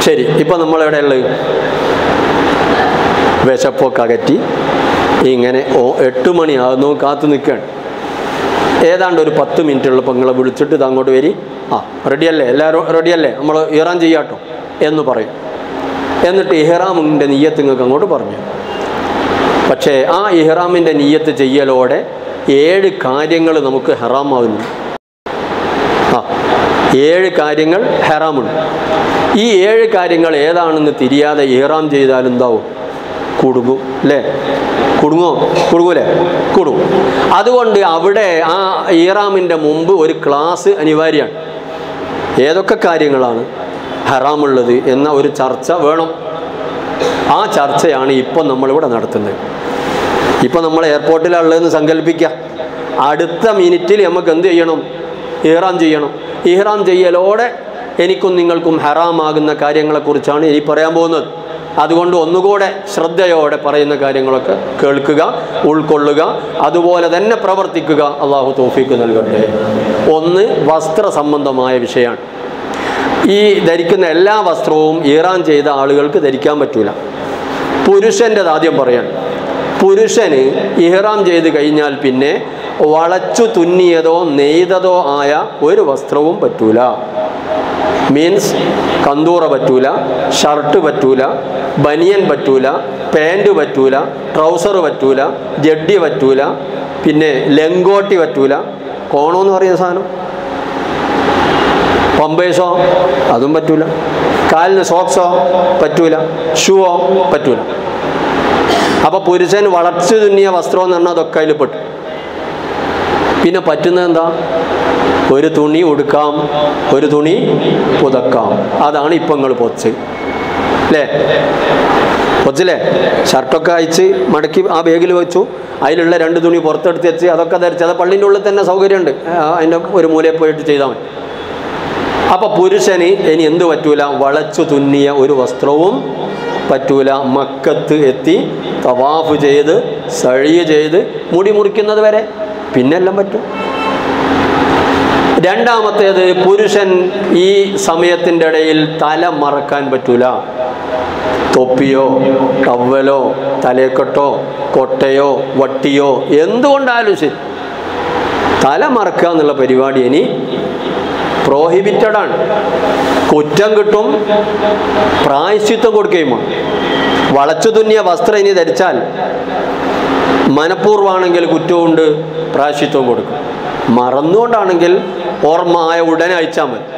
ശരി ഇപ്പം നമ്മളെവിടെ ഉള്ളത് വിശപ്പൊക്കെ അകറ്റി ഇങ്ങനെ ഓ എട്ട് മണിയാകുന്നു കാത്തു നിൽക്കുകയാണ് ഏതാണ്ട് ഒരു പത്ത് മിനിറ്റ് ഉള്ളപ്പോൾ നിങ്ങളെ വിളിച്ചിട്ട് ഇത് അങ്ങോട്ട് വരി ആ റെഡിയല്ലേ എല്ലാവരും റെഡിയല്ലേ നമ്മൾ ഇറാൻ ചെയ്യാട്ടോ എന്ന് പറയും എന്നിട്ട് ഇഹ്റാമിൻ്റെ നീയത്ത് നിങ്ങൾക്ക് അങ്ങോട്ട് പറഞ്ഞു പക്ഷേ ആ ഇഹ്റാമിൻ്റെ നീയത്ത് ചെയ്യലോടെ ഏഴ് കാര്യങ്ങൾ നമുക്ക് ഹറാമാവുന്നു ആ ഏഴ് കാര്യങ്ങൾ ഹറാമുണ്ട് ഈ ഏഴ് കാര്യങ്ങൾ ഏതാണെന്ന് തിരിയാതെ ഇഹ്റാം ചെയ്താൽ എന്താവും കുടുങ്ങും അല്ലേ കുടുങ്ങോ കുടുങ്ങൂലേ കുടുങ്ങും അതുകൊണ്ട് അവിടെ ആ ഇഹ്റാമിൻ്റെ മുമ്പ് ഒരു ക്ലാസ് അനിവാര്യമാണ് ഏതൊക്കെ കാര്യങ്ങളാണ് ഹറാമുള്ളത് എന്ന ഒരു ചർച്ച വേണം ആ ചർച്ചയാണ് ഇപ്പം നമ്മളിവിടെ നടത്തുന്നത് ഇപ്പം നമ്മൾ എയർപോർട്ടിലുള്ളതെന്ന് സങ്കല്പിക്കുക അടുത്ത മിനിറ്റിൽ നമുക്ക് എന്ത് ചെയ്യണം ഇഹ്റാം ചെയ്യണം ഇഹ്റാം ചെയ്യലോടെ എനിക്കും നിങ്ങൾക്കും ഹറാമാകുന്ന കാര്യങ്ങളെക്കുറിച്ചാണ് ഇനി പറയാൻ പോകുന്നത് അതുകൊണ്ട് ഒന്നുകൂടെ ശ്രദ്ധയോടെ പറയുന്ന കാര്യങ്ങളൊക്കെ കേൾക്കുക ഉൾക്കൊള്ളുക അതുപോലെ തന്നെ പ്രവർത്തിക്കുക അള്ളാഹു തോഫിക്ക് നൽകട്ടെ ഒന്ന് വസ്ത്ര സംബന്ധമായ വിഷയമാണ് ഈ ധരിക്കുന്ന എല്ലാ വസ്ത്രവും ഈറാൻ ചെയ്ത ആളുകൾക്ക് ധരിക്കാൻ പറ്റൂല പുരുഷൻ്റെത് ആദ്യം പറയാൻ പുരുഷന് ഇഹ്റാം ചെയ്ത് കഴിഞ്ഞാൽ പിന്നെ വളച്ചു തുന്നിയതോ നെയ്തതോ ആയ ഒരു വസ്ത്രവും പറ്റൂല മീൻസ് കന്തൂറ പറ്റൂല ഷർട്ട് പറ്റൂല ബനിയൻ പറ്റൂല പാൻറ് പറ്റൂല ട്രൗസർ പറ്റൂല ജഡ്ഡി പറ്റൂല പിന്നെ ലെങ്കോട്ടി പറ്റൂല കോണോ എന്ന് പറയുന്ന സാധനം പമ്പേഴ്സോ അതും പറ്റൂല കാലിന് സോക്സോ പറ്റൂല ഷൂവോ പറ്റൂല അപ്പോൾ പുരുഷൻ വളർച്ചു തുന്നിയ വസ്ത്രം എന്ന് പറഞ്ഞാൽ അതൊക്കെ അതിൽ പെട്ടു പിന്നെ പറ്റുന്നത് എന്താ ഒരു തുണി ഉടുക്കാം ഒരു തുണി പുതക്കാം അതാണ് ഇപ്പം നിങ്ങൾ പൊച്ച് അല്ലേ പൊച്ചില്ലേ ഷർട്ടൊക്കെ അയച്ച് മടക്കി ആ ബാഗിൽ വെച്ചു അതിലുള്ള രണ്ട് തുണി പുറത്തെടുത്ത് വെച്ച് അതൊക്കെ ധരിച്ച് അത് പള്ളിൻ്റെ ഉള്ളിൽ തന്നെ സൗകര്യമുണ്ട് ആ, അതിൻ്റെ ഒരു മൂലയിൽ പോയിട്ട് ചെയ്താൽ മതി അപ്പൊ പുരുഷന് ഇനി എന്ത് പറ്റൂല വളച്ചു തുന്നിയ ഒരു വസ്ത്രവും പറ്റൂല മക്കത്ത് എത്തി തവാഫ് ചെയ്ത് സഴിയ ചെയ്ത് മുടി മുറിക്കുന്നത് വരെ പിന്നെല്ലാം പറ്റും രണ്ടാമത്തേത് പുരുഷൻ ഈ സമയത്തിൻ്റെ ഇടയിൽ തല മറക്കാൻ പറ്റൂല തൊപ്പിയോ ടവലോ തലേക്കെട്ടോ കൊട്ടയോ വട്ടിയോ എന്തുകൊണ്ടാലും ശരി തല മറക്കുക എന്നുള്ള പരിപാടി ഇനി പ്രോഹിബിറ്റഡ് ആണ് കുറ്റം കിട്ടും പ്രായശ്ചിത്വം കൊടുക്കുകയും വേണം. വളച്ചു തുന്നിയ വസ്ത്രം ഇനി ധരിച്ചാൽ മനഃപൂർവ്വമാണെങ്കിൽ കുറ്റമുണ്ട് പ്രായശ്ചിത്വം കൊടുക്കും മറന്നുകൊണ്ടാണെങ്കിൽ ഓർമ്മ ആയ ഉടനെ അയച്ചാൽ മതി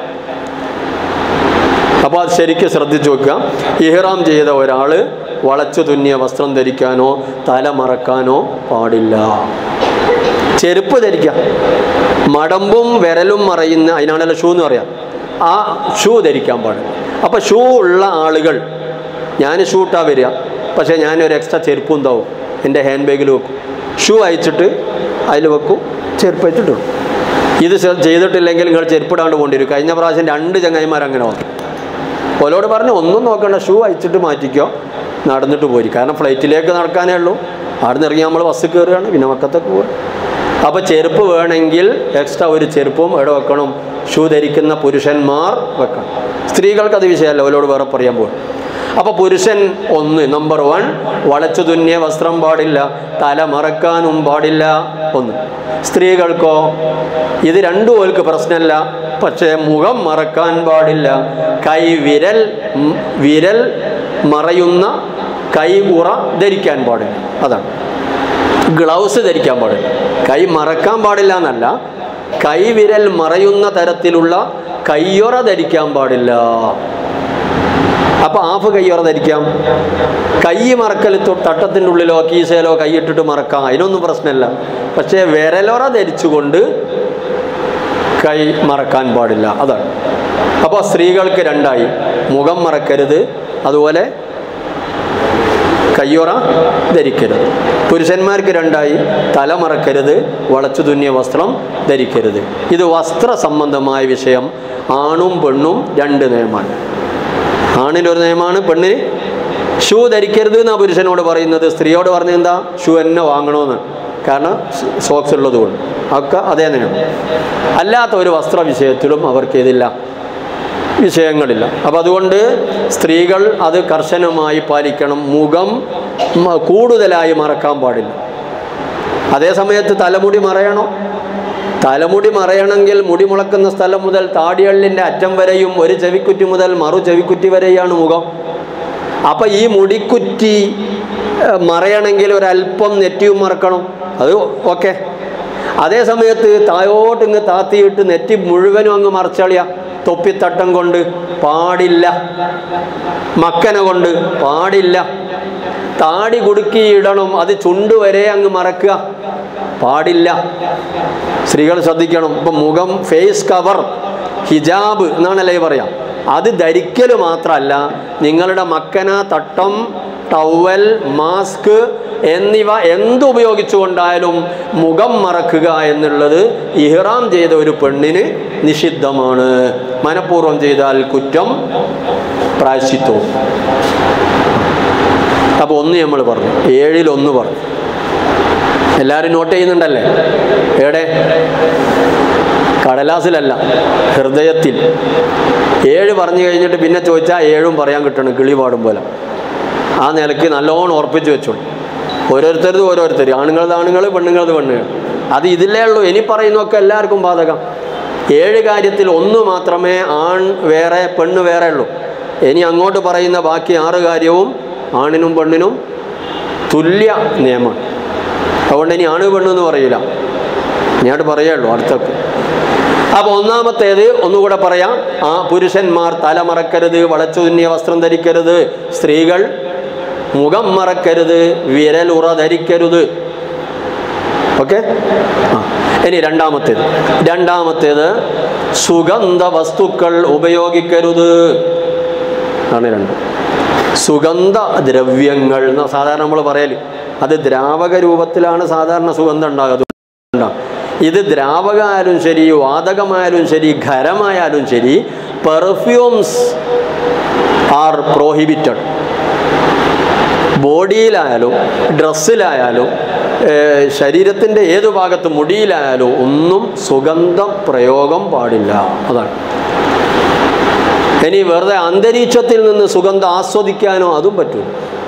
അപ്പോൾ അത് ശരിക്കും ശ്രദ്ധിച്ചു വെക്കുക ഇഹ്റാം ചെയ്ത ഒരാൾ വളച്ചു തുന്നിയ വസ്ത്രം ധരിക്കാനോ തല മറക്കാനോ പാടില്ല ചെരുപ്പ് ധരിക്കാം മടമ്പും വിരലും മറയുന്ന അതിനാണല്ലോ ഷൂ എന്ന് പറയാം ആ ഷൂ ധരിക്കാൻ പാടില്ല അപ്പോൾ ഷൂ ഉള്ള ആളുകൾ ഞാൻ ഷൂട്ടാ വരിക പക്ഷേ ഞാനൊരു എക്സ്ട്രാ ചെരുപ്പ് ഉണ്ടാവും എൻ്റെ ഹാൻഡ് ബാഗിൽ വെക്കും ഷൂ അയച്ചിട്ട് അതിൽ വെക്കും ചെരുപ്പ് അയച്ചിട്ട് വെക്കും. ഇത് ചെ- ചെയ്തിട്ടില്ലെങ്കിൽ നിങ്ങൾ ചെരുപ്പിടാണ്ട് പോകേണ്ടി വരും കഴിഞ്ഞ പ്രാവശ്യം രണ്ട് ചങ്ങായിമാർ അങ്ങനെ വന്നു ഓലോട് പറഞ്ഞു ഒന്നും നോക്കണ്ട ഷൂ അയച്ചിട്ട് മാറ്റിക്കോ നടന്നിട്ട് പോരി കാരണം ഫ്ലൈറ്റിലേക്ക് നടക്കാനേ ഉള്ളൂ അവിടെ നിന്ന് ഇറങ്ങി നമ്മൾ ബസ് കയറുകയാണ് പിന്നെ മക്കത്തൊക്കെ പോകുക അപ്പോൾ ചെരുപ്പ് വേണമെങ്കിൽ എക്സ്ട്രാ ഒരു ചെരുപ്പും എവിടെ വെക്കണം ഷൂ ധരിക്കുന്ന പുരുഷന്മാർ വെക്കണം സ്ത്രീകൾക്ക് അത് വിഷയമല്ല അവരോട് വേറെ പറയാൻ പോകും അപ്പോൾ പുരുഷൻ ഒന്ന് നമ്പർ വൺ വളച്ചു തുന്നിയ വസ്ത്രം പാടില്ല തല മറക്കാനും പാടില്ല ഒന്ന് സ്ത്രീകൾക്കോ ഇത് രണ്ടും ഓൽക്ക് പ്രശ്നമല്ല പക്ഷേ മുഖം മറക്കാൻ പാടില്ല കൈ വിരൽ ഉം, വിരൽ മറയുന്ന കൈ ഉറ ധരിക്കാൻ പാടില്ല അതാണ് ഗ്ലൗസ് ധരിക്കാൻ പാടില്ല കൈ മറക്കാൻ പാടില്ല എന്നല്ല കൈ വിരൽ മറയുന്ന തരത്തിലുള്ള കയ്യൊറ ധരിക്കാൻ പാടില്ല അപ്പൊ ആഫ് കയ്യൊറ ധരിക്കാം കൈ മറക്കൽ തൊ- തട്ടത്തിൻ്റെ ഉള്ളിലോ കീസയിലോ കൈയിട്ടിട്ട് മറക്കാം അതിനൊന്നും പ്രശ്നമില്ല പക്ഷേ വിരലൊറ ധരിച്ചുകൊണ്ട് കൈ മറക്കാൻ പാടില്ല അതാണ് അപ്പോൾ സ്ത്രീകൾക്ക് രണ്ടായി മുഖം മറക്കരുത് അതുപോലെ കയ്യൊറ ധരിക്കരുത് പുരുഷന്മാർക്ക് രണ്ടായി തല മറക്കരുത് വളച്ചു തുന്നിയ വസ്ത്രം ധരിക്കരുത് ഇത് വസ്ത്ര സംബന്ധമായ വിഷയം ആണും പെണ്ണും രണ്ട് നിയമമാണ് ആണിനൊരു നിയമമാണ് പെണ്ണിന് ഷൂ ധരിക്കരുത് എന്നാണ് പുരുഷനോട് പറയുന്നത് സ്ത്രീയോട് പറഞ്ഞത് എന്താ ഷൂ എന്നെ വാങ്ങണമെന്ന് കാരണം സോക്സ് ഉള്ളത് കൊണ്ട് ഒക്കെ അതേ നിയമം അല്ലാത്ത ഒരു വസ്ത്ര വിഷയത്തിലും അവർക്ക് ഇതില്ല വിഷയങ്ങളില്ല അപ്പം അതുകൊണ്ട് സ്ത്രീകൾ അത് കർശനമായി പാലിക്കണം മുഖം മ- കൂടുതലായി മറക്കാൻ പാടില്ല അതേ സമയത്ത് തലമുടി മറയണോ തലമുടി മറയണമെങ്കിൽ മുടി മുളക്കുന്ന സ്ഥലം മുതൽ താടിയള്ളിൻ്റെ അറ്റം വരെയും ഒരു ചെവിക്കുറ്റി മുതൽ മറു ചെവിക്കുറ്റി വരെയാണ് മുഖം അപ്പം ഈ മുടിക്കുറ്റി ഏഹ്, മറയണമെങ്കിൽ ഒരല്പം നെറ്റിയും മറക്കണം അത് ഓക്കെ അതേ സമയത്ത് തായോട്ട് ഇങ്ങ് താത്തിയിട്ട് നെറ്റി മുഴുവനും അങ്ങ് മറച്ചളിയ തൊപ്പിത്തട്ടം കൊണ്ട് പാടില്ല മക്കന കൊണ്ട് പാടില്ല താടി കുടുക്കി ഇടണം അത് ചുണ്ട് വരെ അങ്ങ് മറക്കുക പാടില്ല സ്ത്രീകൾ ശ്രദ്ധിക്കണം ഇപ്പം മുഖം ഫേസ് കവർ ഹിജാബ് എന്നാണല്ലേ ഈ പറയാം അത് ധരിക്കൽ മാത്രമല്ല നിങ്ങളുടെ മക്കന തട്ടം ടവൽ മാസ്ക് എന്നിവ എന്തുപയോഗിച്ചുകൊണ്ടായാലും മുഖം മറക്കുക എന്നുള്ളത് ഇഹ്റാം ചെയ്ത ഒരു പെണ്ണിന് നിഷിദ്ധമാണ് മനഃപൂർവ്വം ചെയ്താൽ കുറ്റം പ്രായശ്ചിത്വവും അപ്പോൾ ഒന്ന് നമ്മൾ പറഞ്ഞു ഏഴിൽ ഒന്ന് പറഞ്ഞു എല്ലാവരും നോട്ട് ചെയ്യുന്നുണ്ടല്ലേ എവിടെ കടലാസിലല്ല ഹൃദയത്തിൽ ഏഴ് പറഞ്ഞു കഴിഞ്ഞിട്ട് പിന്നെ ചോദിച്ചാൽ ഏഴും പറയാൻ കിട്ടണം കിളി പാടും പോലെ ആ നിലയ്ക്ക് നല്ലോണം ഉറപ്പിച്ച് വെച്ചോളൂ ഓരോരുത്തരത് ഓരോരുത്തർ ആണുങ്ങളത് ആണുങ്ങൾ പെണ്ണുങ്ങളത് പെണ്ണുങ്ങൾ അത് ഇതിലേ ഉള്ളൂ ഇനി പറയുന്നതൊക്കെ എല്ലാവർക്കും ബാധകം ഏഴ് കാര്യത്തിൽ ഒന്ന് മാത്രമേ ആൺ വേറെ പെണ്ണ് വേറെ ഉള്ളൂ ഇനി അങ്ങോട്ട് പറയുന്ന ബാക്കി ആറ് കാര്യവും ആണിനും പെണ്ണിനും തുല്യ നിയമമാണ് അതുകൊണ്ട് ഇനി ആണ് പെണ്ണ് എന്ന് പറയില്ല ഞാനോട് പറയുള്ളൂ അടുത്തൊക്കെ അപ്പോൾ ഒന്നാമത്തേത് ഒന്നുകൂടെ പറയാം ആ പുരുഷന്മാർ തല മറക്കരുത് വളച്ചു തുന്നിയ വസ്ത്രം ധരിക്കരുത് സ്ത്രീകൾ മുഖം മറക്കരുത് വിരലുറ ധരിക്കരുത് ഓക്കെ ആ ഇനി രണ്ടാമത്തേത് രണ്ടാമത്തേത് സുഗന്ധ വസ്തുക്കൾ ഉപയോഗിക്കരുത് ആണ് രണ്ട് സുഗന്ധ ദ്രവ്യങ്ങൾ എന്ന സാധാരണ നമ്മൾ പറയൽ അത് ദ്രാവക രൂപത്തിലാണ് സാധാരണ സുഗന്ധം ഉണ്ടാകുന്നത് ഇത് ദ്രാവകമായാലും ശരി വാതകമായാലും ശരി ഖരമായാലും ശരി പെർഫ്യൂംസ് ആർ പ്രോഹിബിറ്റഡ് ബോഡിയിലായാലും ഡ്രസ്സിലായാലും ശരീരത്തിൻ്റെ ഏതു ഭാഗത്ത് മുടിയിലായാലും ഒന്നും സുഗന്ധ പ്രയോഗം പാടില്ല അതാണ് ഇനി വെറുതെ അന്തരീക്ഷത്തിൽ നിന്ന് സുഗന്ധം ആസ്വദിക്കാനോ അതും പറ്റൂല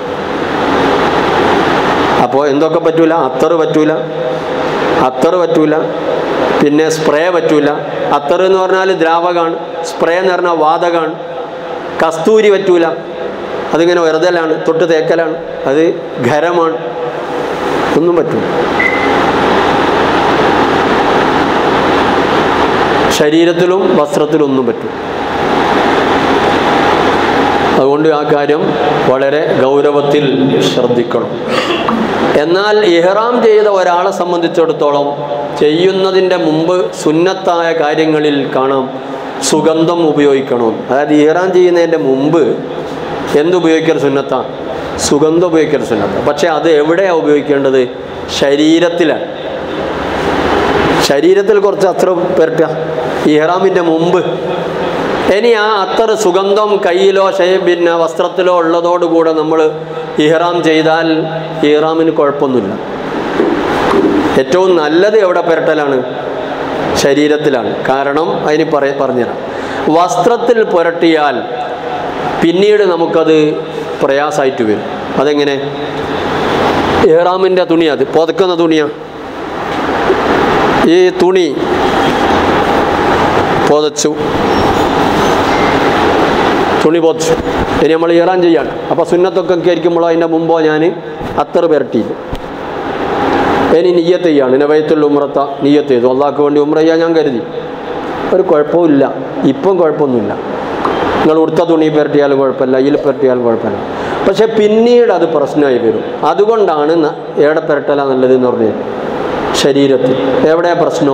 അപ്പോൾ എന്തൊക്കെ പറ്റൂല അത്തറ് പറ്റൂല അത്തറ് പറ്റൂല പിന്നെ സ്പ്രേ പറ്റൂല അത്തറ് എന്ന് പറഞ്ഞാൽ ദ്രാവകമാണ് സ്പ്രേ എന്ന് പറഞ്ഞാൽ വാതകമാണ് കസ്തൂരി പറ്റൂല അതിങ്ങനെ വെറുതലാണ് തൊട്ട് തേക്കലാണ് അത് ഖരമാണ് ഒന്നും പറ്റൂല ശരീരത്തിലും വസ്ത്രത്തിലും ഒന്നും പറ്റും അതുകൊണ്ട് ആ കാര്യം വളരെ ഗൗരവത്തിൽ ശ്രദ്ധിക്കണം എന്നാൽ ഇഹ്റാം ചെയ്ത ഒരാളെ സംബന്ധിച്ചിടത്തോളം ചെയ്യുന്നതിൻ്റെ മുമ്പ് സുന്നത്തായ കാര്യങ്ങളിൽ കാണാം സുഗന്ധം ഉപയോഗിക്കണം അതായത് ഇഹ്റാം ചെയ്യുന്നതിൻ്റെ മുമ്പ് എന്തുപയോഗിക്കൽ സുന്നത്താ സുഗന്ധം ഉപയോഗിക്കൽ സുന്നത്ത പക്ഷേ അത് എവിടെയാണ് ഉപയോഗിക്കേണ്ടത് ശരീരത്തിലാണ് ശരീരത്തിൽ കുറച്ച് അത്ര പുരട്ടുക ഇഹ്റാമിൻ്റെ മുമ്പ് ഇനി ആ അത്തർ സുഗന്ധം കയ്യിലോ ശേ- പിന്നെ വസ്ത്രത്തിലോ ഉള്ളതോടുകൂടെ നമ്മൾ ഇഹ്റാം ചെയ്താൽ ഇഹ്റാമിന് കുഴപ്പമൊന്നുമില്ല ഏറ്റവും നല്ലത് എവിടെ പുരട്ടലാണ് ശരീരത്തിലാണ് കാരണം അതിന് പറ പറഞ്ഞുതരാം വസ്ത്രത്തിൽ പുരട്ടിയാൽ പിന്നീട് നമുക്കത് പ്രയാസമായിട്ട് വരും അതെങ്ങനെ ഇഹ്റാമിൻ്റെ തുണി അത് പുതക്കുന്ന തുണിയാണ് ഈ തുണി പുതച്ചു തുണി പുതച്ചു ഇനി നമ്മൾ ഇറാൻ ചെയ്യാണ് അപ്പോൾ സുന്നത്തൊക്കെ ആയിരിക്കുമ്പോൾ അതിൻ്റെ മുമ്പോ ഞാൻ അത്തറ് പുരട്ടിയില്ല ഇനി നീയത്ത് ചെയ്യാണ് നവയത്തുൽ ഉമ്രത്ത നീയത്ത് ചെയ്തു അള്ളാഹ്ക്ക് വേണ്ടി ഉമ്ര ചെയ്യാൻ ഞാൻ കരുതി ഒരു കുഴപ്പമില്ല ഇപ്പം കുഴപ്പമൊന്നുമില്ല നിങ്ങൾ ഉടുത്ത തുണി പുരട്ടിയാലും കുഴപ്പമില്ല ഇതിൽ പുരട്ടിയാലും കുഴപ്പമില്ല പക്ഷെ പിന്നീട് അത് പ്രശ്നമായി വരും അതുകൊണ്ടാണ് ന- എവിടെ പുരട്ടല നല്ലത് എന്ന് പറഞ്ഞത് ശരീരത്തിൽ എവിടെയാ പ്രശ്നം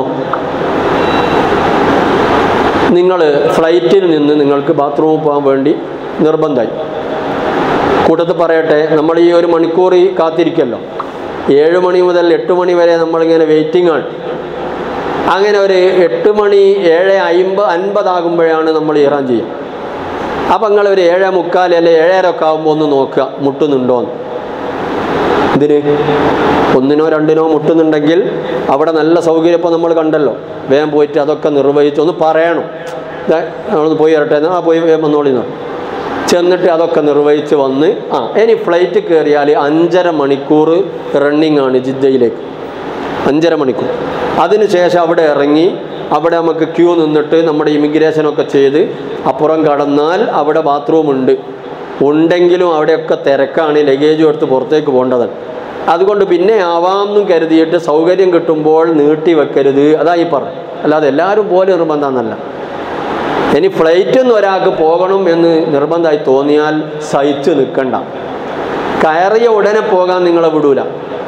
നിങ്ങൾ ഫ്ലൈറ്റിൽ നിന്ന് നിങ്ങൾക്ക് ബാത്റൂമിൽ പോകാൻ വേണ്ടി നിർബന്ധമായി കൂട്ടത്തിൽ പറയട്ടെ നമ്മൾ ഈ ഒരു മണിക്കൂർ ഈ കാത്തിരിക്കല്ലോ ഏഴ് മണി മുതൽ എട്ട് മണി വരെ നമ്മളിങ്ങനെ വെയിറ്റിംഗ് ആണ് അങ്ങനെ ഒരു എട്ട് മണി ഏഴ് അമ്പത് അൻപതാകുമ്പോഴാണ് നമ്മൾ ഇറാൻ ചെയ്യുക അപ്പം നിങ്ങൾ ഒരു ഏഴ് മുക്കാൽ അല്ലെ ഏഴര ഒക്കെ ആകുമ്പോൾ ഒന്ന് നോക്കുക മുട്ടുന്നുണ്ടോന്ന് ഇതിന് ഒന്നിനോ രണ്ടിനോ മുട്ടുന്നുണ്ടെങ്കിൽ അവിടെ നല്ല സൗകര്യം ഇപ്പോൾ നമ്മൾ കണ്ടല്ലോ വേഗം പോയിട്ട് അതൊക്കെ നിർവഹിച്ച് ഒന്ന് പറയണം നമ്മളൊന്ന് പോയി വരട്ടെ എന്ന്. ആ പോയി വന്നോളി എന്ന് പറഞ്ഞു. ചെന്നിട്ട് അതൊക്കെ നിർവഹിച്ച് വന്ന് ആ ഇനി ഫ്ലൈറ്റ് കയറിയാൽ അഞ്ചര മണിക്കൂർ റണ്ണിങ് ആണ് ജിദ്ദയിലേക്ക് അഞ്ചര മണിക്കൂർ അതിനുശേഷം അവിടെ ഇറങ്ങി അവിടെ നമുക്ക് ക്യൂ നിന്നിട്ട് നമ്മുടെ ഇമിഗ്രേഷനൊക്കെ ചെയ്ത് അപ്പുറം കടന്നാൽ അവിടെ ബാത്റൂം ഉണ്ട് ഉണ്ടെങ്കിലും അവിടെയൊക്കെ തിരക്കാണ് ലഗേജും എടുത്ത് പുറത്തേക്ക് പോകേണ്ടതാണ് അതുകൊണ്ട് പിന്നെ ആവാമെന്നും കരുതിയിട്ട് സൗകര്യം കിട്ടുമ്പോൾ നീട്ടി വെക്കരുത് അതായി പറഞ്ഞു അല്ലാതെ എല്ലാവരും പോലെ നിർബന്ധമെന്നല്ല ഇനി ഫ്ലൈറ്റിൽ നിന്ന് ഒരാൾക്ക് പോകണം എന്ന് നിർബന്ധമായി തോന്നിയാൽ സഹിച്ച് നിൽക്കണ്ട കയറിയ ഉടനെ പോകാൻ നിങ്ങളെ വിടൂല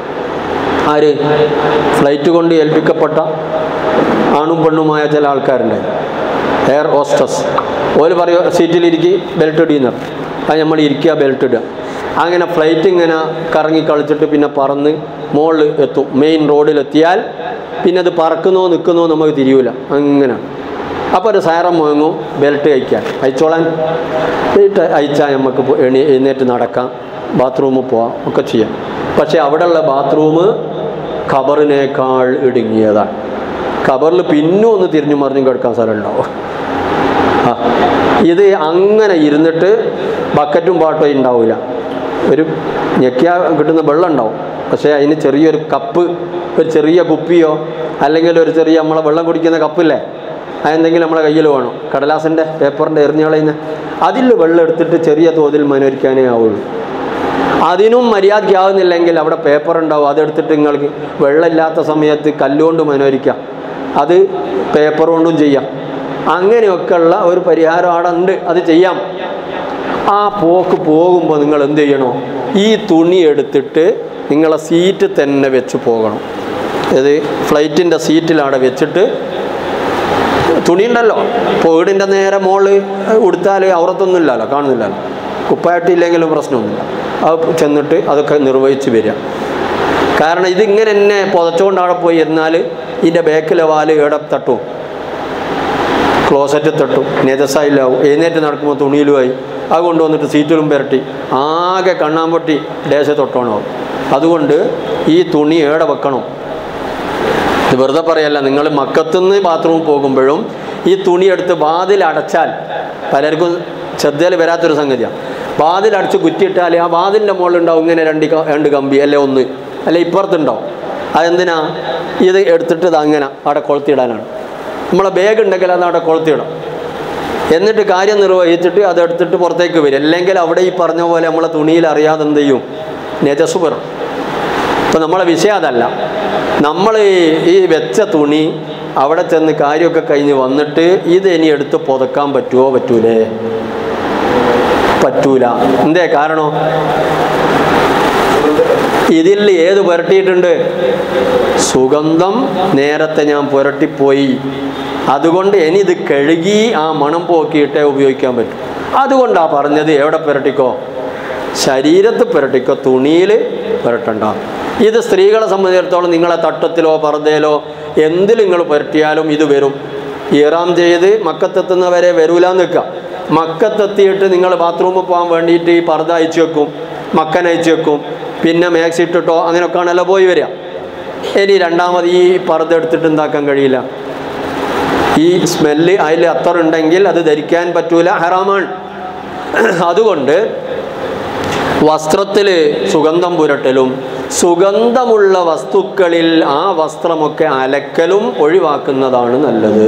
ആര് ഫ്ലൈറ്റ് കൊണ്ട് ഏൽപ്പിക്കപ്പെട്ട ആണും പെണ്ണുമായ ചില ആൾക്കാരുണ്ട് എയർ ഹോസ്റ്റസ് ഓല് പറയും സീറ്റിലിരിക്കി ബെൽറ്റ് ഇടിയുന്ന അത് നമ്മൾ ഇരിക്കുക ബെൽറ്റ് ഇടുക അങ്ങനെ ഫ്ലൈറ്റ് ഇങ്ങനെ കറങ്ങി കളിച്ചിട്ട് പിന്നെ പറന്ന് മുകളിൽ എത്തും മെയിൻ റോഡിലെത്തിയാൽ പിന്നെ അത് പറക്കുന്നോ നിൽക്കുന്നോ നമുക്ക് തിരിയൂല അങ്ങനെ അപ്പോൾ ഒരു സൈറം വാങ്ങും ബെൽറ്റ് അയക്കാൻ അയച്ചോളാൻ ബെൽറ്റ് അയച്ചാൽ നമുക്ക് പോ- എണീ എഴുന്നേറ്റ് നടക്കാം ബാത്റൂമിൽ പോവാം ഒക്കെ ചെയ്യാം പക്ഷേ അവിടെയുള്ള ബാത്റൂം ഖബറിനേക്കാൾ ഇടുങ്ങിയതാണ് ഖബറിൽ പിന്നും ഒന്ന് തിരിഞ്ഞു മറിഞ്ഞും കിടക്കാൻ സ്ഥലം ഉണ്ടാവും ആ ഇത് അങ്ങനെ ഇരുന്നിട്ട് ബക്കറ്റും പാട്ടോ ഉണ്ടാവില്ല ഒരു ഞെക്കിയാ കിട്ടുന്ന വെള്ളം ഉണ്ടാവും പക്ഷേ അതിന് ചെറിയൊരു കപ്പ് ഒരു ചെറിയ കുപ്പിയോ അല്ലെങ്കിൽ ഒരു ചെറിയ നമ്മളെ വെള്ളം കുടിക്കുന്ന കപ്പില്ലേ അതെന്തെങ്കിലും നമ്മളെ കയ്യിൽ വേണം കടലാസിൻ്റെ പേപ്പറിൻ്റെ എറിഞ്ഞു കളയുന്ന അതിൽ വെള്ളം എടുത്തിട്ട് ചെറിയ തോതിൽ മനോരിക്കാനേ ആവുള്ളൂ അതിനും മര്യാദയ്ക്കാവുന്നില്ലെങ്കിൽ അവിടെ പേപ്പർ ഉണ്ടാവും അതെടുത്തിട്ട് നിങ്ങൾക്ക് വെള്ളമില്ലാത്ത സമയത്ത് കല്ലുകൊണ്ട് മനോരിക്കാം അത് പേപ്പർ കൊണ്ടും ചെയ്യാം അങ്ങനെയൊക്കെയുള്ള ഒരു പരിഹാരം അവിടെ ഉണ്ട് അത് ചെയ്യാം ആ പോക്ക് പോകുമ്പോൾ നിങ്ങൾ എന്ത് ചെയ്യണോ ഈ തുണി എടുത്തിട്ട് നിങ്ങളെ സീറ്റ് തന്നെ വെച്ച് പോകണം ഇത് ഫ്ലൈറ്റിൻ്റെ സീറ്റിലവിടെ വെച്ചിട്ട് തുണിയുണ്ടല്ലോ ഇപ്പോൾ വീടിൻ്റെ നേരെ മോള് ഉടുത്താൽ ഔറത്തൊന്നുമില്ലല്ലോ കാണുന്നില്ലല്ലോ കുപ്പായിട്ടില്ലെങ്കിലും പ്രശ്നമൊന്നുമില്ല അത് ചെന്നിട്ട് അതൊക്കെ നിർവഹിച്ച് വരിക കാരണം ഇതിങ്ങനെ എന്നെ പുതച്ചുകൊണ്ട് അവിടെ പോയി എന്നാൽ ഇതിൻ്റെ ബാക്കിലെ വാല് ഏടെ തട്ടും ക്ലോസറ്റ് തട്ടും നെതസായില്ലാവും എഴുന്നേറ്റ് നടക്കുമ്പോൾ തുണിയിലുമായി അത് കൊണ്ടുവന്നിട്ട് സീറ്റിലും പുരട്ടി ആകെ കണ്ണാമ്പൊട്ടി ദേശ തൊട്ടോണാവും അതുകൊണ്ട് ഈ തുണി ഏടെ വെക്കണം ഇത് വെറുതെ പറയല്ല നിങ്ങൾ മക്കത്തുനിന്ന് ബാത്റൂമിൽ പോകുമ്പോഴും ഈ തുണി എടുത്ത് വാതിൽ അടച്ചാൽ പലർക്കും ശ്രദ്ധയിൽ വരാത്തൊരു സംഗതിയാണ് വാതിൽ അടച്ച് കുറ്റിയിട്ടാൽ ആ വാതിലിൻ്റെ മുകളിലുണ്ടാവും ഇങ്ങനെ രണ്ട് ക- രണ്ട് കമ്പി അല്ലെ ഒന്ന് അല്ലെ ഇപ്പുറത്തുണ്ടാവും അതെന്തിനാ ഇത് എടുത്തിട്ട് ഇത് അങ്ങനെ അവിടെ കൊളുത്തിയിടാനാണ് നമ്മളെ ബാഗ് ഉണ്ടെങ്കിൽ അത് അവിടെ കൊളുത്തിയിടാം എന്നിട്ട് കാര്യം നിർവഹിച്ചിട്ട് അത് എടുത്തിട്ട് പുറത്തേക്ക് വരും അല്ലെങ്കിൽ അവിടെ ഈ പറഞ്ഞ പോലെ നമ്മളെ തുണിയിൽ അറിയാതെ എന്ത് ചെയ്യും നെജസ് വരും ഇപ്പം നമ്മളെ വിഷയം അതല്ല നമ്മൾ ഈ വെച്ച തുണി അവിടെ ചെന്ന് കാര്യമൊക്കെ കഴിഞ്ഞ് വന്നിട്ട് ഇത് ഇനി എടുത്ത് പുതക്കാൻ പറ്റുമോ പറ്റൂലേ പറ്റൂല എന്തേ കാരണം ഇതിൽ ഏത് പുരട്ടിയിട്ടുണ്ട് സുഗന്ധം നേരത്തെ ഞാൻ പുരട്ടിപ്പോയി അതുകൊണ്ട് ഇനി ഇത് കഴുകി ആ മണം പോക്കിയിട്ടേ ഉപയോഗിക്കാൻ പറ്റും അതുകൊണ്ടാണ് പറഞ്ഞത് എവിടെ പുരട്ടിക്കോ ശരീരത്ത് പുരട്ടിക്കോ തുണിയിൽ പുരട്ടണ്ട ഇത് സ്ത്രീകളെ സംബന്ധിച്ചിടത്തോളം നിങ്ങളെ തട്ടത്തിലോ പർദ്ദയിലോ എന്തിൽ നിങ്ങൾ പുരട്ടിയാലും ഇത് വരും ഈറാം ചെയ്ത് മക്കത്തെത്തുന്നവരെ വരൂലെന്ന് വെക്കുക മക്കത്തെത്തിയിട്ട് നിങ്ങൾ ബാത്റൂമിൽ പോകാൻ വേണ്ടിയിട്ട് ഈ പർദ്ദ അയച്ചു വെക്കും മക്കൻ അയച്ചു വെക്കും പിന്നെ മാക്സി ഇട്ടിട്ടോ അങ്ങനെയൊക്കെയാണല്ലോ പോയി വരിക ഇനി രണ്ടാമത് ഈ പർദ്ദ എടുത്തിട്ട് എന്താക്കാൻ കഴിയില്ല ഈ സ്മെല്ല് അതിൽ അത്ര ഉണ്ടെങ്കിൽ അത് ധരിക്കാൻ പറ്റൂല ഹറാമാണ് അതുകൊണ്ട് വസ്ത്രത്തിൽ സുഗന്ധം പുരട്ടലും സുഗന്ധമുള്ള വസ്തുക്കളിൽ ആ വസ്ത്രമൊക്കെ അലക്കലും ഒഴിവാക്കുന്നതാണ് നല്ലത്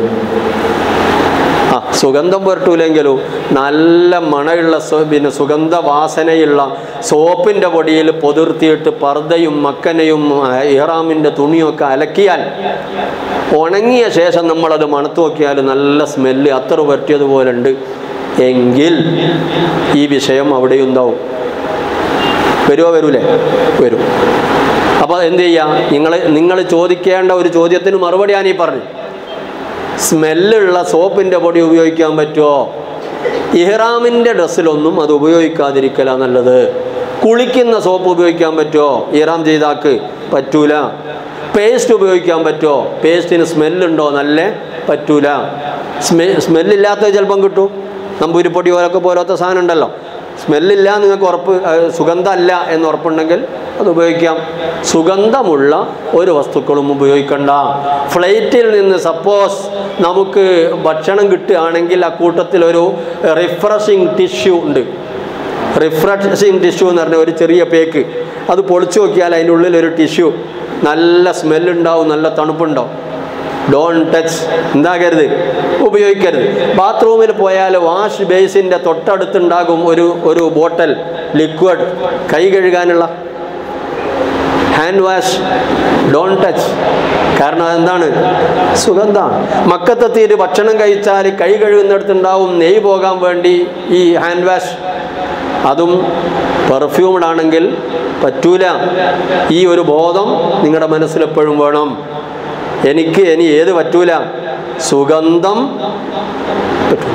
ആ സുഗന്ധം പുരട്ടൂലെങ്കിലും നല്ല മണയുള്ള സു- പിന്നെ സുഗന്ധ വാസനയുള്ള സോപ്പിൻ്റെ പൊടിയിൽ പൊതിർത്തിയിട്ട് പർദ്ദയും മക്കനയും ആ, ഇഹ്റാമിൻ്റെ തുണിയൊക്കെ അലക്കിയാൽ ഉണങ്ങിയ ശേഷം നമ്മളത് മണത്ത് നോക്കിയാൽ നല്ല സ്മെല്ല് അത്ര പുരട്ടിയതുപോലെ ഉണ്ട് എങ്കിൽ ഈ വിഷയം അവിടെ ഉണ്ടാവും വരുമോ വരൂലേ വരും അപ്പോൾ എന്ത് ചെയ്യാം നിങ്ങൾ നിങ്ങൾ ചോദിക്കേണ്ട ഒരു ചോദ്യത്തിന് മറുപടി ഞാൻ ഈ പറഞ്ഞു സ്മെല്ലുള്ള സോപ്പിൻ്റെ പൊടി ഉപയോഗിക്കാൻ പറ്റുമോ ഇഹ്റാമിൻ്റെ ഡ്രസ്സിലൊന്നും അത് ഉപയോഗിക്കാതിരിക്കല നല്ലത് കുളിക്കുന്ന സോപ്പ് ഉപയോഗിക്കാൻ പറ്റുമോ ഇഹ്റാം ചെയ്താക്ക് പറ്റൂല പേസ്റ്റ് ഉപയോഗിക്കാൻ പറ്റുമോ പേസ്റ്റിന് സ്മെല്ലുണ്ടോ നല്ല പറ്റൂല സ്മെ സ്മെല്ലില്ലാത്തത് ചിലപ്പം കിട്ടും നമ്പൂരിപ്പൊടി പോലൊക്കെ പോലത്തെ സാധനം ഉണ്ടല്ലോ സ്മെല്ലില്ല നിങ്ങൾക്ക് ഉറപ്പ് അത് സുഗന്ധമല്ല എന്ന് ഉറപ്പുണ്ടെങ്കിൽ അത് ഉപയോഗിക്കാം സുഗന്ധമുള്ള ഒരു വസ്തുക്കളും ഉപയോഗിക്കണ്ട ഫ്ലൈറ്റിൽ നിന്ന് സപ്പോസ് നമുക്ക് ഭക്ഷണം കിട്ടുകയാണെങ്കിൽ ആ കൂട്ടത്തിൽ ഒരു റിഫ്രഷിങ് ടിഷ്യൂ ഉണ്ട് റിഫ്രഷിങ് ടിഷ്യൂ എന്ന് പറഞ്ഞ ഒരു ചെറിയ പേക്ക് അത് പൊളിച്ചു നോക്കിയാൽ അതിൻ്റെ ഉള്ളിൽ ഒരു ടിഷ്യൂ നല്ല സ്മെല്ലുണ്ടാവും നല്ല തണുപ്പുണ്ടാവും ഡോൺ ടച്ച് എന്താകരുത് ഉപയോഗിക്കരുത് ബാത്റൂമിൽ പോയാൽ വാഷ് ബേസിൻ്റെ തൊട്ടടുത്തുണ്ടാകും ഒരു ഒരു ബോട്ടൽ ലിക്വിഡ് കൈ കഴുകാനുള്ള ഹാൻഡ് വാഷ് ഡോൺ ടച്ച് കാരണം അതെന്താണ് സുഗന്ധമാണ് മക്കത്തെത്തിയിട്ട് ഭക്ഷണം കഴിച്ചാൽ കൈ കഴുകുന്നിടത്തുണ്ടാവും നെയ് പോകാൻ വേണ്ടി ഈ ഹാൻഡ് വാഷ് അതും പെർഫ്യൂംഡ് ആണെങ്കിൽ പറ്റൂല ഈ ഒരു ബോധം നിങ്ങളുടെ മനസ്സിലെപ്പോഴും വേണം എനിക്ക് ഇനി ഏത് പറ്റൂല സുഗന്ധം പറ്റൂ.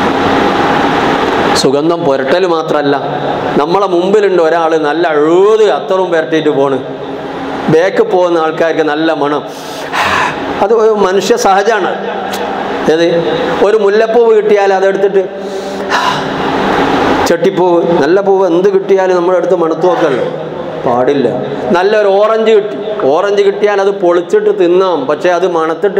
സുഗന്ധം പുരട്ടൽ മാത്രമല്ല നമ്മളെ മുമ്പിലുണ്ട് ഒരാൾ നല്ല അഴുത് അത്തറും പുരട്ടിയിട്ട് പോണ് ബേക്ക് പോകുന്ന ആൾക്കാർക്ക് നല്ല മണം അത് ഒരു മനുഷ്യ സഹജമാണ് ഏത് ഒരു മുല്ലപ്പൂവ് കിട്ടിയാൽ അതെടുത്തിട്ട് ചെട്ടിപ്പൂവ് നല്ല പൂവ് എന്ത് കിട്ടിയാലും നമ്മുടെ അടുത്ത് മണത്തു നോക്കല്ലോ പാടില്ല നല്ലൊരു ഓറഞ്ച് കിട്ടി ഓറഞ്ച് കിട്ടിയാൽ അത് പൊളിച്ചിട്ട് തിന്നാം പക്ഷേ അത് മണത്തിട്ട്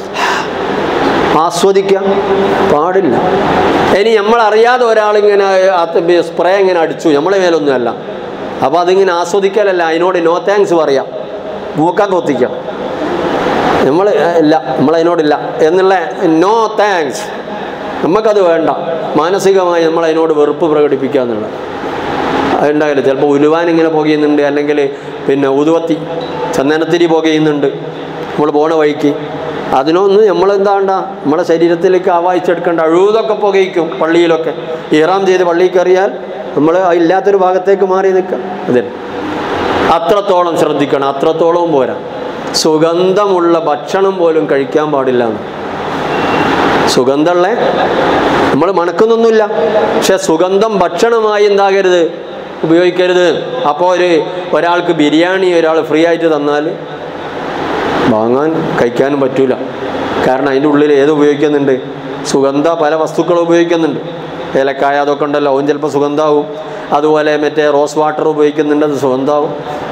ആസ്വദിക്കാം പാടില്ല ഇനി നമ്മളറിയാതെ ഒരാളിങ്ങനെ സ്പ്രേ ഇങ്ങനെ അടിച്ചു നമ്മളെ മേലൊന്നുമല്ല അപ്പോൾ അതിങ്ങനെ ആസ്വദിക്കലല്ല അതിനോട് നോ താങ്ക്സ് പറയാം മൂക്കാൻ കൊത്തിക്കാം നമ്മൾ ഇല്ല നമ്മളതിനോടില്ല എന്നുള്ള നോ താങ്ക്സ് നമുക്കത് വേണ്ട മാനസികമായി നമ്മൾ അതിനോട് വെറുപ്പ് പ്രകടിപ്പിക്കുക എന്നുള്ളത് അതുണ്ടാകില്ല ചിലപ്പോൾ ഉലുവാൻ ഇങ്ങനെ പുകയുന്നുണ്ട് അല്ലെങ്കിൽ പിന്നെ ഉതുവത്തി ചന്ദനത്തിരി പുകയുന്നുണ്ട് നമ്മൾ പോണ വഴിക്ക് അതിനൊന്നും നമ്മളെന്താണ്ട നമ്മളെ ശരീരത്തിലേക്ക് ആവാഹിച്ചെടുക്കേണ്ട അഴുതൊക്കെ പുകയ്ക്കും പള്ളിയിലൊക്കെ ഇറാം ചെയ്ത് പള്ളിയിൽ കയറിയാൽ നമ്മൾ ഇല്ലാത്തൊരു ഭാഗത്തേക്ക് മാറി നിൽക്കാം അതെ അത്രത്തോളം ശ്രദ്ധിക്കണം അത്രത്തോളവും പോരാ സുഗന്ധമുള്ള ഭക്ഷണം പോലും കഴിക്കാൻ പാടില്ല എന്ന് സുഗന്ധമുള്ള നമ്മൾ മണക്കുന്നൊന്നുമില്ല പക്ഷെ സുഗന്ധം ഭക്ഷണമായി എന്താകരുത് ഉപയോഗിക്കരുത് അപ്പോൾ ഒരു ഒരാൾക്ക് ബിരിയാണി ഒരാൾ ഫ്രീ ആയിട്ട് തന്നാൽ വാങ്ങാൻ കഴിക്കാനും പറ്റൂല കാരണം അതിൻ്റെ ഉള്ളിൽ ഏത് ഉപയോഗിക്കുന്നുണ്ട് സുഗന്ധ പല വസ്തുക്കളും ഉപയോഗിക്കുന്നുണ്ട് ഏലക്കായ അതൊക്കെ ഉണ്ടല്ലോ അവൻ ചിലപ്പോൾ സുഗന്ധാവും അതുപോലെ മറ്റേ റോസ് വാട്ടർ ഉപയോഗിക്കുന്നുണ്ട് അത് സുഗന്ധാവും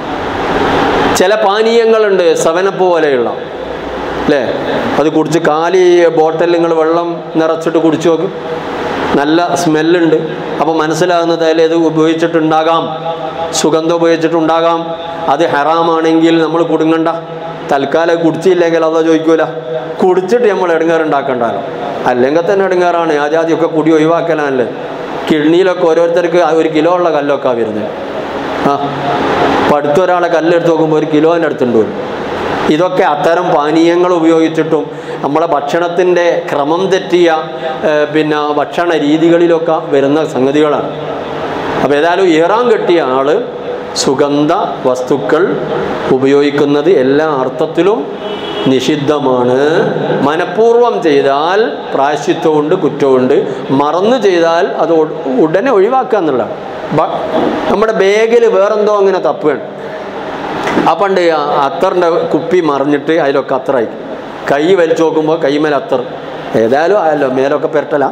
ചില പാനീയങ്ങളുണ്ട് സെവനപ്പ് പോലെയുള്ള അല്ലേ അത് കുടിച്ച് കാലി ബോട്ടലിൽ നിങ്ങൾ വെള്ളം നിറച്ചിട്ട് കുടിച്ചു നോക്ക് നല്ല സ്മെല്ലുണ്ട് അപ്പോൾ മനസ്സിലാകുന്നത് അതിൽ ഇത് ഉപയോഗിച്ചിട്ടുണ്ടാകാം സുഗന്ധം ഉപയോഗിച്ചിട്ടുണ്ടാകാം അത് ഹറാമാണെങ്കിൽ നമ്മൾ കുടുങ്ങണ്ട തൽക്കാലം കുടിച്ചില്ലെങ്കിൽ അതാ ചോദിക്കൂല കുടിച്ചിട്ട് നമ്മൾ ഇടങ്ങേറുണ്ടാക്കണ്ടല്ലോ അല്ലെങ്കിൽ തന്നെ ഇടങ്ങേറാണ് ആദ്യമൊക്കെ കുടി ഒഴിവാക്കലാണല്ലേ കിഡ്നിയിലൊക്കെ ഓരോരുത്തർക്ക് ഒരു കിലോ ഉള്ള കല്ലൊക്കെ വരുന്നത് ആ അപ്പം അടുത്തൊരാളെ കല്ലെടുത്ത് നോക്കുമ്പോൾ ഒരു കിലോൻ്റെ അടുത്തുണ്ട് വരും ഇതൊക്കെ അത്തരം പാനീയങ്ങൾ ഉപയോഗിച്ചിട്ടും നമ്മളെ ഭക്ഷണത്തിൻ്റെ ക്രമം തെറ്റിയ ഏഹ്, പിന്നെ ഭക്ഷണ രീതികളിലൊക്കെ വരുന്ന സംഗതികളാണ് അപ്പോൾ ഏതായാലും ഇറാൻ കെട്ടിയ ആള് സുഗന്ധ വസ്തുക്കൾ ഉപയോഗിക്കുന്നത് എല്ലാ അർത്ഥത്തിലും നിഷിദ്ധമാണ് മനഃപൂർവ്വം ചെയ്താൽ പ്രായശ്ചിത്വമുണ്ട് കുറ്റമുണ്ട് മറന്നു ചെയ്താൽ അത് ഉ- ഉടനെ ഒഴിവാക്കുക എന്നുള്ളതാണ് ബ- നമ്മുടെ ബാഗിൽ വേറെന്തോ അങ്ങനെ തപ്പുകയാണ് ആ പണ്ട് ആ അത്തറിൻ്റെ കുപ്പി മറിഞ്ഞിട്ട് അതിലൊക്കെ അത്തറായി കൈ വലിച്ചു നോക്കുമ്പോൾ കൈമേൽ അത്തർ ഏതായാലും ആയല്ലോ മേലൊക്കെ പെരട്ടല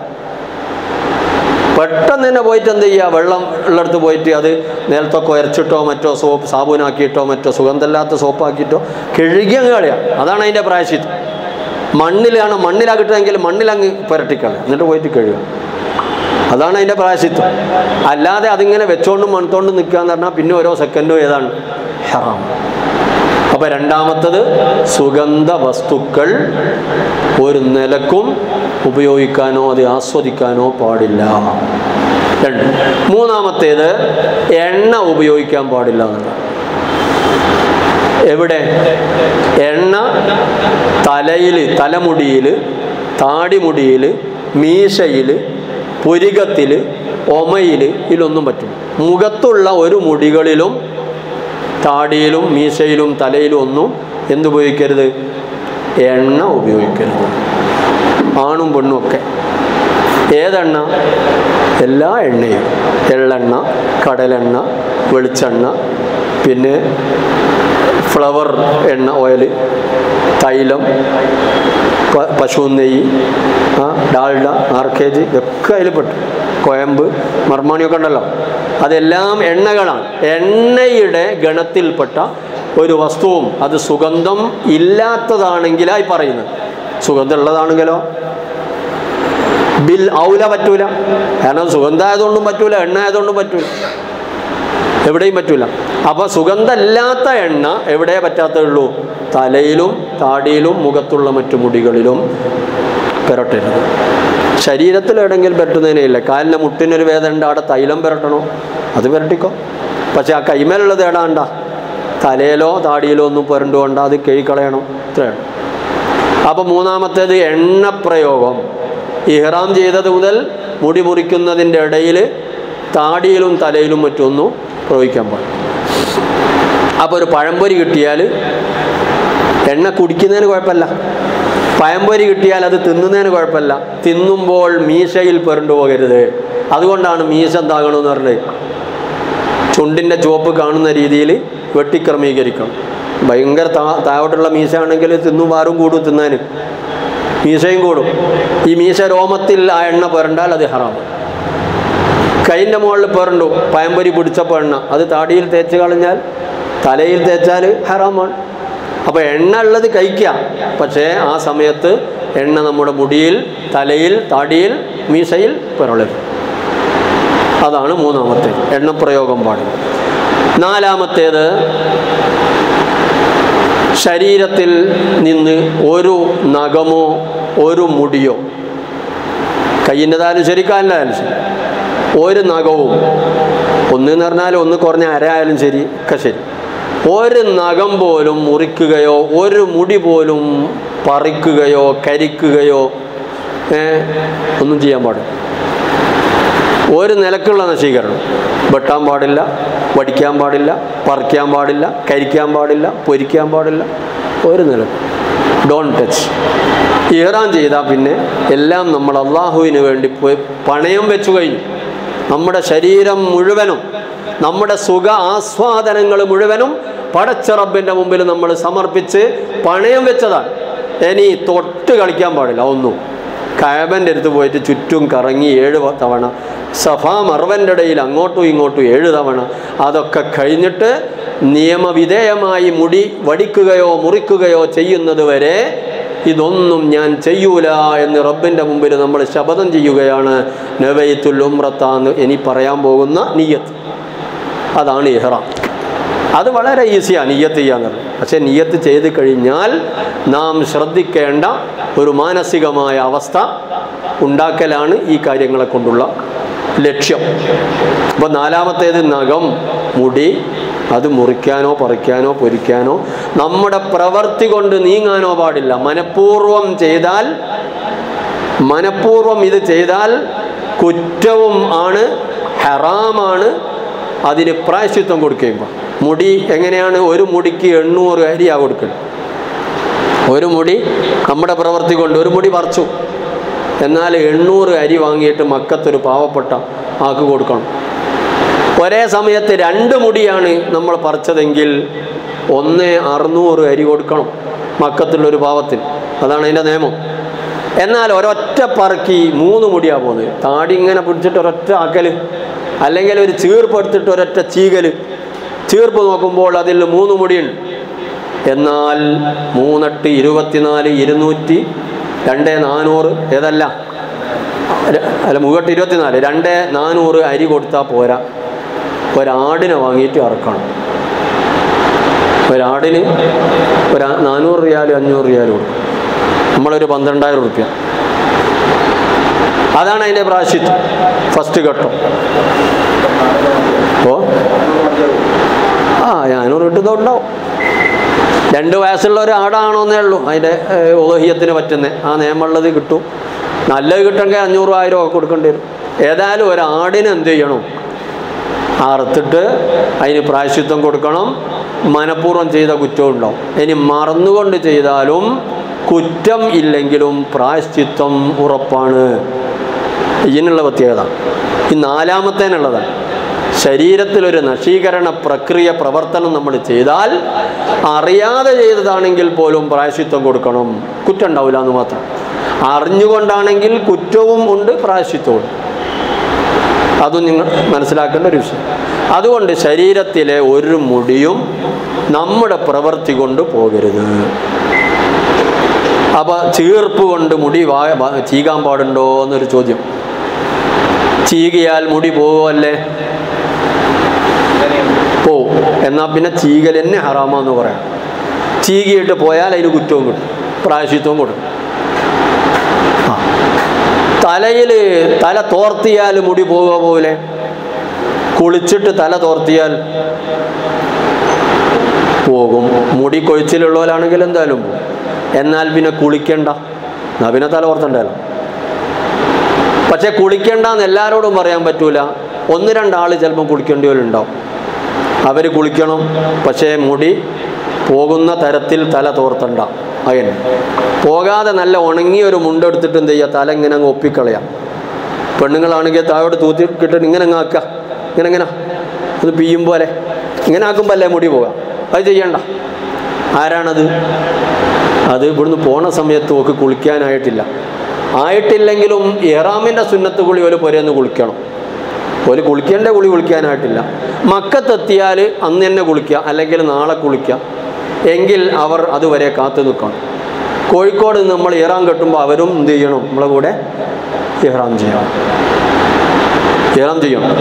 പെട്ടെന്ന് തന്നെ പോയിട്ട് എന്ത് ചെയ്യുക വെള്ളം ഉള്ളിടത്ത് പോയിട്ട് അത് നിലത്തൊക്കെ ഉരച്ചിട്ടോ മറ്റോ സോപ്പ് സാബൂനാക്കിയിട്ടോ മറ്റോ സുഗന്ധമില്ലാത്ത സോപ്പാക്കിയിട്ടോ കഴുകി അങ്ങ് കളയാം അതാണ് അതിൻ്റെ പ്രായശ്ചിത്തം മണ്ണിലാണ് മണ്ണിലാ കിട്ടുന്നതെങ്കിൽ മണ്ണിലങ്ങ് പുരട്ടിക്കളയാം എന്നിട്ട് പോയിട്ട് കഴുകാം അതാണ് അതിൻ്റെ പ്രായശ്ചിത്തം അല്ലാതെ അതിങ്ങനെ വെച്ചോണ്ടും മണത്തോണ്ടും നിൽക്കുക എന്ന് പറഞ്ഞാൽ പിന്നെ ഓരോ സെക്കൻഡും ഏതാണ് ഹറാം അപ്പോൾ രണ്ടാമത്തത് സുഗന്ധ വസ്തുക്കൾ ഒരു നിലക്കും ഉപയോഗിക്കാനോ അത് ആസ്വദിക്കാനോ പാടില്ല രണ്ട് മൂന്നാമത്തേത് എണ്ണ ഉപയോഗിക്കാൻ പാടില്ല എന്നുള്ളത് എവിടെ എണ്ണ തലയിൽ തലമുടിയിൽ താടിമുടിയിൽ മീശയിൽ പുരികത്തിൽ ഒമയിൽ ഇതിലൊന്നും പറ്റും മുഖത്തുള്ള ഒരു മുടികളിലും താടിയിലും മീശയിലും തലയിലും ഒന്നും എന്തുപയോഗിക്കരുത് എണ്ണ ഉപയോഗിക്കരുത് ആണും പെണ്ണും ഒക്കെ ഏതെണ്ണ എല്ലാ എണ്ണയും എള്ളെണ്ണ കടലെണ്ണ വെളിച്ചെണ്ണ പിന്നെ ഫ്ലവർ എണ്ണ ഓയിൽ തൈലം പ- പശു നെയ്യ് ആ ഡാൽഡ ആർക്കേജ് ഇതൊക്കെ അതിൽ പെട്ടു കോയമ്പ് മർമാണിയൊക്കെ ഉണ്ടല്ലോ അതെല്ലാം എണ്ണകളാണ് എണ്ണയുടെ ഗണത്തിൽപ്പെട്ട ഒരു വസ്തുവും അത് സുഗന്ധം ഇല്ലാത്തതാണെങ്കിലായി പറയുന്നത് സുഗന്ധം ഉള്ളതാണെങ്കിലോ ബിൽ ഔല പറ്റൂല കാരണം സുഗന്ധമായതുകൊണ്ടും പറ്റൂല എണ്ണ ആയതുകൊണ്ടും പറ്റൂല എവിടെയും പറ്റൂല അപ്പോൾ സുഗന്ധമില്ലാത്ത എണ്ണ എവിടെ പറ്റാത്തുള്ളൂ തലയിലും താടിയിലും മുഖത്തുള്ള മറ്റു മുടികളിലും പുരട്ടരുത് ശരീരത്തിൽ എവിടെയെങ്കിലും പുരട്ടുന്നതിനില്ല കാലിൻ്റെ മുട്ടിനൊരു വേദന ഉണ്ട് അവിടെ തൈലം പുരട്ടണോ അത് പുരട്ടിക്കോ പക്ഷെ ആ കൈമേലുള്ളത് ഏടാണ്ട തലയിലോ താടിയിലോ ഒന്നും പുരണ്ടുകൊണ്ട അത് കഴുകളയണം ഇത്രയാണ് അപ്പോൾ മൂന്നാമത്തേത് എണ്ണപ്രയോഗം ഇഹ്റാം ചെയ്തത് മുതൽ മുടി മുറിക്കുന്നതിൻ്റെ ഇടയിൽ താടിയിലും തലയിലും മറ്റൊന്നും പ്രയോഗിക്കാൻ പാടില്ല അപ്പോൾ ഒരു പഴംപൊരി കിട്ടിയാൽ എണ്ണ കുടിക്കുന്നതിന് കുഴപ്പമില്ല പഴംപൊരി കിട്ടിയാൽ അത് തിന്നുന്നതിന് കുഴപ്പമില്ല തിന്നുമ്പോൾ മീശയിൽ പുരണ്ടു പോകരുത് അതുകൊണ്ടാണ് മീശ എന്താകണമെന്ന് പറഞ്ഞത് ചുണ്ടിൻ്റെ ചുവപ്പ് കാണുന്ന രീതിയിൽ വെട്ടിക്രമീകരിക്കണം ഭയങ്കര താ താഴോട്ടുള്ള മീശ ആണെങ്കിൽ തിന്നും വാറും കൂടും തിന്നാൻ മീശയും കൂടും ഈ മീശ രോമത്തിൽ ആ എണ്ണ പുരണ്ടാൽ അത് ഹറാമാണ് കൈൻ്റെ മുകളിൽ പുരണ്ടു പയമ്പൊരി പിടിച്ചപ്പോൾ എണ്ണ അത് താടിയിൽ തേച്ച് കളഞ്ഞാൽ തലയിൽ തേച്ചാൽ ഹറാമാണ് അപ്പോൾ എണ്ണ ഉള്ളത് കഴിക്കാം പക്ഷേ ആ സമയത്ത് എണ്ണ നമ്മുടെ മുടിയിൽ തലയിൽ താടിയിൽ മീശയിൽ പുരളരുത് അതാണ് മൂന്നാമത്തേത് എണ്ണപ്രയോഗം പാടില്ല നാലാമത്തേത് ശരീരത്തിൽ നിന്ന് ഒരു നഖമോ ഒരു മുടിയോ കയ്യിൻ്റെതായാലും ശരി കാലിൻ്റെതായാലും ശരി ഒരു നഖവും ഒന്ന് എന്ന് പറഞ്ഞാൽ ഒന്ന് കുറഞ്ഞ അരയായാലും ശരി ഒക്കെ ശരി ഒരു നഖം പോലും മുറിക്കുകയോ ഒരു മുടി പോലും പറിക്കുകയോ കരിക്കുകയോ ഏ, ഒന്നും ചെയ്യാൻ പാടില്ല ഒരു നിലക്കുള്ള നശീകരണം വെട്ടാൻ പാടില്ല വടിക്കാൻ പാടില്ല പറിക്കാൻ പാടില്ല കരിക്കാൻ പാടില്ല പൊരിക്കാൻ പാടില്ല ഒരു നിലക്ക് ഡോൺ ടച്ച് ഇഹ്റാൻ ചെയ്താൽ പിന്നെ എല്ലാം നമ്മൾ അള്ളാഹുവിന് വേണ്ടി പോയി പണയം വെച്ചു കഴിഞ്ഞു നമ്മുടെ ശരീരം മുഴുവനും നമ്മുടെ സുഖ ആസ്വാദനങ്ങൾ മുഴുവനും പടച്ച റബ്ബിൻ്റെ മുമ്പിൽ നമ്മൾ സമർപ്പിച്ച് പണയം വെച്ചതാണ് ഇനി തൊട്ട് കളിക്കാൻ പാടില്ല ഒന്നും കയബൻ്റെ അടുത്ത് പോയിട്ട് ചുറ്റും കറങ്ങി ഏഴ് വ- തവണ സഫാ മറവൻ്റെ ഇടയിൽ അങ്ങോട്ടും ഇങ്ങോട്ടും ഏഴ് തവണ അതൊക്കെ കഴിഞ്ഞിട്ട് നിയമവിധേയമായി മുടി വടിക്കുകയോ മുറിക്കുകയോ ചെയ്യുന്നത് വരെ ഇതൊന്നും ഞാൻ ചെയ്യൂല എന്ന് റബ്ബിൻ്റെ മുമ്പിൽ നമ്മൾ ശപഥം ചെയ്യുകയാണ് നവൈത്തുൽ ഉമ്രത്താന്ന് ഇനി പറയാൻ പോകുന്ന നീയത്ത് അതാണ് ഇഹ്റാം അത് വളരെ ഈസിയാണ് നിയ്യത്ത് ചെയ്യാന്നുള്ളത് പക്ഷേ നിയ്യത്ത് ചെയ്ത് കഴിഞ്ഞാൽ നാം ശ്രദ്ധിക്കേണ്ട ഒരു മാനസികമായ അവസ്ഥ ഉണ്ടാക്കലാണ് ഈ കാര്യങ്ങളെ കൊണ്ടുള്ള ലക്ഷ്യം അപ്പോൾ നാലാമത്തേത് നഖം മുടി അത് മുറിക്കാനോ പറിക്കാനോ പൊരിക്കാനോ നമ്മുടെ പ്രവൃത്തി കൊണ്ട് നീങ്ങാനോ പാടില്ല മനഃപൂർവം ചെയ്താൽ മനഃപൂർവം ഇത് ചെയ്താൽ കുറ്റവും ആണ് ഹറാമാണ് അതിന് പ്രായശ്ചിത്വം കൊടുക്കുമ്പോൾ മുടി എങ്ങനെയാണ് ഒരു മുടിക്ക് എണ്ണൂറ് അരിയാ കൊടുക്കൽ ഒരു മുടി നമ്മുടെ പ്രവൃത്തി കൊണ്ട് ഒരു മുടി പറിച്ചു എന്നാൽ എണ്ണൂറ് അരി വാങ്ങിയിട്ട് മക്കത്തൊരു പാവപ്പെട്ട ആക്ക് കൊടുക്കണം ഒരേ സമയത്ത് രണ്ട് മുടിയാണ് നമ്മൾ പറിച്ചതെങ്കിൽ ഒന്ന് അറുന്നൂറ് അരി കൊടുക്കണം മക്കത്തുള്ളൊരു പാവത്തിന് അതാണ് അതിൻ്റെ നിയമം എന്നാൽ ഒരൊറ്റ പറക്കി മൂന്ന് മുടിയാ പോകുന്നത് താടി ഇങ്ങനെ പിടിച്ചിട്ട് ഒരൊറ്റ ആക്കല് അല്ലെങ്കിൽ ഒരു ചീർപ്പ് എടുത്തിട്ട് ഒരൊറ്റ ചീകല് ചീർപ്പ് നോക്കുമ്പോൾ അതിൽ മൂന്ന് മുടിയുണ്ട് എന്നാൽ മൂന്നെട്ട് ഇരുപത്തിനാല് ഇരുന്നൂറ്റി രണ്ട് നാനൂറ് ഏതല്ല ര- അല്ല മൂവെട്ട് ഇരുപത്തിനാല് രണ്ട് നാനൂറ് അരി കൊടുത്താൽ പോരാ ഒരാടിനെ വാങ്ങിയിട്ട് ഇറക്കണം ഒരാടിന് ഒരു നാനൂറ് റിയാലും അഞ്ഞൂറ് റിയാലും കൊടുക്കും നമ്മളൊരു പന്ത്രണ്ടായിരം റുപ്യ അതാണ് അതിൻ്റെ പ്രാശിത്വം ഫസ്റ്റ് ഘട്ടം ഓ ആ ഞാനൂറ് കിട്ടുന്നുണ്ടാവും രണ്ട് വയസ്സുള്ള ഒരു ആടാണോന്നേ ഉള്ളൂ അതിൻ്റെ ഓഹ്യത്തിന് പറ്റുന്നത് ആ നിയമമുള്ളത് കിട്ടും നല്ലത് കിട്ടണമെങ്കിൽ അഞ്ഞൂറ് ആയിരം ഒക്കെ കൊടുക്കേണ്ടി വരും ഏതായാലും ഒരു ആടിന് എന്ത് ചെയ്യണം അറുത്തിട്ട് അതിന് പ്രായശ്ചിത്വം കൊടുക്കണം മനഃപൂർവ്വം ചെയ്ത കുറ്റവും ഉണ്ടാവും ഇനി മറന്നുകൊണ്ട് ചെയ്താലും കുറ്റം ഇല്ലെങ്കിലും പ്രായശ്ചിത്വം ഉറപ്പാണ് ഇതിനുള്ള പ്രത്യേകത ഈ നാലാമത്തേനുള്ളതാണ് ശരീരത്തിലൊരു നശീകരണ പ്രക്രിയ പ്രവർത്തനം നമ്മൾ ചെയ്താൽ അറിയാതെ ചെയ്തതാണെങ്കിൽ പോലും പ്രായശ്ചിത്വം കൊടുക്കണം കുറ്റം ഉണ്ടാവില്ല എന്ന് മാത്രം അറിഞ്ഞുകൊണ്ടാണെങ്കിൽ കുറ്റവും ഉണ്ട് പ്രായശ്ചിത്വവും ഉണ്ട് അതും നിങ്ങൾ മനസ്സിലാക്കേണ്ട ഒരു വിഷയം അതുകൊണ്ട് ശരീരത്തിലെ ഒരു മുടിയും നമ്മുടെ പ്രവൃത്തി കൊണ്ട് പോകരുത് അപ്പൊ ചീർപ്പ് കൊണ്ട് മുടി വാ വാ- ചീകാൻ പാടുണ്ടോ എന്നൊരു ചോദ്യം ചീകിയാൽ മുടി പോവല്ലേ പോവും എന്നാൽ പിന്നെ ചീകൽ തന്നെ ഹറാമാന്ന് പറയാം ചീകിയിട്ട് പോയാൽ അതിന് കുറ്റവും കിട്ടും പ്രായശിത്വവും കൊടുക്കും ആ. തലയിൽ തല തോർത്തിയാൽ മുടി പോവുക പോലെ കുളിച്ചിട്ട് തല തോർത്തിയാൽ പോകും മുടി കൊഴിച്ചിലുള്ളവരാണെങ്കിൽ എന്തായാലും പോകും എന്നാൽ പിന്നെ കുളിക്കണ്ട എന്നാ പിന്നെ തല ഓർത്തണ്ടല്ലോ പക്ഷെ കുളിക്കണ്ടെന്ന് എല്ലാവരോടും പറയാൻ പറ്റൂല ഒന്ന് രണ്ടാൾ ചിലപ്പോൾ കുളിക്കേണ്ടവരുണ്ടാവും അവർ കുളിക്കണം പക്ഷേ മുടി പോകുന്ന തരത്തിൽ തല തോർത്തണ്ട അങ്ങനെ പോകാതെ നല്ല ഉണങ്ങിയ ഒരു മുണ്ടെടുത്തിട്ട് എന്ത് ചെയ്യുക തല ഇങ്ങനെ അങ്ങ് ഒപ്പിക്കളയാം പെണ്ണുങ്ങളാണെങ്കിൽ താഴോട്ട് തൂത്തി കിട്ടിട്ട് ഇങ്ങനെ അങ്ങ് ആക്കുക ഇങ്ങനെ ഇങ്ങനെ അത് പിയ്യും പോലെ ഇങ്ങനെ ആക്കുമ്പോൾ അല്ലേ മുടി പോകാം അത് ചെയ്യണ്ട ആരാണത് അത് ഇവിടുന്ന് പോണ സമയത്ത് ഓക്ക് കുളിക്കാനായിട്ടില്ല ആയിട്ടില്ലെങ്കിലും ഇറാമിൻ്റെ സുന്നത്ത് കുളി ഒരു പുരയെന്ന് കുളിക്കണം ഒരു കുളിക്കേണ്ട കുളി കുളിക്കാനായിട്ടില്ല മക്കത്തെത്തിയാൽ അന്ന് തന്നെ കുളിക്കുക അല്ലെങ്കിൽ നാളെ കുളിക്കുക എങ്കിൽ അവർ അതുവരെ കാത്തു നിൽക്കണം കോഴിക്കോട് നിന്ന് നമ്മൾ ഇറാൻ കെട്ടുമ്പോൾ അവരും എന്ത് ചെയ്യണം നമ്മളെ കൂടെ ഇഹ്റാം ചെയ്യണം ഇഹ്റാം ചെയ്യണം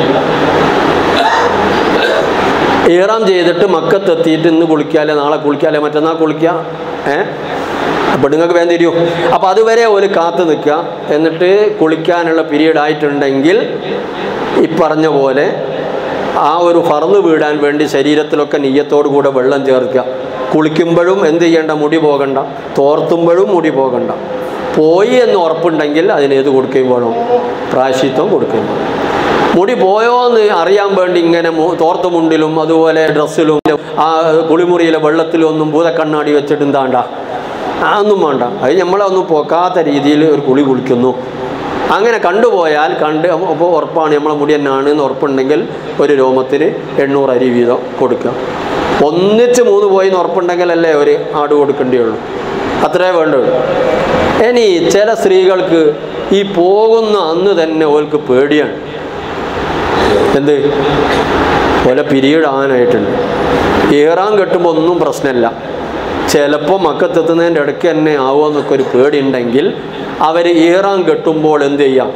ഇഹ്റാം ചെയ്തിട്ട് മക്കത്തെത്തിയിട്ട് ഇന്ന് കുളിക്കാല്ലേ നാളെ കുളിക്കാല്ലേ മറ്റന്നാൾ കുളിക്കുക ഏ അപ്പം നിങ്ങൾക്ക് വേഗം തരുമോ അപ്പം അതുവരെ ഒരു കാത്തു നിൽക്കുക എന്നിട്ട് കുളിക്കാനുള്ള പീരീഡ് ആയിട്ടുണ്ടെങ്കിൽ ഈ പറഞ്ഞ പോലെ ആ ഒരു ഫറന്ന് വീടാൻ വേണ്ടി ശരീരത്തിലൊക്കെ നെയ്യത്തോടു കൂടെ വെള്ളം ചേർക്കുക കുളിക്കുമ്പോഴും എന്ത് ചെയ്യേണ്ട മുടി പോകണ്ട തോർത്തുമ്പോഴും മുടി പോകണ്ട പോയി എന്ന് ഉറപ്പുണ്ടെങ്കിൽ അതിന് ഏത് കൊടുക്കുകയും വേണം പ്രായശിത്വം കൊടുക്കുകയും വേണം മുടി പോയോ എന്ന് അറിയാൻ വേണ്ടി ഇങ്ങനെ മു- തോർത്ത മുണ്ടിലും അതുപോലെ ഡ്രസ്സിലും ആ കുളിമുറിയിലെ വെള്ളത്തിലും ഒന്നും ഭൂതക്കണ്ണാടി വെച്ചിട്ട് എന്താണ്ട അതൊന്നും വേണ്ട അത് നമ്മളെ ഒന്നും പോക്കാത്ത രീതിയിൽ ഒരു കുളി കുളിക്കുന്നു അങ്ങനെ കണ്ടുപോയാൽ കണ്ട് അപ്പോൾ ഉറപ്പാണ് നമ്മളെ മുടി തന്നെയാണ് എന്ന് ഉറപ്പുണ്ടെങ്കിൽ ഒരു രോമത്തിന് എണ്ണൂറ് അരി വീതം കൊടുക്കുക ഒന്നിച്ച് മൂന്ന് പോയി എന്ന് ഉറപ്പുണ്ടെങ്കിലല്ലേ ഒരു ആട് കൊടുക്കേണ്ടിയുള്ളൂ അത്രേ വേണ്ടുള്ളൂ ഇനി ചില സ്ത്രീകൾക്ക് ഈ പോകുന്ന അന്ന് തന്നെ ഓൾക്ക് പേടിയാണ് എന്ത് പോലെ പിരീഡ് ആകാനായിട്ടുണ്ട് ഏറാൻ കെട്ടുമ്പോൾ ഒന്നും പ്രശ്നമില്ല ചിലപ്പോൾ മക്കത്തെത്തുന്നതിൻ്റെ ഇടയ്ക്ക് തന്നെ ആവുമെന്നൊക്കെ ഒരു പേടിയുണ്ടെങ്കിൽ അവർ ഈറാൻ കെട്ടുമ്പോൾ എന്ത് ചെയ്യാം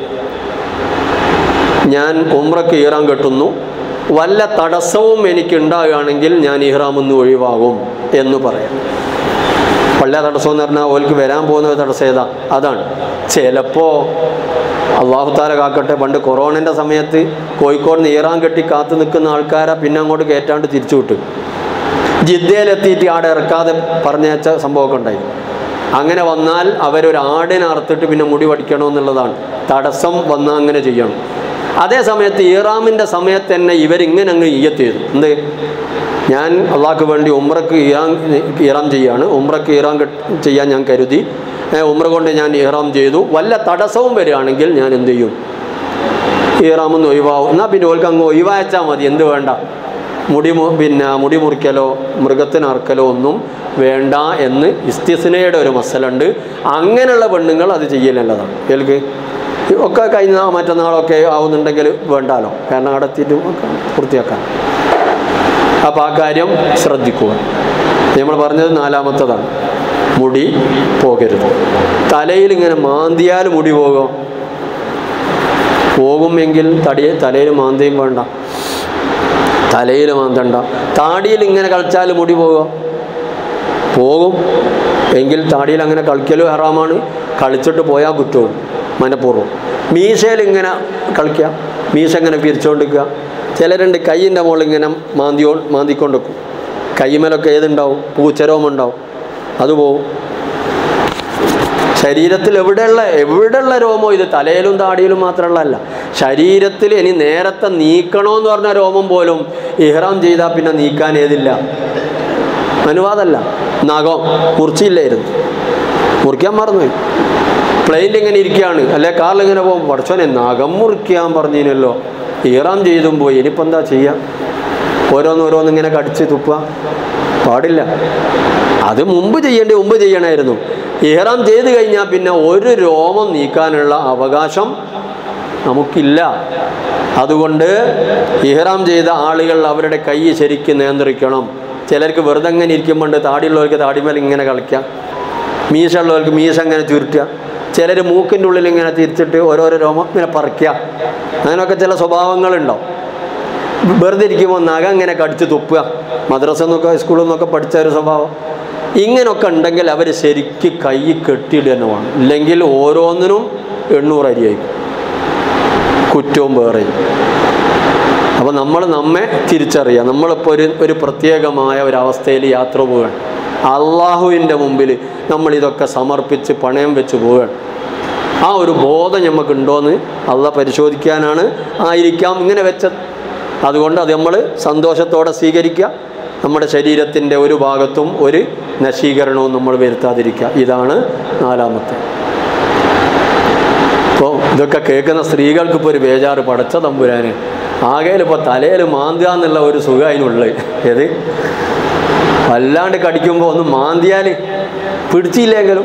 ഞാൻ ഉമ്രക്ക് ഈറാൻ കെട്ടുന്നു വല്ല തടസ്സവും എനിക്ക് ഉണ്ടാകുകയാണെങ്കിൽ ഞാൻ ഇഹ്റാമിൽ നിന്ന് ഒഴിവാകും എന്ന് പറയാം പള്ള തടസ്സം എന്ന് പറഞ്ഞാൽ ഓൽക്ക് വരാൻ പോകുന്ന തടസ്സം ഏതാ അതാണ് ചിലപ്പോൾ അള്ളാഹുത്താല കാക്കട്ടെ പണ്ട് കൊറോണൻ്റെ സമയത്ത് കോഴിക്കോട് നിന്ന് ഈറാൻ കെട്ടി കാത്തു നിൽക്കുന്ന ആൾക്കാരെ പിന്നെ അങ്ങോട്ട് കയറ്റാണ്ട് തിരിച്ചു വിട്ടു ജിദ്ദയിലെത്തിയിട്ട് ആടെ ഇറക്കാതെ പറഞ്ഞയച്ച സംഭവമൊക്കെ ഉണ്ടായി അങ്ങനെ വന്നാൽ അവരൊരു ആടിനെ അറുത്തിട്ട് പിന്നെ മുടി പഠിക്കണമെന്നുള്ളതാണ് തടസ്സം വന്നാൽ അങ്ങനെ ചെയ്യണം അതേ സമയത്ത് ഈറാമിൻ്റെ സമയത്ത് തന്നെ ഇവരിങ്ങനെ അങ്ങ് ഈയത്ത് ചെയ്തു എന്ത് ഞാൻ അള്ളാഹ്ക്ക് വേണ്ടി ഉമ്രക്ക് ഇറാൻ ഇറാം ചെയ്യാണ് ഉമ്രക്ക് ഇറാം കെട്ട് ചെയ്യാൻ ഞാൻ കരുതി ഏ, ഉമ്ര കൊണ്ട് ഞാൻ ഇറാം ചെയ്തു വല്ല തടസ്സവും വരികയാണെങ്കിൽ ഞാൻ എന്ത് ചെയ്യും ഈറാമെന്ന് ഒഴിവാവും എന്നാൽ പിന്നെ ഓൾക്ക് അങ്ങ് ഒഴിവാച്ചാൽ മതി എന്ത് വേണ്ട മുടി മു- പിന്നെ മുടി മുറിക്കലോ മൃഗത്തിന് അറക്കലോ ഒന്നും വേണ്ട എന്ന് ഇസ്തിസ്നയുടെ ഒരു മസലുണ്ട് അങ്ങനെയുള്ള പെണ്ണുങ്ങൾ അത് ചെയ്യലുള്ളതാണ് ഏൽക്ക് ഒക്കെ കഴിഞ്ഞ മറ്റന്നാളൊക്കെ ആവുന്നുണ്ടെങ്കിൽ വേണ്ടാലോ കാരണം അവിടെ എത്തിയിട്ട് ഒക്കെ പൂർത്തിയാക്കാൻ അപ്പോൾ ആ കാര്യം ശ്രദ്ധിക്കുക നമ്മൾ പറഞ്ഞത് നാലാമത്തതാണ് മുടി പോകരുത് തലയിൽ ഇങ്ങനെ മാന്തിയാൽ മുടി പോകും പോകുമെങ്കിൽ തടിയെ തലയിൽ മാന്തിയും വേണ്ട തലയിൽ മാന്തണ്ട താടിയിൽ ഇങ്ങനെ കളിച്ചാൽ മുടി പോകും പോകും എങ്കിൽ താടിയിൽ അങ്ങനെ കളിക്കലും ഹറാമാണ് കളിച്ചിട്ട് പോയാൽ കുറ്റവും മനഃപൂർവ്വം മീശയിൽ ഇങ്ങനെ കളിക്കുക മീശ ഇങ്ങനെ പിരിച്ചുകൊണ്ടിരിക്കുക ചിലരുണ്ട് കൈയിൻ്റെ മുകളിൽ ഇങ്ങനെ മാന്തിയോ മാന്തിക്കൊണ്ട് വെക്കും കൈമേലൊക്കെ ഏതുണ്ടാവും പൂച്ചരോമം ഉണ്ടാവും അത് പോവും ശരീരത്തിൽ എവിടെയുള്ള എവിടെയുള്ള രോമോ ഇത് തലയിലും താടിയിലും മാത്രമുള്ളതല്ല ശരീരത്തിൽ ഇനി നേരത്തെ നീക്കണമെന്ന് പറഞ്ഞ രോമം പോലും ഇഹ്റാം ചെയ്താൽ പിന്നെ നീക്കാൻ ഏതില്ല അനുവാദമല്ല നഖം മുറിച്ചില്ലായിരുന്നു മുറിക്കാൻ മറന്നുപോയി പ്ലെയിനിൽ ഇങ്ങനെ ഇരിക്കുകയാണ് അല്ലെ കാറിൽ ഇങ്ങനെ പോകും പഠിച്ചോനെ നഖം മുറിക്കാൻ പറഞ്ഞിനല്ലോ ഇഹ്റാം ചെയ്തും പോയി ഇനിയിപ്പോൾ എന്താ ചെയ്യുക ഓരോന്ന് ഓരോന്ന് ഇങ്ങനെ കടിച്ച് തുപ്പുക പാടില്ല അത് മുമ്പ് ചെയ്യേണ്ടി മുമ്പ് ചെയ്യണമായിരുന്നു ഇഹ്റാം ചെയ്ത് കഴിഞ്ഞാൽ പിന്നെ ഒരു രോമം നീക്കാനുള്ള അവകാശം നമുക്കില്ല അതുകൊണ്ട് ഇഹ്റാം ചെയ്ത ആളുകൾ അവരുടെ കൈ ശരിക്കും നിയന്ത്രിക്കണം ചിലർക്ക് വെറുതെ അങ്ങനെ ഇരിക്കുമ്പോൾ താടിയുള്ളവർക്ക് താടിമേൽ ഇങ്ങനെ കളിക്കാം മീശ ഉള്ളവർക്ക് മീശ അങ്ങനെ ചുരുട്ടുക ചിലർ മൂക്കിൻ്റെ ഉള്ളിൽ ഇങ്ങനെ തിരിച്ചിട്ട് ഓരോരോ രോമം ഇങ്ങനെ പറിക്കുക അങ്ങനെയൊക്കെ ചില സ്വഭാവങ്ങളുണ്ടാവും വെറുതെ ഇരിക്കുമ്പോൾ നഖം ഇങ്ങനെ കടിച്ച് തുപ്പുക മദ്രസ എന്നൊക്കെ സ്കൂളിൽ നിന്നൊക്കെ പഠിച്ച ഒരു സ്വഭാവം ഇങ്ങനൊക്കെ ഉണ്ടെങ്കിൽ അവർ ശരിക്ക് കൈ കെട്ടിയിടുക തന്നെ വേണം ഇല്ലെങ്കിൽ ഓരോന്നിനും എണ്ണൂറ് അരിയായിരിക്കും കുറ്റവും വേറെയും അപ്പോൾ നമ്മൾ നമ്മെ തിരിച്ചറിയുക നമ്മളിപ്പോൾ ഒരു ഒരു പ്രത്യേകമായ ഒരവസ്ഥയിൽ യാത്ര പോവുകയാണ് അള്ളാഹുവിൻ്റെ മുമ്പിൽ നമ്മൾ ഇതൊക്കെ സമർപ്പിച്ച് പണയം വെച്ച് പോവുകയാണ് ആ ഒരു ബോധം നമുക്കുണ്ടോയെന്ന് അള്ള പരിശോധിക്കാനാണ് ആയിരിക്കാം ഇങ്ങനെ വെച്ചത് അതുകൊണ്ട് അത് നമ്മൾ സന്തോഷത്തോടെ സ്വീകരിക്കുക നമ്മുടെ ശരീരത്തിൻ്റെ ഒരു ഭാഗത്തും ഒരു നശീകരണവും നമ്മൾ വരുത്താതിരിക്കുക ഇതാണ് നാലാമത്തെ ഇപ്പോൾ ഇതൊക്കെ കേൾക്കുന്ന സ്ത്രീകൾക്ക് ഇപ്പോൾ ഒരു ബേജാറ് പടച്ച തമ്പുരാന് ആകെയിൽ ഇപ്പോൾ തലയിൽ മാന്തുക എന്നുള്ള ഒരു സുഖം അതിനുള്ളത് ഏത് വല്ലാണ്ട് കടിക്കുമ്പോൾ ഒന്ന് മാന്തിയാൽ പിടിച്ചില്ലെങ്കിലും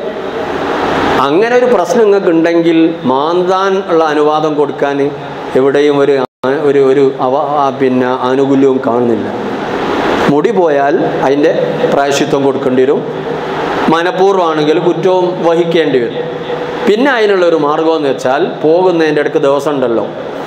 അങ്ങനെ ഒരു പ്രശ്നം നിങ്ങൾക്ക് ഉണ്ടെങ്കിൽ മാന്താൻ ഉള്ള അനുവാദം കൊടുക്കാൻ എവിടെയും ഒരു ആ- ഒരു ഒരു അവ ആ പിന്നെ ആനുകൂല്യവും കാണുന്നില്ല മുടി പോയാൽ അതിൻ്റെ പ്രായശ്ചിത്വം കൊടുക്കേണ്ടി വരും മനഃപൂർവ്വമാണെങ്കിൽ കുറ്റവും വഹിക്കേണ്ടി വരും പിന്നെ അതിനുള്ള ഒരു മാർഗമെന്ന് വെച്ചാൽ പോകുന്നതിൻ്റെ ഇടയ്ക്ക് ദിവസം ഉണ്ടല്ലോ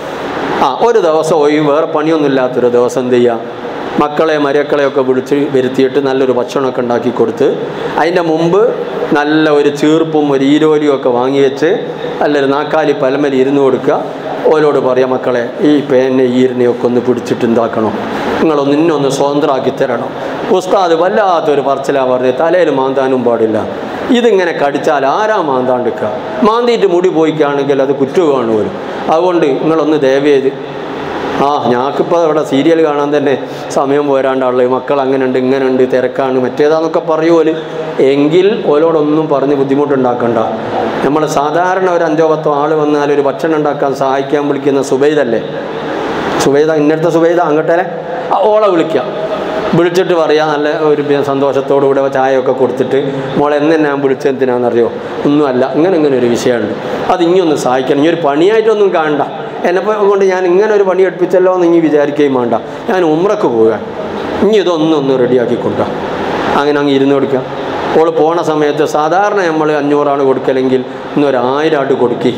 ആ ഒരു ദിവസം ഒഴിവ് വേറെ പണിയൊന്നുമില്ലാത്തൊരു ദിവസം എന്ത് ചെയ്യുക മക്കളെ മരക്കളെയൊക്കെ വിളിച്ച് വരുത്തിയിട്ട് നല്ലൊരു ഭക്ഷണമൊക്കെ ഉണ്ടാക്കി കൊടുത്ത് അതിൻ്റെ മുമ്പ് നല്ല ഒരു ചീർപ്പും ഒരു ഈരോലിയും ഒക്കെ വാങ്ങി വെച്ച് നല്ലൊരു നാക്കാലി പലമൽ ഇരുന്ന് കൊടുക്കുക ഓരോട് പറയാം മക്കളെ ഈ പേനെ ഈരിനെയൊക്കെ ഒന്ന് പിടിച്ചിട്ട് എന്താക്കണം നിങ്ങളൊന്ന് ഇന്നൊന്ന് സ്വതന്ത്രമാക്കി തരണം ഉസ്താദ് വല്ലാത്തൊരു പറച്ചിലാ പറഞ്ഞ് തലയിൽ മാന്താനും പാടില്ല ഇതിങ്ങനെ കടിച്ചാൽ ആരാ മാന്താണ്ടിക്കുക മാന്തിയിട്ട് മുടി പോയിക്കുകയാണെങ്കിൽ അത് കുറ്റം കാണുമല്ലോ അതുകൊണ്ട് നിങ്ങളൊന്ന് ദയവേത് ആ ഞങ്ങൾക്കിപ്പോൾ ഇവിടെ സീരിയൽ കാണാൻ തന്നെ സമയം പോരാണ്ടാണല്ലോ ഈ മക്കൾ അങ്ങനെ ഉണ്ട് ഇങ്ങനെ ഉണ്ട് തിരക്കാണ് മറ്റേതാന്നൊക്കെ പറയുമല്ലോ എങ്കിൽ ഓരോടൊന്നും പറഞ്ഞ് ബുദ്ധിമുട്ടുണ്ടാക്കണ്ട നമ്മൾ സാധാരണ ഒരു അഞ്ചോ പത്തോ ആൾ വന്നാൽ ഒരു ഭക്ഷണം ഉണ്ടാക്കാൻ സഹായിക്കാൻ വിളിക്കുന്ന സുബൈദല്ലേ സുബൈദ ഇന്നടുത്ത സുബൈദ അങ്ങോട്ടേ ആ ഓളെ വിളിക്കാം വിളിച്ചിട്ട് പറയാം നല്ല ഒരു പി- സന്തോഷത്തോടുകൂടെ ചായയൊക്കെ കൊടുത്തിട്ട് മോളെ എന്ന് ഞാൻ വിളിച്ചത് എന്തിനാണെന്നറിയോ ഒന്നുമല്ല ഇങ്ങനെ ഇങ്ങനെ ഒരു വിഷയമുണ്ട് അത് ഇനി ഒന്ന് സഹായിക്കണം ഇനി ഒരു പണിയായിട്ടൊന്നും കാണണ്ട എന്നെപ്പോൾ കൊണ്ട് ഞാൻ ഇങ്ങനെ ഒരു പണി എടുപ്പിച്ചല്ലോ എന്ന് ഇനി വിചാരിക്കുകയും വേണ്ട ഞാൻ ഉമ്രക്ക് പോവുകയാണ് ഇനി ഇതൊന്നും ഒന്ന് റെഡിയാക്കി കൊടുക്കുക അങ്ങനെ അങ്ങ് ഇരുന്ന് കൊടുക്കുക ഓൾ പോണ സമയത്ത് സാധാരണ നമ്മൾ അഞ്ഞൂറാണ് കൊടുക്കലെങ്കിൽ ഇന്നൊരു ആയിരം ആട്ട് കൊടുക്കി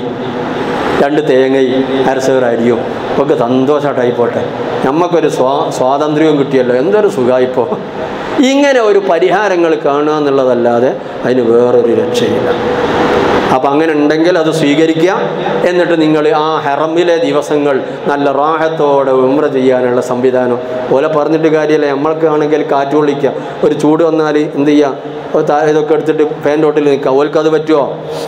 രണ്ട് തേങ്ങയും അരസേർ അരിയും ഒക്കെ സന്തോഷമായിട്ടായി പോട്ടെ നമുക്കൊരു സ്വാ സ്വാതന്ത്ര്യവും കിട്ടിയല്ലോ എന്തൊരു സുഖമായിപ്പോൾ ഇങ്ങനെ ഒരു പരിഹാരങ്ങൾ കാണുക എന്നുള്ളതല്ലാതെ അതിന് വേറൊരു രക്ഷയില്ല അപ്പം അങ്ങനെ ഉണ്ടെങ്കിൽ അത് സ്വീകരിക്കുക എന്നിട്ട് നിങ്ങൾ ആ ഹെറമിലെ ദിവസങ്ങൾ നല്ല റാഹത്തോടെ ഉമ്ര ചെയ്യാനുള്ള സംവിധാനം ഓലെ പറഞ്ഞിട്ട് കാര്യമില്ല നമ്മൾക്കാണെങ്കിൽ കാറ്റ് കൊള്ളിക്കുക ഒരു ചൂട് വന്നാൽ എന്ത് ചെയ്യുക താ- ഇതൊക്കെ എടുത്തിട്ട് ഫാൻ തോട്ടിൽ നിൽക്കുക ഓൽക്കത് പറ്റുമോ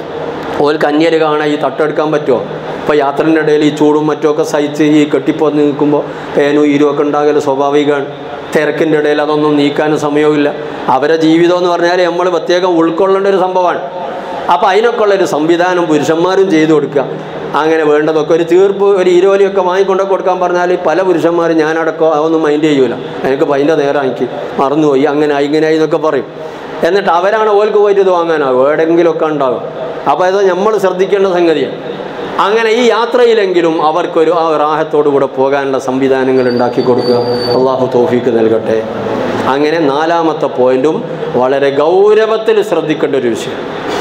ഓൽക്ക് അന്യര് കാണാൻ ഈ തട്ടെടുക്കാൻ പറ്റുമോ ഇപ്പോൾ യാത്രൻ്റെ ഇടയിൽ ഈ ചൂടും മറ്റുമൊക്കെ സഹിച്ച് ഈ കെട്ടിപ്പോന്ന് നിൽക്കുമ്പോൾ പേനും ഇരുമൊക്കെ ഉണ്ടാകല് സ്വാഭാവികമാണ് തിരക്കിൻ്റെ ഇടയിൽ അതൊന്നും നീക്കാനും സമയവുമില്ല അവരെ ജീവിതം എന്ന് പറഞ്ഞാൽ നമ്മൾ പ്രത്യേകം ഉൾക്കൊള്ളേണ്ട ഒരു സംഭവമാണ് അപ്പോൾ അതിനൊക്കെ ഉള്ളൊരു സംവിധാനം പുരുഷന്മാരും ചെയ്തു കൊടുക്കുക അങ്ങനെ വേണ്ടതൊക്കെ ഒരു തീർപ്പ് ഒരു ഇരുവലിയൊക്കെ വാങ്ങിക്കൊണ്ടൊക്കെ കൊടുക്കാൻ പറഞ്ഞാൽ പല പുരുഷന്മാരും ഞാനടക്കം അതൊന്നും മൈൻഡ് ചെയ്യൂല എനിക്ക് അതിൻ്റെ നേരം എനിക്ക് മറന്നുപോയി അങ്ങനെ ആയി, ഇങ്ങനെ ആയി എന്നൊക്കെ പറയും എന്നിട്ട് അവരാണ് ഓൽക്ക് പോയിട്ട് ഇത് വാങ്ങാനാകും എവിടെയെങ്കിലുമൊക്കെ ഉണ്ടാകും അപ്പോൾ ഇത് നമ്മൾ ശ്രദ്ധിക്കേണ്ട സംഗതിയാണ് അങ്ങനെ ഈ യാത്രയിലെങ്കിലും അവർക്കൊരു ആ റാഹത്തോടു കൂടെ പോകാനുള്ള സംവിധാനങ്ങൾ ഉണ്ടാക്കി കൊടുക്കുക അള്ളാഹു തോഫീക്ക് നൽകട്ടെ അങ്ങനെ നാലാമത്തെ പോയിന്റും വളരെ ഗൗരവത്തിൽ ശ്രദ്ധിക്കേണ്ട ഒരു വിഷയം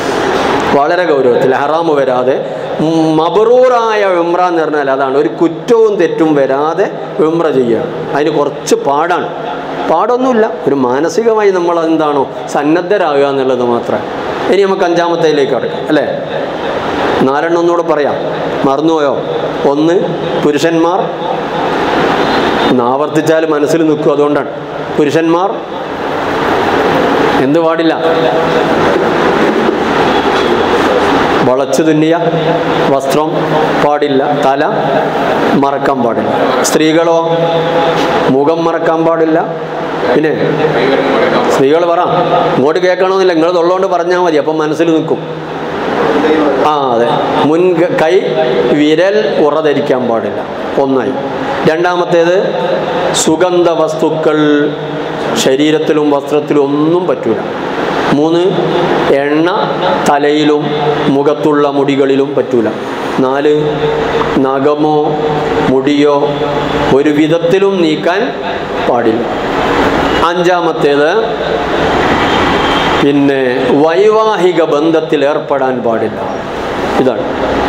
വളരെ ഗൗരവത്തിൽ ഹറാമ് വരാതെ മബറൂറായ ഉമ്ര എന്ന് പറഞ്ഞാൽ അതാണ് ഒരു കുറ്റവും തെറ്റും വരാതെ ഉമ്ര ചെയ്യുക അതിന് കുറച്ച് പാടാണ് പാടൊന്നുമില്ല ഒരു മാനസികമായി നമ്മൾ എന്താണോ സന്നദ്ധരാകുക എന്നുള്ളത് മാത്രമേ ഇനി നമുക്ക് അഞ്ചാമത്തേലേക്ക് കടക്കാം അല്ലേ നാലെണ്ണം ഒന്നുകൂടെ പറയാം മറന്നുപോയോ ഒന്ന് പുരുഷന്മാർ ഒന്ന് ആവർത്തിച്ചാൽ മനസ്സിൽ നിൽക്കും അതുകൊണ്ടാണ് പുരുഷന്മാർ എന്ത് പാടില്ല വളച്ചു തുന്നിയ വസ്ത്രം പാടില്ല തല മറക്കാൻ പാടില്ല സ്ത്രീകളോ മുഖം മറക്കാൻ പാടില്ല പിന്നെ സ്ത്രീകൾ പറ ഇങ്ങോട്ട് കേൾക്കണമെന്നില്ല നിങ്ങൾ തൊള്ളോണ്ട് പറഞ്ഞാൽ മതി അപ്പം മനസ്സിൽ നിൽക്കും ആ അതെ മുൻ കൈ വിരൽ ഉറ പാടില്ല ഒന്നായി രണ്ടാമത്തേത് സുഗന്ധ വസ്തുക്കൾ ശരീരത്തിലും വസ്ത്രത്തിലും ഒന്നും പറ്റൂല മൂന്ന് എണ്ണ തലയിലും മുഖത്തുള്ള മുടികളിലും പറ്റൂല നാല് നഖമോ മുടിയോ ഒരു വിധത്തിലും നീക്കാൻ പാടില്ല അഞ്ചാമത്തേത് പിന്നെ വൈവാഹിക ബന്ധത്തിൽ ഏർപ്പെടാൻ പാടില്ല ഇതാണ്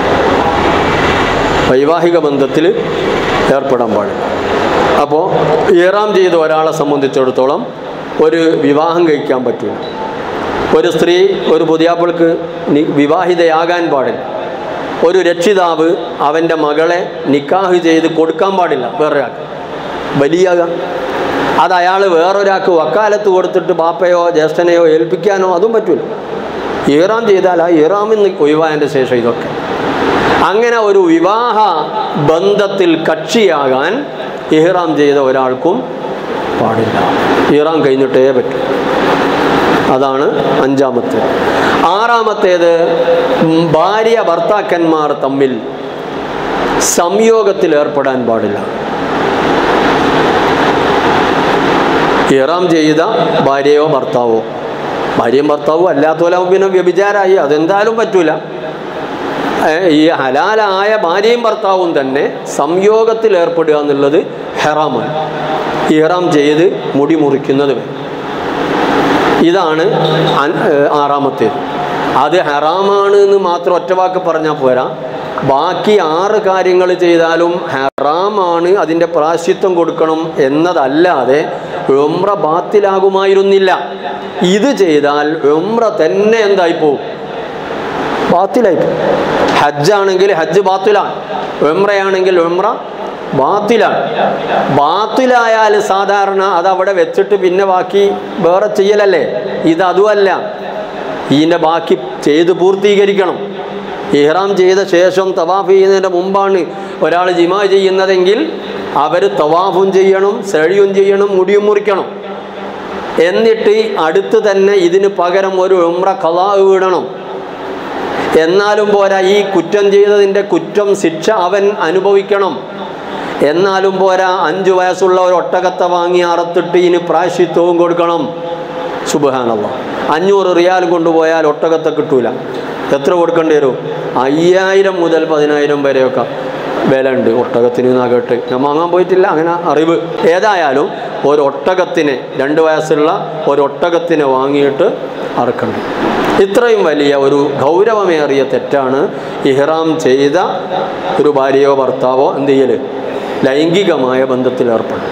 വൈവാഹിക ബന്ധത്തിൽ ഏർപ്പെടാൻ പാടില്ല അപ്പോൾ ഇറാം ചെയ്ത ഒരാളെ സംബന്ധിച്ചിടത്തോളം ഒരു വിവാഹം കഴിക്കാൻ പറ്റില്ല ഒരു സ്ത്രീ ഒരു പുതിയാപ്പിൾക്ക് നി- വിവാഹിതയാകാൻ പാടില്ല ഒരു രക്ഷിതാവ് അവൻ്റെ മകളെ നിക്കാഹ് ചെയ്ത് കൊടുക്കാൻ പാടില്ല വേറൊരാൾക്ക് വലിയാകാം അത് അയാൾ വേറൊരാൾക്ക് വക്കാലത്ത് കൊടുത്തിട്ട് ബാപ്പയോ ജ്യേഷ്ഠനെയോ ഏൽപ്പിക്കാനോ അതും പറ്റൂല ഈറാം ചെയ്താൽ ആ ഈറാമിൽ നിന്ന് ഒഴിവായതിൻ്റെ ശേഷം ഇതൊക്കെ അങ്ങനെ ഒരു വിവാഹ ബന്ധത്തിൽ കക്ഷിയാകാൻ ഇഹ്റാം ചെയ്ത ഒരാൾക്കും പാടില്ല ഇഹ്റാം കഴിഞ്ഞിട്ടേ പറ്റൂ അതാണ് അഞ്ചാമത്തേത് ആറാമത്തേത് ഉം, ഭാര്യ ഭർത്താക്കന്മാർ തമ്മിൽ സംയോഗത്തിൽ ഏർപ്പെടാൻ പാടില്ല ഇറാം ചെയ്ത ഭാര്യയോ ഭർത്താവോ ഭാര്യയും ഭർത്താവും അല്ലാത്തോലാവും പിന്നെ വ്യഭിചാരമായി അതെന്തായാലും പറ്റൂല ഏ, ഈ ഹലാലായ ഭാര്യയും ഭർത്താവും തന്നെ സംയോഗത്തിൽ ഏർപ്പെടുക എന്നുള്ളത് ഹെറാമാണ് ഇഹ്റാം ചെയ്ത് മുടി മുറിക്കുന്നത് വരെ ഇതാണ് അൻ- ഏ, ആറാമത്തേത് അത് ഹറാമാണ് എന്ന് മാത്രം ഒറ്റവാക്ക് പറഞ്ഞാൽ പോരാ ബാക്കി ആറ് കാര്യങ്ങൾ ചെയ്താലും ഹറാമാണ് അതിൻ്റെ പ്രാശ്ചിത്വം കൊടുക്കണം എന്നതല്ലാതെ ഉംറ ബാത്തിലാകുമായിരുന്നില്ല ഇത് ചെയ്താൽ ഉംറ തന്നെ എന്തായി പോവും ബാത്തിലായി പോകും ഹജ്ജാണെങ്കിൽ ഹജ്ജ് ബാത്തിലാണ് ഉംറയാണെങ്കിൽ ഉംറ ബാത്തിലാണ് ബാത്തിലായാൽ സാധാരണ അത് അവിടെ വെച്ചിട്ട് പിന്നെ ബാക്കി വേറെ ചെയ്യലല്ലേ ഇത് അതുമല്ല ഇതിൻ്റെ ബാക്കി ചെയ്ത് പൂർത്തീകരിക്കണം ഇഹ്റാം ചെയ്ത ശേഷം തവാഫ് ചെയ്യുന്നതിൻ്റെ മുമ്പാണ് ഒരാൾ ജിമാ ചെയ്യുന്നതെങ്കിൽ അവർ തവാഫും ചെയ്യണം സെഴിയും ചെയ്യണം മുടിയും മുറിക്കണം എന്നിട്ട് അടുത്ത് തന്നെ ഇതിന് പകരം ഒരു ഉംറ കലാ വീടണം എന്നാലും പോരാ ഈ കുറ്റം ചെയ്തതിൻ്റെ കുറ്റം ശിക്ഷ അവൻ അനുഭവിക്കണം എന്നാലും പോരാ അഞ്ചു വയസ്സുള്ള ഒരു ഒട്ടകത്തെ വാങ്ങി അറുത്തിട്ട് ഇതിന് പ്രായശ്ചിത്വവും കൊടുക്കണം സുബഹാനല്ല അഞ്ഞൂറ് റിയാൽ കൊണ്ടുപോയാൽ ഒട്ടകത്തെ കിട്ടൂല എത്ര കൊടുക്കേണ്ടി വരും അയ്യായിരം മുതൽ പതിനായിരം വരെയൊക്കെ വില ഉണ്ട് ഒട്ടകത്തിന് നകട്ട് ഞാൻ വാങ്ങാൻ പോയിട്ടില്ല അങ്ങനെ അറിവ് ഏതായാലും ഒരു ഒട്ടകത്തിന് രണ്ട് വയസ്സുള്ള ഒരു ഒട്ടകത്തിനെ വാങ്ങിയിട്ട് അറക്കണം ഇത്രയും വലിയ ഒരു ഗൗരവമേറിയ തെറ്റാണ് ഇഹ്റാം ചെയ്ത ഒരു ഭാര്യയോ ഭർത്താവോ എന്ത് ചെയ്യല് ലൈംഗികമായ ബന്ധത്തിൽ ഏർപ്പെടും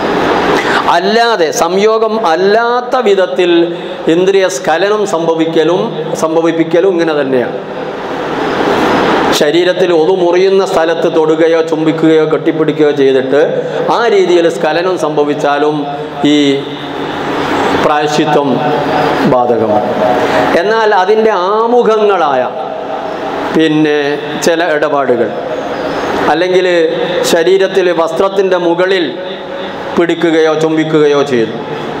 അല്ലാതെ സംയോഗം അല്ലാത്ത വിധത്തിൽ ഇന്ദ്രിയ സ്ഖലനം സംഭവിക്കലും സംഭവിപ്പിക്കലും ഇങ്ങനെ തന്നെയാണ് ശരീരത്തിൽ ഒതു മുറിയുന്ന സ്ഥലത്ത് തൊടുകയോ ചുംബിക്കുകയോ കെട്ടിപ്പിടിക്കുകയോ ചെയ്തിട്ട് ആ രീതിയിൽ സ്ഖലനം സംഭവിച്ചാലും ഈ പ്രായശ്ചിത്വം ബാധകമാണ് എന്നാൽ അതിൻ്റെ ആമുഖങ്ങളായ പിന്നെ ചില ഇടപാടുകൾ അല്ലെങ്കിൽ ശരീരത്തിൽ വസ്ത്രത്തിൻ്റെ മുകളിൽ പിടിക്കുകയോ ചുംബിക്കുകയോ ചെയ്തു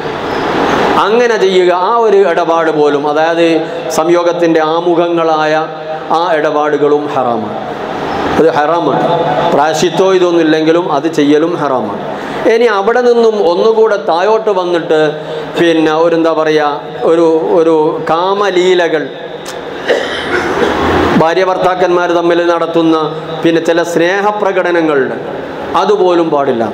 അങ്ങനെ ചെയ്യുക ആ ഒരു ഇടപാട് പോലും അതായത് സംയോഗത്തിൻ്റെ ആമുഖങ്ങളായ ആ ഇടപാടുകളും ഹറാമാണ് അത് ഹറാമാണ് പ്രാശിത്വം ഇതൊന്നുമില്ലെങ്കിലും അത് ചെയ്യലും ഹറാമാണ് ഇനി അവിടെ നിന്നും ഒന്നുകൂടെ താഴോട്ട് വന്നിട്ട് പിന്നെ ഒരു എന്താ പറയുക ഒരു ഒരു കാമലീലകൾ ഭാര്യ ഭർത്താക്കന്മാർ തമ്മിൽ നടത്തുന്ന പിന്നെ ചില സ്നേഹപ്രകടനങ്ങളുണ്ട് അതുപോലും പാടില്ല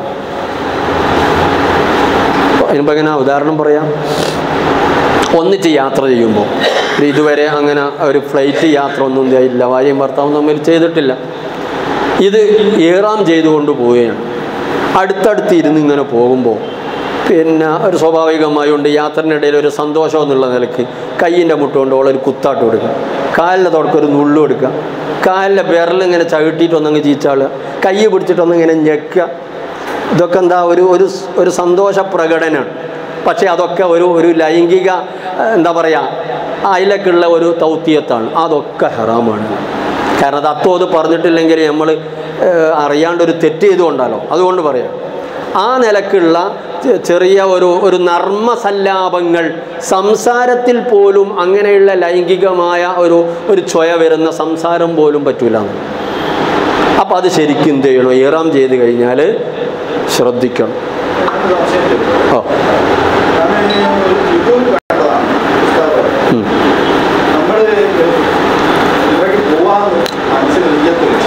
ഇനിയിപ്പോൾ എങ്ങനെ ഉദാഹരണം പറയാം ഒന്നിച്ച് യാത്ര ചെയ്യുമ്പോൾ ഇതുവരെ അങ്ങനെ ഒരു ഫ്ലൈറ്റ് യാത്ര ഒന്നും ഇല്ല ഭാര്യയും ഭർത്താവും തമ്മിൽ ചെയ്തിട്ടില്ല ഇത് ഏറാം ചെയ്തുകൊണ്ട് പോവുകയാണ് അടുത്തടുത്ത് ഇരുന്ന് ഇങ്ങനെ പോകുമ്പോൾ പിന്നെ ഒരു സ്വാഭാവികമായി ഉണ്ട് യാത്രനിടയിൽ ഒരു സന്തോഷം എന്നുള്ള നിലക്ക് കയ്യിൻ്റെ മുട്ടുകൊണ്ട് ഓളൊരു കുത്താട്ട് കൊടുക്കുക കാലിൻ്റെ തുടക്കം ഒരു നുള്ളു കൊടുക്കുക കാലിൻ്റെ വിരലിങ്ങനെ ചവിട്ടിയിട്ടൊന്നങ്ങ് ചീച്ചാളുക കൈ പിടിച്ചിട്ടൊന്നിങ്ങനെ ഞെക്കുക ഇതൊക്കെ എന്താ ഒരു ഒരു സ്- ഒരു സന്തോഷ പ്രകടനമാണ് പക്ഷേ അതൊക്കെ ഒരു ഒരു ലൈംഗിക ഏഹ്, എന്താ പറയുക അതിലേക്കുള്ള ഒരു തൗത്തിയത്താണ് അതൊക്കെ ഹറാമാണ് കാരണം അത് അത്തോത് പറഞ്ഞിട്ടില്ലെങ്കിൽ നമ്മൾ അറിയാണ്ട് ഒരു തെറ്റ് ചെയ്തുകൊണ്ടാലോ അതുകൊണ്ട് പറയാം ആ നിലക്കുള്ള ചെ- ചെറിയ ഒരു ഒരു നർമ്മസല്ലാപങ്ങൾ സംസാരത്തിൽ പോലും അങ്ങനെയുള്ള ലൈംഗികമായ ഒരു ഒരു ചൊയ വരുന്ന സംസാരം പോലും പറ്റൂല അപ്പം അത് ശരിക്കും എന്ത് ചെയ്യണം ഏറാം ചെയ്ത് കഴിഞ്ഞാൽ ശ്രദ്ധിക്കണം ഓ നമ്മള് ഇവിടേക്ക് പോവാൻ മനസ്സിൽ നെയ്യത്തില്ല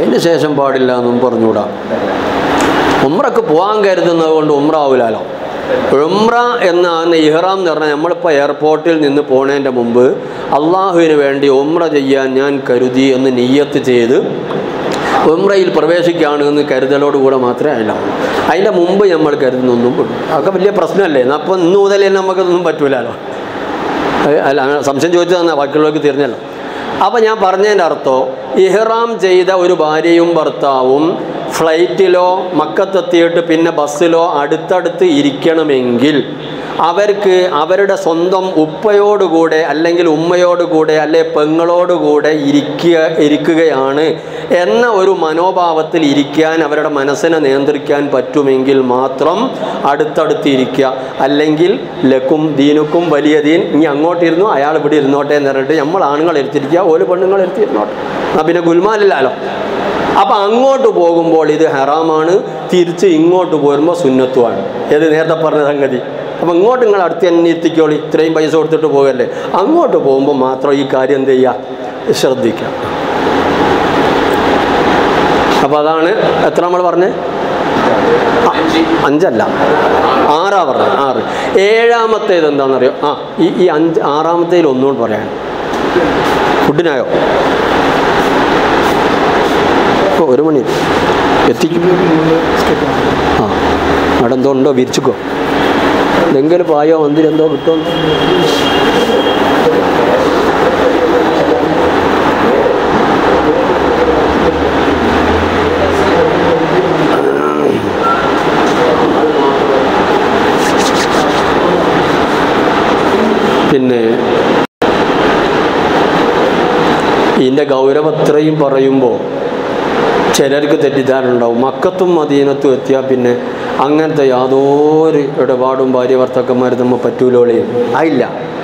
അതിന് ശേഷം പാടില്ല എന്നും പറഞ്ഞുകൂടാ ഉമ്രക്ക് പോകാൻ കരുതുന്നത് കൊണ്ട് ഉമ്ര ആവില്ലല്ലോ ഉമ്ര എന്നാണ് ഇഹ്റാം എന്ന് പറഞ്ഞാൽ നമ്മളിപ്പോൾ എയർപോർട്ടിൽ നിന്ന് പോണതിൻ്റെ മുമ്പ് അള്ളാഹുവിന് വേണ്ടി ഉമ്ര ചെയ്യാൻ ഞാൻ കരുതി എന്ന് നെയ്യത്ത് ചെയ്ത് ഉമ്രയിൽ പ്രവേശിക്കുകയാണ് എന്ന് കരുതലോടുകൂടെ മാത്രമേ അതിലാവുള്ളൂ അതിൻ്റെ മുമ്പ് നമ്മൾ കരുതുന്നൊന്നും പെടും അതൊക്കെ വലിയ പ്രശ്നമല്ലേ എന്നാൽ അപ്പോൾ ഇന്ന് മുതൽ തന്നെ നമുക്കതൊന്നും പറ്റൂലല്ലോ അത് അല്ല അങ്ങനെ സംശയം ചോദിച്ചത് തന്നെ ബാക്കിയുള്ളവർക്ക് തിരിഞ്ഞല്ലോ അപ്പോൾ ഞാൻ പറഞ്ഞതിൻ്റെ അർത്ഥം ഇഹ്റാം ചെയ്ത ഒരു ഭാര്യയും ഭർത്താവും ഫ്ലൈറ്റിലോ മക്കത്തെത്തിയിട്ട് പിന്നെ ബസ്സിലോ അടുത്തടുത്ത് ഇരിക്കണമെങ്കിൽ അവർക്ക് അവരുടെ സ്വന്തം ഉപ്പയോടുകൂടെ അല്ലെങ്കിൽ ഉമ്മയോടുകൂടെ അല്ലെ പെങ്ങളോടുകൂടെ ഇരിക്കുക ഇരിക്കുകയാണ് എന്ന ഒരു മനോഭാവത്തിൽ ഇരിക്കാൻ അവരുടെ മനസ്സിനെ നിയന്ത്രിക്കാൻ പറ്റുമെങ്കിൽ മാത്രം അടുത്തടുത്ത് ഇരിക്കുക അല്ലെങ്കിൽ ലക്കും ദീനുക്കും വലിയ ദീൻ ഇനി അങ്ങോട്ടിരുന്നു അയാൾ ഇവിടെ ഇരുന്നോട്ടെ എന്ന് പറഞ്ഞിട്ട് നമ്മൾ ആണുങ്ങൾ എടുത്തിരിക്കുക ഒരു പെണ്ണുങ്ങൾ എടുത്തിരുന്നോട്ടെ എന്നാൽ പിന്നെ ഗുൽമാലില്ലല്ലോ അപ്പം അങ്ങോട്ട് പോകുമ്പോൾ ഇത് ഹറാമാണ് തിരിച്ച് ഇങ്ങോട്ട് പോരുമ്പോൾ സുന്നത്തുമാണ് ഏത് നേരത്തെ പറഞ്ഞ സംഗതി അപ്പം ഇങ്ങോട്ട് നിങ്ങൾ അടുത്ത് തന്നെ എത്തിക്കോളി ഇത്രയും പൈസ കൊടുത്തിട്ട് പോകല്ലേ അങ്ങോട്ട് പോകുമ്പോൾ മാത്രം ഈ കാര്യം എന്ത് ചെയ്യുക ശ്രദ്ധിക്കുക അപ്പോൾ അതാണ് എത്ര നമ്മൾ പറഞ്ഞത് അഞ്ചല്ല ആറാ പറഞ്ഞത് ആറ് ഏഴാമത്തേത് എന്താണെന്നറിയോ ആ ഈ ഈ അഞ്ച് ആറാമത്തേൽ ഒന്നുകൂടി പറയാൻ ഫുഡിനായോ ഓ ഒരു മണി എത്തിക്കും ആ അവിടെ എന്തോ ഉണ്ടോ വിരിച്ചിക്കോ എന്തെങ്കിലും പായോ മന്ദിരം എന്തോ കിട്ടുമോ പിന്നെ ഇതിൻ്റെ ഗൗരവത്രയും പറയുമ്പോൾ ചിലർക്ക് തെറ്റിദ്ധാരണ ഉണ്ടാവും മക്കത്തും മദീനത്തും എത്തിയാൽ പിന്നെ അങ്ങനത്തെ യാതൊരു ഇടപാടും ഭാര്യ ഭർത്താക്കന്മാർ നമ്മൾ പറ്റൂലോളി ആയില്ല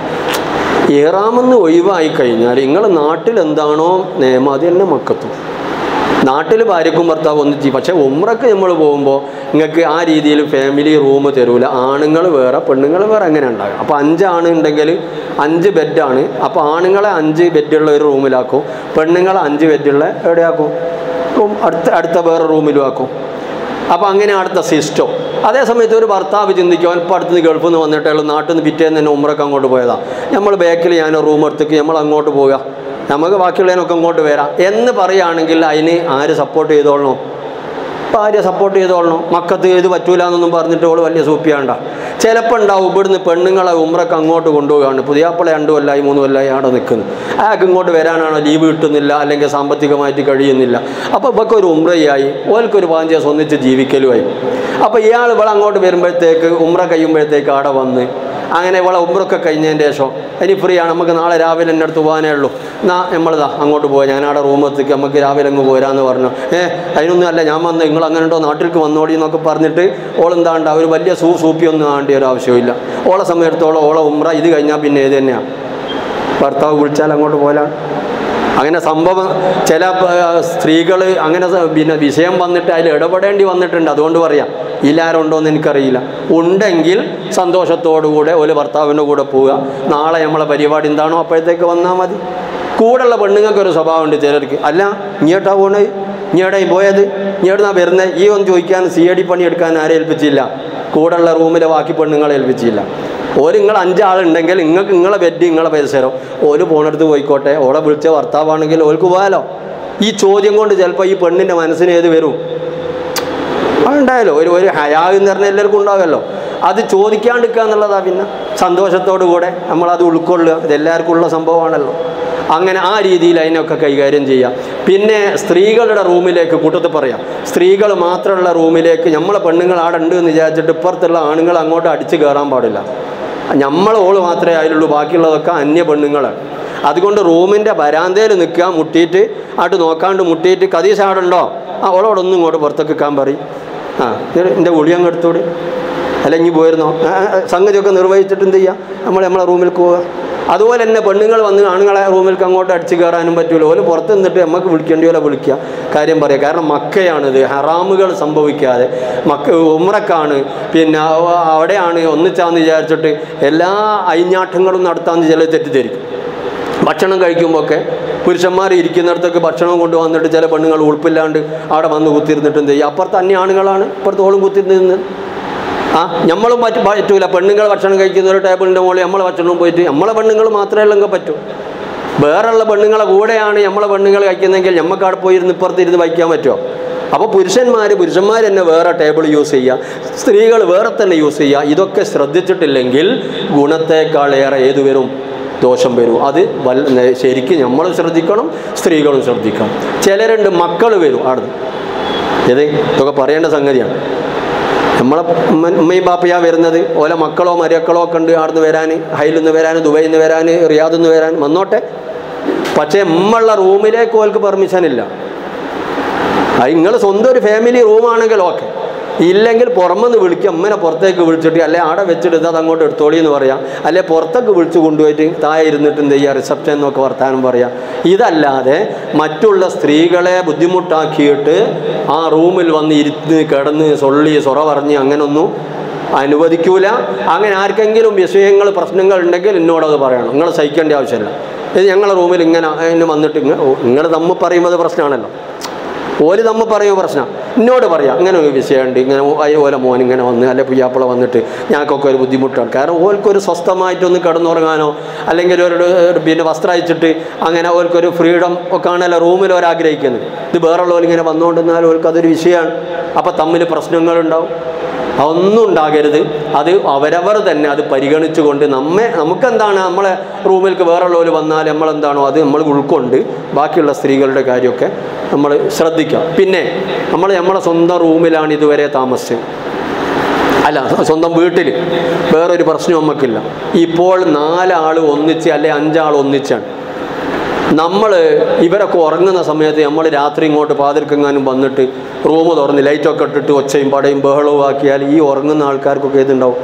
ഏറാമെന്ന് ഒഴിവായി കഴിഞ്ഞാൽ നിങ്ങളുടെ നാട്ടിൽ എന്താണോ നിയമം അത് തന്നെ മക്കത്തും നാട്ടിൽ ഭാര്യക്കും ഭർത്താവ് ഒന്നിച്ച് പക്ഷേ ഉമ്രക്ക് നമ്മൾ പോകുമ്പോൾ നിങ്ങൾക്ക് ആ രീതിയിൽ ഫാമിലി റൂം തരൂല ആണുങ്ങൾ വേറെ പെണ്ണുങ്ങൾ വേറെ അങ്ങനെ ഉണ്ടാകും അപ്പോൾ അഞ്ചാണ് ഉണ്ടെങ്കിൽ അഞ്ച് ബെഡാണ് അപ്പോൾ ആണുങ്ങളെ അഞ്ച് ബെഡുള്ള ഒരു റൂമിലാക്കും പെണ്ണുങ്ങളെ അഞ്ച് ബെഡുള്ള എവിടെയാക്കും റൂം അടുത്ത അടുത്ത വേറെ റൂമിലും ആക്കും അപ്പോൾ അങ്ങനെ അടുത്ത സിസ്റ്റം അതേ സമയത്ത് ഒരു ഭർത്താവ് ചിന്തിക്കും അവൻ ഇപ്പോൾ അടുത്ത് ഗൾഫിൽ നിന്ന് വന്നിട്ട് അയാൾ നാട്ടിൽ നിന്ന് പിറ്റേന്ന് തന്നെ ഉമ്രക്ക് അങ്ങോട്ട് പോയതാ നമ്മൾ ബാക്കിൽ ഞാൻ റൂം എടുത്തേക്ക് നമ്മൾ അങ്ങോട്ട് പോവുക നമുക്ക് ബാക്കിയുള്ളതിനൊക്കെ അങ്ങോട്ട് വരാം എന്ന് പറയുകയാണെങ്കിൽ അതിന് ആര് സപ്പോർട്ട് ചെയ്തോളണം ഭാര്യ സപ്പോർട്ട് ചെയ്തോളണം മക്കത്ത് ഇത് പറ്റൂല എന്നൊന്നും പറഞ്ഞിട്ട് ഓള് വലിയ സൂപ്പിയാണ്ട ചിലപ്പോൾ ഉണ്ടാവും ഇവിടുന്ന് പെണ്ണുങ്ങളെ ഉമ്രക്ക് അങ്ങോട്ട് കൊണ്ടുപോവുകയാണ് പുതിയാപ്പിള രണ്ട് കൊല്ലായി മൂന്ന് കൊല്ലായി അവിടെ നിൽക്കുന്നു അയാൾക്ക് ഇങ്ങോട്ട് വരാനാണോ ലീവ് കിട്ടുന്നില്ല അല്ലെങ്കിൽ സാമ്പത്തികമായിട്ട് കഴിയുന്നില്ല അപ്പോൾ ഇവർക്ക് ഒരു ഉമ്രയായി ഓൽക്കൊരു പാഞ്ച് ദിവസം ഒന്നിച്ച് ജീവിക്കലുമായി അപ്പോൾ ഇയാൾ ഇവിടെ അങ്ങോട്ട് വരുമ്പോഴത്തേക്ക് ഉമ്ര കഴിയുമ്പോഴത്തേക്ക് അവിടെ വന്ന് അങ്ങനെ ഇവളെ ഉമ്രൊക്കെ കഴിഞ്ഞതിന് ശേഷം ഇനി ഫ്രീ ആണ് നമുക്ക് നാളെ രാവിലെ എൻ്റെ അടുത്ത് പോകാനേ ഉള്ളൂ എന്നാ നമ്മളിതാ അങ്ങോട്ട് പോയി ഞാൻ അവിടെ റൂമെത്തിക്ക് നമുക്ക് രാവിലെ അങ്ങ് പോരാന്ന് പറഞ്ഞു ഏ അതിനൊന്നും അല്ല ഞാൻ വന്ന് നിങ്ങൾ അങ്ങനെ ഉണ്ടോ നാട്ടിലേക്ക് വന്നോടി എന്നൊക്കെ പറഞ്ഞിട്ട് ഓളെന്താണ്ട് ഒരു വലിയ സൂ സൂപ്പിയൊന്നും ആണ്ട ഒരു ആവശ്യമില്ല ഓളെ സമയത്തോളം ഓളെ ഉമ്ര ഇത് കഴിഞ്ഞാൽ പിന്നെ ഏത് തന്നെയാണ് ഭർത്താവ് വിളിച്ചാൽ അങ്ങോട്ട് പോലാണ് അങ്ങനെ സംഭവം ചില സ്ത്രീകൾ അങ്ങനെ സ- പിന്നെ വിഷയം വന്നിട്ട് അതിൽ ഇടപെടേണ്ടി വന്നിട്ടുണ്ട് അതുകൊണ്ട് പറയാം ഇല്ലാരുണ്ടോ എന്ന് എനിക്കറിയില്ല ഉണ്ടെങ്കിൽ സന്തോഷത്തോടുകൂടെ ഒരു ഭർത്താവിൻ്റെ കൂടെ പോവുക നാളെ നമ്മളെ പരിപാടി എന്താണോ അപ്പോഴത്തേക്ക് വന്നാൽ മതി കൂടെയുള്ള പെണ്ണുങ്ങൾക്ക് ഒരു സ്വഭാവമുണ്ട് ചിലർക്ക് അല്ല ഇങ്ങോട്ടാ പോണേ ഇങ്ങോട്ടായി പോയത് ഇങ്ങോട്ടാ വരുന്നത് ഈ ഒന്ന് ചോദിക്കാൻ സി ഐ ഡി പണി എടുക്കാൻ ആരെ ഏൽപ്പിച്ചില്ല കൂടെയുള്ള റൂമിലെ ബാക്കി പെണ്ണുങ്ങളെ ഏൽപ്പിച്ചില്ല ഓര് നിങ്ങൾ അഞ്ചാളുണ്ടെങ്കിൽ നിങ്ങൾക്ക് നിങ്ങളെ ബെഡ് നിങ്ങളെ പരിസരം ഓര് പോണെടുത്ത് പോയിക്കോട്ടെ ഓളെ വിളിച്ച ഭർത്താവാണെങ്കിൽ ഓൾക്ക് പോകാലോ ഈ ചോദ്യം കൊണ്ട് ചിലപ്പോൾ ഈ പെണ്ണിൻ്റെ മനസ്സിന് ഏത് വരും ഉണ്ടായല്ലോ ഒരു ഒരു ഹയാഗ് എന്ന് പറഞ്ഞാൽ എല്ലാവർക്കും ഉണ്ടാവുമല്ലോ അത് ചോദിക്കാണ്ടിരിക്കുക എന്നുള്ളതാ പിന്നെ സന്തോഷത്തോടു കൂടെ നമ്മളത് ഉൾക്കൊള്ളുക ഇത് എല്ലാവർക്കും ഉള്ള സംഭവമാണല്ലോ അങ്ങനെ ആ രീതിയിൽ അതിനൊക്കെ കൈകാര്യം ചെയ്യാം പിന്നെ സ്ത്രീകളുടെ റൂമിലേക്ക് കൂട്ടത്തിൽ പറയാം സ്ത്രീകൾ മാത്രമുള്ള റൂമിലേക്ക് നമ്മളെ പെണ്ണുങ്ങൾ ആടെ ഉണ്ട് എന്ന് വിചാരിച്ചിട്ട് ഇപ്പുറത്തുള്ള ആണുങ്ങൾ അങ്ങോട്ട് അടിച്ച് കയറാൻ പാടില്ല നമ്മൾ ഓള് മാത്രമേ അതിലുള്ളൂ ബാക്കിയുള്ളതൊക്കെ അന്യ പെണ്ണുങ്ങളാണ് അതുകൊണ്ട് റൂമിൻ്റെ വരാന്തയിൽ നിൽക്കുക മുട്ടിയിട്ട് ആട്ട് നോക്കാണ്ട് മുട്ടിയിട്ട് കതീശ അവിടെ ഉണ്ടോ ആ ഓളോടൊന്നും ഇങ്ങോട്ട് പുറത്തേക്ക് നിൽക്കാൻ പറയും ആ എൻ്റെ ഒളി അങ്ങ് എടുത്തോട് അല്ലെങ്കിൽ പോയിരുന്നോ ആ, ആ, സംഗതിയൊക്കെ നിർവഹിച്ചിട്ട് എന്ത് ചെയ്യുക നമ്മൾ നമ്മളെ റൂമിൽ പോവുക അതുപോലെ തന്നെ പെണ്ണുങ്ങൾ വന്ന് ആണുങ്ങളെ റൂമിൽ അങ്ങോട്ട് അടിച്ച് കയറാനും പറ്റൂല ഓല് പുറത്ത് നിന്നിട്ട് നമുക്ക് വിളിക്കേണ്ടി പോലെ വിളിക്കുക കാര്യം പറയുക കാരണം മക്കയാണിത് ഹറാമുകൾ സംഭവിക്കാതെ മക്ക ഉമ്രക്കാണ് പിന്നെ അവ- അവിടെയാണ് ഒന്നിച്ചാന്ന് വിചാരിച്ചിട്ട് എല്ലാ അയിഞ്ഞാട്ടങ്ങളും നടത്താമെന്ന് ചില തെറ്റിദ്ധരിക്കും ഭക്ഷണം കഴിക്കുമ്പോഴൊക്കെ പുരുഷന്മാർ ഇരിക്കുന്നിടത്തൊക്കെ ഭക്ഷണം കൊണ്ട് വന്നിട്ട് ചില പെണ്ണുങ്ങൾ ഉൾപ്പില്ലാണ്ട് അവിടെ വന്ന് കുത്തിരുന്നിട്ട് എന്ത് ചെയ്യും അപ്പുറത്ത് അന്യ ആണുങ്ങളാണ് ഇപ്പുറത്ത് ഓളും കുത്തിരുന്ന് ആ നമ്മളും പറ്റ പറ്റൂല പെണ്ണുങ്ങൾ ഭക്ഷണം കഴിക്കുന്ന ഒരു ടേബിളിൻ്റെ മുകളിൽ നമ്മളെ ഭക്ഷണം പോയിട്ട് നമ്മളെ പെണ്ണുങ്ങൾ മാത്രമേ ഉള്ളെങ്കിൽ പറ്റൂ വേറെയുള്ള പെണ്ണുങ്ങളെ കൂടെയാണ് നമ്മളെ പെണ്ണുങ്ങൾ കഴിക്കുന്നതെങ്കിൽ നമുക്ക് അവിടെ പോയിരുന്ന് ഇപ്പുറത്തിരുന്ന് വയ്ക്കാൻ പറ്റുമോ അപ്പോൾ പുരുഷന്മാർ പുരുഷന്മാർ തന്നെ വേറെ ടേബിൾ യൂസ് ചെയ്യുക സ്ത്രീകൾ വേറെ തന്നെ യൂസ് ചെയ്യുക ഇതൊക്കെ ശ്രദ്ധിച്ചിട്ടില്ലെങ്കിൽ ഗുണത്തേക്കാളേറെ ഏത് വരും ദോഷം വരും അത് വല്ല ശരിക്കും നമ്മളും ശ്രദ്ധിക്കണം സ്ത്രീകളും ശ്രദ്ധിക്കണം ചിലരുണ്ട് മക്കൾ വരും അവിടെ ഇത് ഇതൊക്കെ പറയേണ്ട സംഗതിയാണ് നമ്മളെ ഉമ്മ- ഉമ്മയും ബാപ്പയാ വരുന്നത് ഓല മക്കളോ മരക്കളോ ഒക്കെ ഉണ്ട് അവിടുന്ന് വരാൻ ഹൈലിൽ നിന്ന് വരാൻ ദുബൈയിൽ നിന്ന് വരാൻ റിയാദിൽ നിന്ന് വരാൻ വന്നോട്ടെ പക്ഷേ ഉമ്മുള്ള റൂമിലേക്ക് ഓൽക്ക് പെർമിഷൻ ഇല്ല അത് നിങ്ങൾ സ്വന്തം ഒരു ഫാമിലി റൂമാണെങ്കിൽ ഓക്കെ ഇല്ലെങ്കിൽ പുറമെന്ന് വിളിക്കുക അമ്മനെ പുറത്തേക്ക് വിളിച്ചിട്ട് അല്ലെ അവിടെ വെച്ചിട്ട് ഇത് അത് അങ്ങോട്ട് എടുത്തോളി എന്ന് പറയാം അല്ലെ പുറത്തേക്ക് വിളിച്ച് കൊണ്ടുപോയിട്ട് താഴെ ഇരുന്നിട്ട് എന്ത് ചെയ്യുക റിസപ്ഷൻ എന്നൊക്കെ വർത്താനം പറയാം ഇതല്ലാതെ മറ്റുള്ള സ്ത്രീകളെ ബുദ്ധിമുട്ടാക്കിയിട്ട് ആ റൂമിൽ വന്ന് ഇരുന്ന് കിടന്ന് സൊള്ളി സൊറ പറഞ്ഞ് അങ്ങനൊന്നും അനുവദിക്കൂല അങ്ങനെ ആർക്കെങ്കിലും വിഷയങ്ങൾ പ്രശ്നങ്ങൾ ഉണ്ടെങ്കിൽ എന്നോടത് പറയണം നിങ്ങൾ സഹിക്കേണ്ട ആവശ്യമില്ല ഇത് ഞങ്ങളെ റൂമിൽ ഇങ്ങനെ അതിന് വന്നിട്ട് നിങ്ങൾ തമ്മിൽ പറയുമ്പോൾ പ്രശ്നമാണല്ലോ ഓല് തമ്മിൽ പറയുമ്പോൾ പ്രശ്നം എന്നോട് പറയാം ഇങ്ങനെ ഒരു വിഷയമുണ്ട് ഇങ്ങനെ അതുപോലെ മോൻ ഇങ്ങനെ വന്ന് അല്ലെ പുയ്യാപ്പിള വന്നിട്ട് ഞങ്ങൾക്കൊക്കെ ഒരു ബുദ്ധിമുട്ടാണ് കാരണം ഓൽക്കൊരു സ്വസ്ഥമായിട്ടൊന്ന് കിടന്നുറങ്ങാനോ അല്ലെങ്കിൽ ഒരു ഒരു പിന്നെ വസ്ത്രം അയച്ചിട്ട് അങ്ങനെ ഓൽക്കൊരു ഫ്രീഡം ഒക്കെ ആണല്ലോ റൂമിൽ അവർ ആഗ്രഹിക്കുന്നത് ഇത് വേറുള്ളവർ ഇങ്ങനെ വന്നുകൊണ്ടിരുന്നാൽ ഓൽക്ക് അതൊരു വിഷയമാണ് അപ്പോൾ തമ്മിൽ പ്രശ്നങ്ങളുണ്ടാവും അതൊന്നും ഉണ്ടാകരുത് അത് അവരവർ തന്നെ അത് പരിഗണിച്ചുകൊണ്ട് നമ്മെ നമുക്കെന്താണ് നമ്മളെ റൂമിലേക്ക് വേറുള്ളവർ വന്നാൽ നമ്മളെന്താണോ അത് നമ്മൾ ഉൾക്കൊണ്ട് ബാക്കിയുള്ള സ്ത്രീകളുടെ കാര്യമൊക്കെ നമ്മൾ ശ്രദ്ധിക്കുക പിന്നെ നമ്മൾ നമ്മളെ സ്വന്തം റൂമിലാണ് ഇതുവരെ താമസിച്ചത് അല്ല സ്വന്തം വീട്ടിൽ വേറൊരു പ്രശ്നം നമുക്കില്ല ഇപ്പോൾ നാലാൾ ഒന്നിച്ച് അല്ലെ അഞ്ചാൾ ഒന്നിച്ചാണ് നമ്മൾ ഇവരൊക്കെ ഉറങ്ങുന്ന സമയത്ത് നമ്മൾ രാത്രി ഇങ്ങോട്ട് പാതിർക്കെങ്ങാനും വന്നിട്ട് റൂം തുറന്ന് ലൈറ്റൊക്കെ ഇട്ടിട്ട് ഒച്ചയും പടയും ബഹളവും ആക്കിയാൽ ഈ ഉറങ്ങുന്ന ആൾക്കാർക്കൊക്കെ ഏതുണ്ടാവും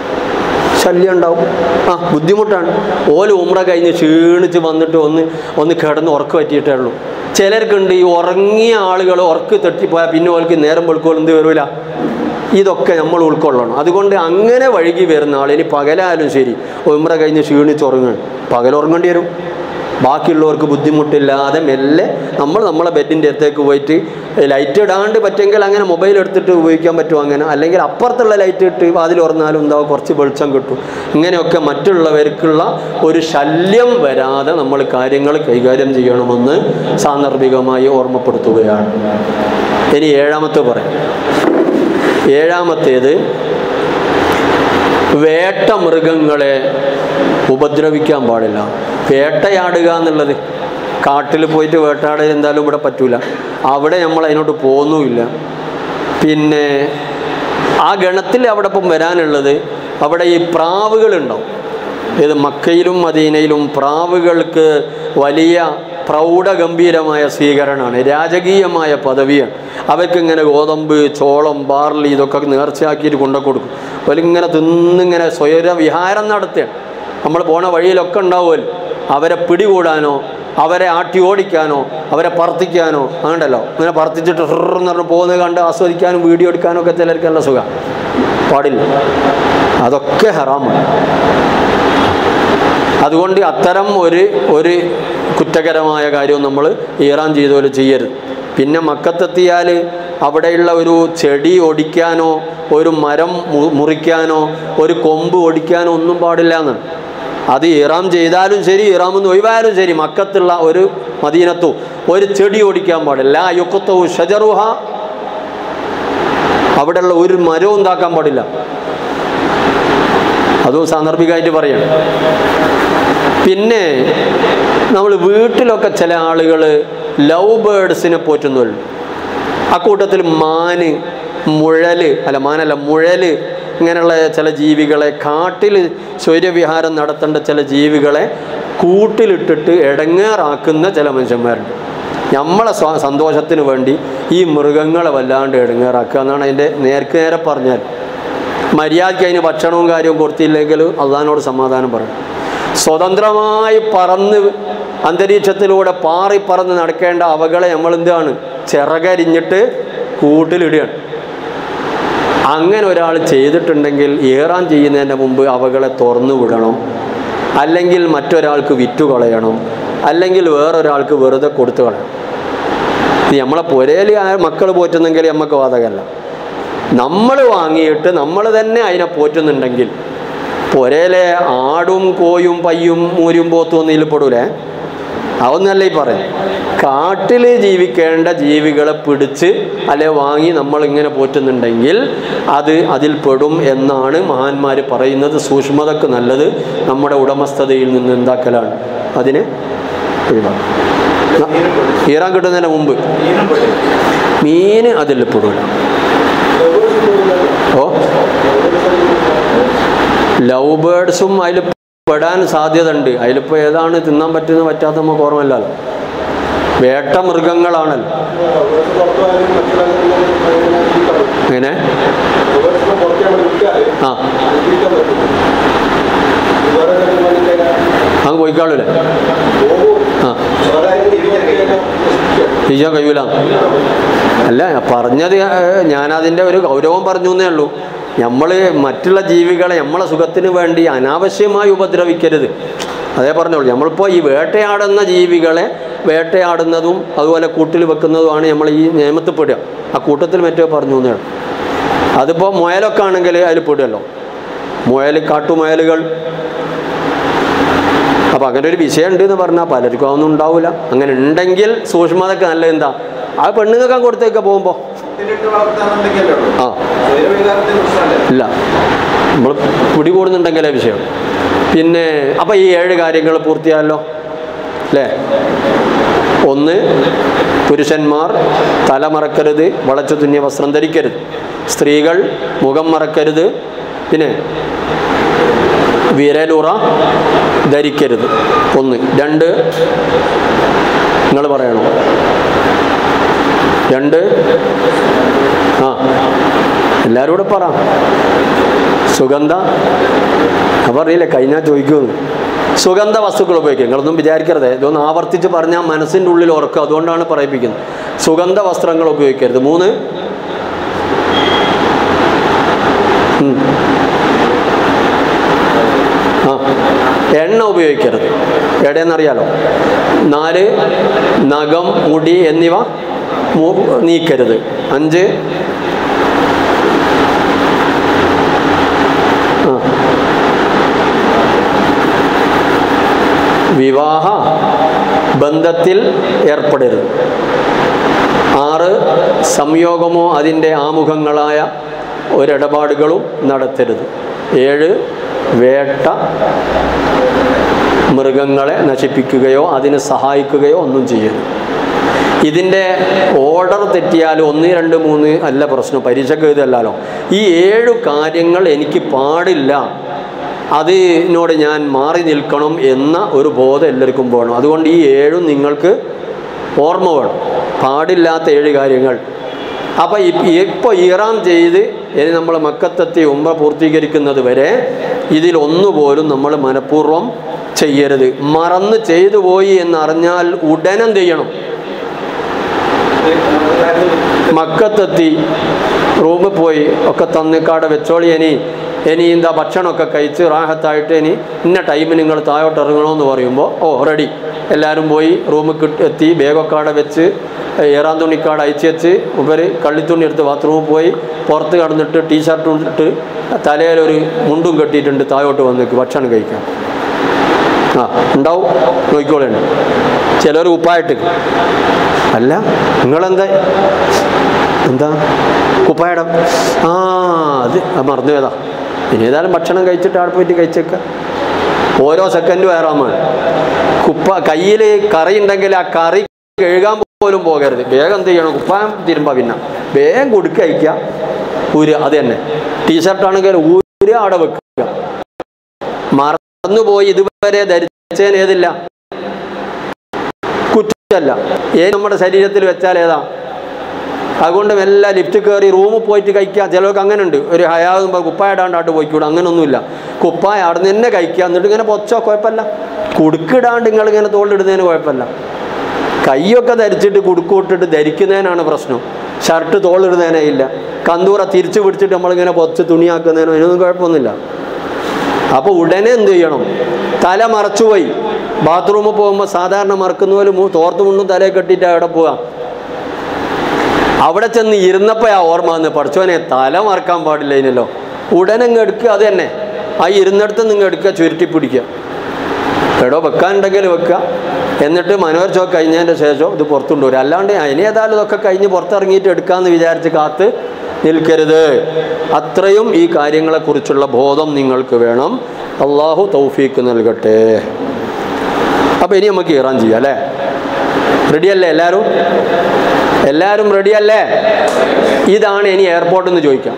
ശല്യം ഉണ്ടാവും ആ ബുദ്ധിമുട്ടാണ് ഓല് ഉമ്ര കഴിഞ്ഞ് ക്ഷീണിച്ച് വന്നിട്ട് ഒന്ന് ഒന്ന് കിടന്ന് ഉറക്കം പറ്റിയിട്ടേ ഉള്ളൂ ചിലർക്കുണ്ട് ഈ ഉറങ്ങിയ ആളുകൾ ഉറക്ക് തട്ടിപ്പോയാൽ പിന്നെ ഓൾക്ക് നേരം വെളുക്കോൾ എന്ത് വരില്ല ഇതൊക്കെ നമ്മൾ ഉൾക്കൊള്ളണം അതുകൊണ്ട് അങ്ങനെ വഴുകി വരുന്ന ആൾ ഇനി പകലായാലും ശരി ഉമ്ര കഴിഞ്ഞ് ക്ഷീണിച്ച് ഉറങ്ങണം പകൽ ഉറങ്ങേണ്ടി വരും ബാക്കിയുള്ളവർക്ക് ബുദ്ധിമുട്ടില്ലാതെ മെല്ലെ നമ്മൾ നമ്മളെ ബെഡിൻ്റെ അടുത്തേക്ക് പോയിട്ട് ലൈറ്റ് ഇടാണ്ട് പറ്റുമെങ്കിൽ അങ്ങനെ മൊബൈൽ എടുത്തിട്ട് ഉപയോഗിക്കാൻ പറ്റും അങ്ങനെ അല്ലെങ്കിൽ അപ്പുറത്തുള്ള ലൈറ്റ് ഇട്ട് അതിൽ ഉറങ്ങാലും ഉണ്ടാവും കുറച്ച് വെളിച്ചം കിട്ടും ഇങ്ങനെയൊക്കെ മറ്റുള്ളവർക്കുള്ള ഒരു ശല്യം വരാതെ നമ്മൾ കാര്യങ്ങൾ കൈകാര്യം ചെയ്യണമെന്ന് സാന്ദർഭികമായി ഓർമ്മപ്പെടുത്തുകയാണ് ഇനി ഏഴാമത്തെ പറയാം ഏഴാമത്തേത് വേട്ട മൃഗങ്ങളെ ഉപദ്രവിക്കാൻ പാടില്ല വേട്ടയാടുക എന്നുള്ളത് കാട്ടിൽ പോയിട്ട് വേട്ടയാടുക എന്തായാലും ഇവിടെ പറ്റൂല അവിടെ നമ്മൾ അതിനോട്ട് പോകുന്നുമില്ല പിന്നെ ആ ഗണത്തിൽ അവിടെ ഇപ്പം വരാനുള്ളത് അവിടെ ഈ പ്രാവുകളുണ്ടാവും ഇത് മക്കയിലും മദീനയിലും പ്രാവുകൾക്ക് വലിയ പ്രൗഢഗംഭീരമായ സ്വീകരണമാണ് രാജകീയമായ പദവിയാണ് അവർക്ക് ഇങ്ങനെ ഗോതമ്പ് ചോളം ബാർലി ഇതൊക്കെ നേർച്ചയാക്കിയിട്ട് കൊണ്ടു കൊടുക്കും അവരിങ്ങനെ തിന്നിങ്ങനെ സ്വയര വിഹാരം നടത്തുകയാണ് നമ്മൾ പോണ വഴിയിലൊക്കെ ഉണ്ടാവുമല്ലോ അവരെ പിടികൂടാനോ അവരെ ആട്ടി ഓടിക്കാനോ അവരെ പറത്തിക്കാനോ അങ്ങണ്ടല്ലോ ഇങ്ങനെ പറത്തിച്ചിട്ട് ഹ്റെന്ന് പറഞ്ഞ് പോകുന്നത് കണ്ട് ആസ്വദിക്കാനും വീഡിയോ എടുക്കാനും ഒക്കെ ചിലർക്ക് നല്ല സുഖം പാടില്ല അതൊക്കെ ഹറാമാണ് അതുകൊണ്ട് അത്തരം ഒരു ഒരു കുറ്റകരമായ കാര്യവും നമ്മൾ ഈറാൻ ചെയ്തപോലെ ചെയ്യരുത് പിന്നെ മക്കത്തെത്തിയാൽ അവിടെയുള്ള ഒരു ചെടി ഒടിക്കാനോ ഒരു മരം മു- മുറിക്കാനോ ഒരു കൊമ്പ് ഒടിക്കാനോ ഒന്നും പാടില്ല എന്നാണ് അത് ഇറാം ചെയ്താലും ശരി ഇറാമെന്ന് ഒഴിവായാലും ശരി മക്കത്തുള്ള ഒരു മദീനത്തു ഒരു ചെടി ഒടിക്കാൻ പാടില്ല യുക്കത്തോ ഷജറുഹ അവിടെയുള്ള ഒരു മരവും ഉണ്ടാക്കാൻ പാടില്ല അതും സാന്ദർഭികമായിട്ട് പറയണം പിന്നെ നമ്മൾ വീട്ടിലൊക്കെ ചില ആളുകൾ ലവ് ബേഡ്സിനെ പോറ്റുന്നുള്ളൂ അക്കൂട്ടത്തിൽ മാന് മുഴല് അല്ല മാനല്ല മുഴല് ഇങ്ങനെയുള്ള ചില ജീവികളെ കാട്ടിൽ സ്വൈര്യവിഹാരം നടത്തേണ്ട ചില ജീവികളെ കൂട്ടിലിട്ടിട്ട് ഇടങ്ങേറാക്കുന്ന ചില മനുഷ്യന്മാരുണ്ട് നമ്മളെ സ്വാ സന്തോഷത്തിന് വേണ്ടി ഈ മൃഗങ്ങളെ വല്ലാണ്ട് ഇടങ്ങേറാക്കുക എന്നാണ് അതിൻ്റെ നേർക്ക് നേരെ പറഞ്ഞാൽ മര്യാദയ്ക്ക് അതിന് ഭക്ഷണവും കാര്യവും കൊടുത്തില്ലെങ്കിൽ അള്ളഹാനോട് സമാധാനം പറയും സ്വതന്ത്രമായി പറന്ന് അന്തരീക്ഷത്തിലൂടെ പാറി പറന്ന് നടക്കേണ്ട അവകളെ നമ്മൾ എന്താണ് ചിറകരിഞ്ഞിട്ട് കൂട്ടിലിടുകയാണ് അങ്ങനെ ഒരാൾ ചെയ്തിട്ടുണ്ടെങ്കിൽ ഏറാൻ ചെയ്യുന്നതിന് മുമ്പ് അവകളെ തുറന്നു വിടണം അല്ലെങ്കിൽ മറ്റൊരാൾക്ക് വിറ്റുകളയണം അല്ലെങ്കിൽ വേറൊരാൾക്ക് വെറുതെ കൊടുത്തു കളയാം ഇത് നമ്മളെ പുരയിൽ മക്കൾ പോറ്റുന്നെങ്കിൽ നമുക്ക് ബാധകമല്ല നമ്മൾ വാങ്ങിയിട്ട് നമ്മൾ തന്നെ അതിനെ പോറ്റുന്നുണ്ടെങ്കിൽ പുരയിലെ ആടും കോയും പയ്യും മൂരും പോത്തും ഒന്നും ഇതിൽ പെടൂലേ അതൊന്നല്ല ഈ പറയും കാട്ടിൽ ജീവിക്കേണ്ട ജീവികളെ പിടിച്ച് അല്ലെ വാങ്ങി നമ്മൾ ഇങ്ങനെ പോറ്റുന്നുണ്ടെങ്കിൽ അത് അതിൽ പെടും എന്നാണ് മഹാന്മാർ പറയുന്നത് സൂക്ഷ്മതക്ക് നല്ലത് നമ്മുടെ ഉടമസ്ഥതയിൽ നിന്ന് എന്താക്കലാണ് അതിനെ ഒഴിവാക്കും ഈറാൻ കിട്ടുന്നതിന് മുമ്പ് മീൻ അതിൽ പെടൂല ഓ ലവ് ബേർഡ്സും അതിൽ പെടാൻ സാധ്യത ഉണ്ട് അതിലിപ്പോൾ ഏതാണ് തിന്നാൻ പറ്റുന്നത് പറ്റാത്ത നമുക്ക് ഓർമ്മയില്ലല്ലോ വേട്ട മൃഗങ്ങളാണല്ലോ എങ്ങനെ ആ അങ്ങ് പോയിക്കാളൂലേ ആ ചെയ്യാൻ കഴിയൂല അല്ല പറഞ്ഞത് ഏഹ്, ഞാനതിൻ്റെ ഒരു ഗൗരവം പറഞ്ഞു എന്നേ ഉള്ളൂ നമ്മൾ മറ്റുള്ള ജീവികളെ നമ്മളെ സുഖത്തിന് വേണ്ടി അനാവശ്യമായി ഉപദ്രവിക്കരുത് അതേ പറഞ്ഞോളൂ നമ്മളിപ്പോൾ ഈ വേട്ടയാടുന്ന ജീവികളെ വേട്ടയാടുന്നതും അതുപോലെ കൂട്ടിൽ വെക്കുന്നതുമാണ് നമ്മൾ ഈ നിയമത്തിൽ പെടുക ആ കൂട്ടത്തിൽ മറ്റേ പറഞ്ഞു എന്നേ ഉള്ളൂ അതിപ്പോൾ മുയലൊക്കെ ആണെങ്കിൽ അതിൽ പെടുമല്ലോ മുയൽ കാട്ടുമുയലുകൾ അപ്പോൾ അങ്ങനെ ഒരു വിഷയം ഉണ്ട് എന്ന് പറഞ്ഞാൽ പലർക്കും അതൊന്നും ഉണ്ടാവില്ല അങ്ങനെ ഉണ്ടെങ്കിൽ സൂക്ഷ്മതക്ക് നല്ല എന്താ ആ പെണ്ണുങ്ങൾക്കാൻ കൊടുത്തേക്ക പോകുമ്പോൾ ആ ഇല്ല നമ്മൾ പിടികൂടുന്നുണ്ടെങ്കിലേ വിഷയം പിന്നെ അപ്പോൾ ഈ ഏഴ് കാര്യങ്ങൾ പൂർത്തിയായല്ലോ അല്ലേ ഒന്ന് പുരുഷന്മാർ തല മറക്കരുത് വളച്ചു തുന്നിയ വസ്ത്രം ധരിക്കരുത് സ്ത്രീകൾ മുഖം മറക്കരുത് പിന്നെ വിരലുറ ധരിക്കരുത് ഒന്ന് രണ്ട് നിങ്ങൾ പറയണോ രണ്ട് ആ എല്ലാവരും കൂടെ പറ സുഗന്ധ അപ്പം അറിയില്ലേ കഴിഞ്ഞാൽ ചോദിക്കുമെന്ന് സുഗന്ധ വസ്തുക്കൾ ഉപയോഗിക്കുക നിങ്ങളൊന്നും വിചാരിക്കരുത് ഇതൊന്ന് ആവർത്തിച്ച് പറഞ്ഞാൽ മനസ്സിൻ്റെ ഉള്ളിൽ ഉറക്കും അതുകൊണ്ടാണ് പറയിപ്പിക്കുന്നത് സുഗന്ധ വസ്ത്രങ്ങൾ ഉപയോഗിക്കരുത് മൂന്ന് ഉം. ആ എണ്ണ ഉപയോഗിക്കരുത് എവിടെയെന്നറിയാലോ നാല് നഖം മുടി എന്നിവ മു- നീക്കരുത് അഞ്ച് ആ. വിവാഹ ബന്ധത്തിൽ ഏർപ്പെടരുത് ആറ് സംയോഗമോ അതിൻ്റെ ആമുഖങ്ങളായ ഒരിടപാടുകളും നടത്തരുത് ഏഴ് വേട്ട മൃഗങ്ങളെ നശിപ്പിക്കുകയോ അതിന് സഹായിക്കുകയോ ഒന്നും ചെയ്യരുത് ഇതിൻ്റെ ഓർഡർ തെറ്റിയാൽ ഒന്ന് രണ്ട് മൂന്ന് അല്ല പ്രശ്നം പരീക്ഷയ്ക്ക് ഇതല്ലല്ലോ ഈ ഏഴു കാര്യങ്ങൾ എനിക്ക് പാടില്ല അതിനോട് ഞാൻ മാറി നിൽക്കണം എന്ന ഒരു ബോധം എല്ലാവർക്കും വേണം അതുകൊണ്ട് ഈ ഏഴും നിങ്ങൾക്ക് ഓർമ്മ വേണം പാടില്ലാത്ത ഏഴ് കാര്യങ്ങൾ അപ്പോൾ ഇപ്പോൾ ഇറാം ചെയ്ത് ഇനി നമ്മൾ മക്കത്തെത്തി ഉമ്പ പൂർത്തീകരിക്കുന്നത് വരെ ഇതിലൊന്നുപോലും നമ്മൾ മനഃപൂർവ്വം ചെയ്യരുത് മറന്ന് ചെയ്തു പോയി എന്നറിഞ്ഞാൽ ഉടനെന്ത് ചെയ്യണം മക്കത്തെത്തി റൂമിൽ പോയി ഒക്കെ തന്നിക്കാടെ വെച്ചോളി ഇനി ഇനി എന്താ ഭക്ഷണമൊക്കെ കഴിച്ച് റാഹത്തായിട്ട് ഇനി ഇന്ന ടൈമിന് നിങ്ങൾ താഴോട്ട് ഇറങ്ങണമെന്ന് പറയുമ്പോൾ ഓ റെഡി എല്ലാവരും പോയി റൂമിൽ കിട്ടി എത്തി ബാഗൊക്കെ അവിടെ വെച്ച് ഏറാൻ തുണിക്കാട് അയച്ചു വെച്ച് ഇവർ കള്ളിത്തുണി എടുത്ത് ബാത്റൂമിൽ പോയി പുറത്ത് കടന്നിട്ട് ടീഷർട്ടും ഇട്ട് തലയിലൊരു മുണ്ടും കെട്ടിയിട്ടുണ്ട് താഴോട്ട് വന്നേക്ക് ഭക്ഷണം കഴിക്കാൻ ആ ഉണ്ടാവും നോക്കിക്കോളുണ്ട് ചിലർ ഉപ്പായിട്ട് അല്ല നിങ്ങളെന്താ എന്താ കുപ്പായിടം ആ അത് അത് മറന്നു പോയതാ ഇനി ഏതായാലും ഭക്ഷണം കഴിച്ചിട്ട് അവിടെ പോയിട്ട് കഴിച്ചേക്ക ഓരോ സെക്കൻഡും ഏറാമാണ് കുപ്പ കയ്യിൽ കറി ഉണ്ടെങ്കിൽ ആ കറി കഴുകാൻ പോലും പോകരുത് വേഗം എന്ത് ചെയ്യണം കുപ്പായം തിരുമ്പ പിന്നെ വേഗം കൊടുക്കുക അയക്കുക ഊര് അത് തന്നെ ടീഷർട്ടാണെങ്കിൽ ഊര് അവിടെ വെക്കുക മറന്നുപോയി ഇതുവരെ ധരിച്ചതിന് ഏതില്ല കുറ്റമല്ല ഏത് നമ്മുടെ ശരീരത്തിൽ വെച്ചാൽ ഏതാ അതുകൊണ്ട് മെല്ലെ ലിഫ്റ്റ് കയറി റൂമിൽ പോയിട്ട് കഴിക്കുക ചിലർക്ക് അങ്ങനെ ഉണ്ട് ഒരു ഹയാകുമ്പോൾ കുപ്പായ ഇടാണ്ടാട്ട് പോയിക്കൂടെ അങ്ങനൊന്നുമില്ല കുപ്പായ അവിടെ നിന്ന് തന്നെ കഴിക്കുക എന്നിട്ട് ഇങ്ങനെ പൊച്ചോ കുഴപ്പമില്ല കുടുക്കിടാണ്ട് നിങ്ങൾ ഇങ്ങനെ തോളിടുന്നതിന് കുഴപ്പമില്ല കൈയൊക്കെ ധരിച്ചിട്ട് കുടുക്കൂട്ടിട്ട് ധരിക്കുന്നതിനാണ് പ്രശ്നം ഷർട്ട് തോളിടുന്നതിനേ ഇല്ല കന്തൂറ തിരിച്ചു പിടിച്ചിട്ട് നമ്മളിങ്ങനെ പൊച്ച് തുണിയാക്കുന്നതിനോ അതിനൊന്നും കുഴപ്പമൊന്നുമില്ല അപ്പോൾ ഉടനെ എന്ത് ചെയ്യണം തല മറച്ചുപോയി ബാത്റൂമിൽ പോകുമ്പോൾ സാധാരണ മറക്കുന്ന പോലെ മു- തോർത്ത് മുണ്ടും തലയെ കെട്ടിയിട്ട് അവിടെ പോവാം അവിടെ ചെന്ന് ഇരുന്നപ്പോൾ ആ ഓർമ്മ വന്ന് പഠിച്ചോനെ തല മറക്കാൻ പാടില്ല ഇതിനല്ലോ ഉടനെ അങ്ങ് എടുക്കുക അത് തന്നെ ആ ഇരുന്നിടത്ത് നിങ്ങൾ എടുക്കുക ചുരുട്ടി പിടിക്കുക എടോ വെക്കാനുണ്ടെങ്കിൽ വെക്കുക എന്നിട്ട് മനോഹർ ചോക്ക് കഴിഞ്ഞതിൻ്റെ ശേഷം ഇത് പുറത്തുകൊണ്ടുവരും അല്ലാണ്ട് അതിന് ഏതായാലും ഇതൊക്കെ കഴിഞ്ഞ് പുറത്തിറങ്ങിയിട്ട് എടുക്കാമെന്ന് വിചാരിച്ച് കാത്ത് നിൽക്കരുത് അത്രയും ഈ കാര്യങ്ങളെക്കുറിച്ചുള്ള ബോധം നിങ്ങൾക്ക് വേണം അള്ളാഹു തൗഫീക്ക് നൽകട്ടെ അപ്പോൾ ഇനി നമുക്ക് ഇറാൻ ചെയ്യാം അല്ലേ റെഡിയല്ലേ എല്ലാവരും എല്ലാവരും റെഡിയല്ലേ ഇതാണ് ഇനി എയർപോർട്ടിൽ നിന്ന് ചോദിക്കാം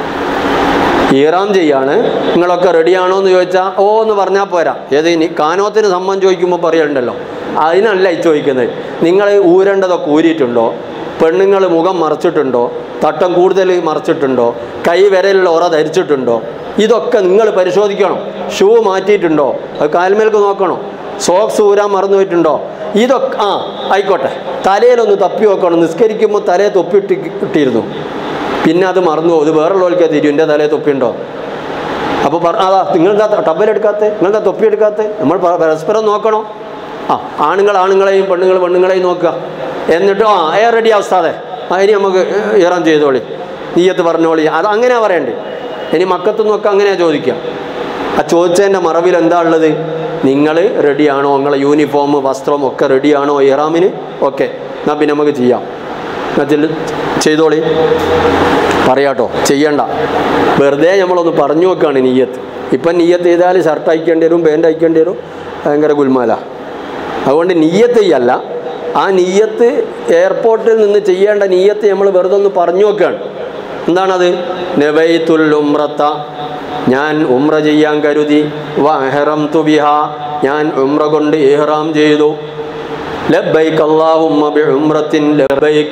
ഈറാം ചെയ്യാണ് നിങ്ങളൊക്കെ റെഡിയാണോ എന്ന് ചോദിച്ചാൽ ഓ എന്ന് പറഞ്ഞാൽ പോരാ ഏത് ഇനി കാനോത്തിന് സമ്മതം ചോദിക്കുമ്പോൾ പറയണ്ടല്ലോ അതിനല്ല ഈ ചോദിക്കുന്നത് നിങ്ങൾ ഊരേണ്ടതൊക്കെ ഊരിയിട്ടുണ്ടോ പെണ്ണുങ്ങൾ മുഖം മറച്ചിട്ടുണ്ടോ തട്ടം കൂടുതൽ മറച്ചിട്ടുണ്ടോ കൈ വിരലിൽ ഉറ ധരിച്ചിട്ടുണ്ടോ ഇതൊക്കെ നിങ്ങൾ പരിശോധിക്കണം ഷൂ മാറ്റിയിട്ടുണ്ടോ അത് കാൽമേൽക്ക് നോക്കണം സോക്സ് ഊരാൻ മറന്നു പോയിട്ടുണ്ടോ ഇതൊക്കെ ആ ആയിക്കോട്ടെ തലയിലൊന്ന് തപ്പി നോക്കണം നിസ്കരിക്കുമ്പോൾ തലയെ തൊപ്പിട്ട് ഇട്ടിരുന്നു പിന്നെ അത് മറന്നു പോകും ഇത് വേറുള്ളവർക്കേ തിരിയും എൻ്റെ തലയിൽ തൊപ്പിയുണ്ടോ അപ്പോൾ പറ അതാ നിങ്ങളെന്താ ടബലെടുക്കാത്ത നിങ്ങളെന്താ തൊപ്പി എടുക്കാത്ത നമ്മൾ പ- പരസ്പരം നോക്കണം ആ ആണുങ്ങൾ ആണുങ്ങളെയും പെണ്ണുങ്ങൾ പെണ്ണുങ്ങളെയും നോക്കുക എന്നിട്ടോ ആ ഏ റെഡി അവസ്ഥാതെ അതിന് നമുക്ക് ഇറാൻ ചെയ്തോളി നീയത്ത് പറഞ്ഞോളി അത് അങ്ങനെയാ പറയണ്ടേ ഇനി മക്കത്തു നിന്നൊക്കെ അങ്ങനെയാ ചോദിക്കുക ആ ചോദിച്ചതിൻ്റെ മറവിൽ എന്താ ഉള്ളത് നിങ്ങൾ റെഡിയാണോ നിങ്ങളെ യൂണിഫോം വസ്ത്രം ഒക്കെ റെഡിയാണോ ഇറാമിന് ഓക്കെ എന്നാൽ പിന്നെ നമുക്ക് ചെയ്യാം എന്നാൽ ചെല്ല് ചെയ്തോളി പറയാട്ടോ ചെയ്യണ്ട വെറുതെ നമ്മളൊന്ന് പറഞ്ഞു വെക്കാണ് നീയത്ത് ഇപ്പം നീയത്ത് ചെയ്താൽ ഷർട്ട് അയക്കേണ്ടി വരും പാൻറ് അയക്കേണ്ടി വരും ഭയങ്കര ഗുൽമാല അതുകൊണ്ട് നീയത്ത് ചെയ്യല്ല ആ നീയത്ത് എയർപോർട്ടിൽ നിന്ന് ചെയ്യേണ്ട നീയത്ത് നമ്മൾ വെറുതെ ഒന്ന് പറഞ്ഞു വെക്കുകയാണ് എന്താണത് നെവൈത്തുൽ ഉമ്രത്ത ഞാൻ ഉമ്ര ചെയ്യാൻ കരുതി വഹറം തുബിഹ ഞാൻ ഉമ്ര കൊണ്ട് ഇഹ്റാം ചെയ്തു ലബ്ബൈക്ക് അല്ലാഹുമ്മ ബി ഉമ്രത്തിൻ ലബ്ബൈക്ക്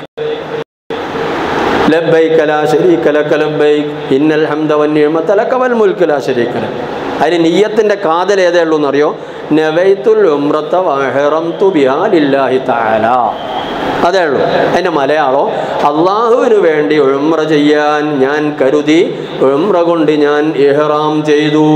ലബ്ബൈക ലാ ശരീക ലക ലബ്ബൈക് ഇന്നൽ ഹംദ വന്നിഅമത ലക വൽ മുൽക്ക് ലാ ശരീക ലക അതിന് നിയ്യത്തിൻ്റെ കാതൽ ഏതേ ഉള്ളൂ എന്നറിയോ നവൈത്തുൽ ഉംറത്ത വഹറംതു ബിഹാ ലില്ലാഹി തആല അതേ ഉള്ളൂ അതിൻ്റെ മലയാളം അള്ളാഹുവിന് വേണ്ടി ഉംറ ചെയ്യാൻ ഞാൻ കരുതി ഉംറ കൊണ്ട് ഞാൻ ഇഹ്റാം ചെയ്തു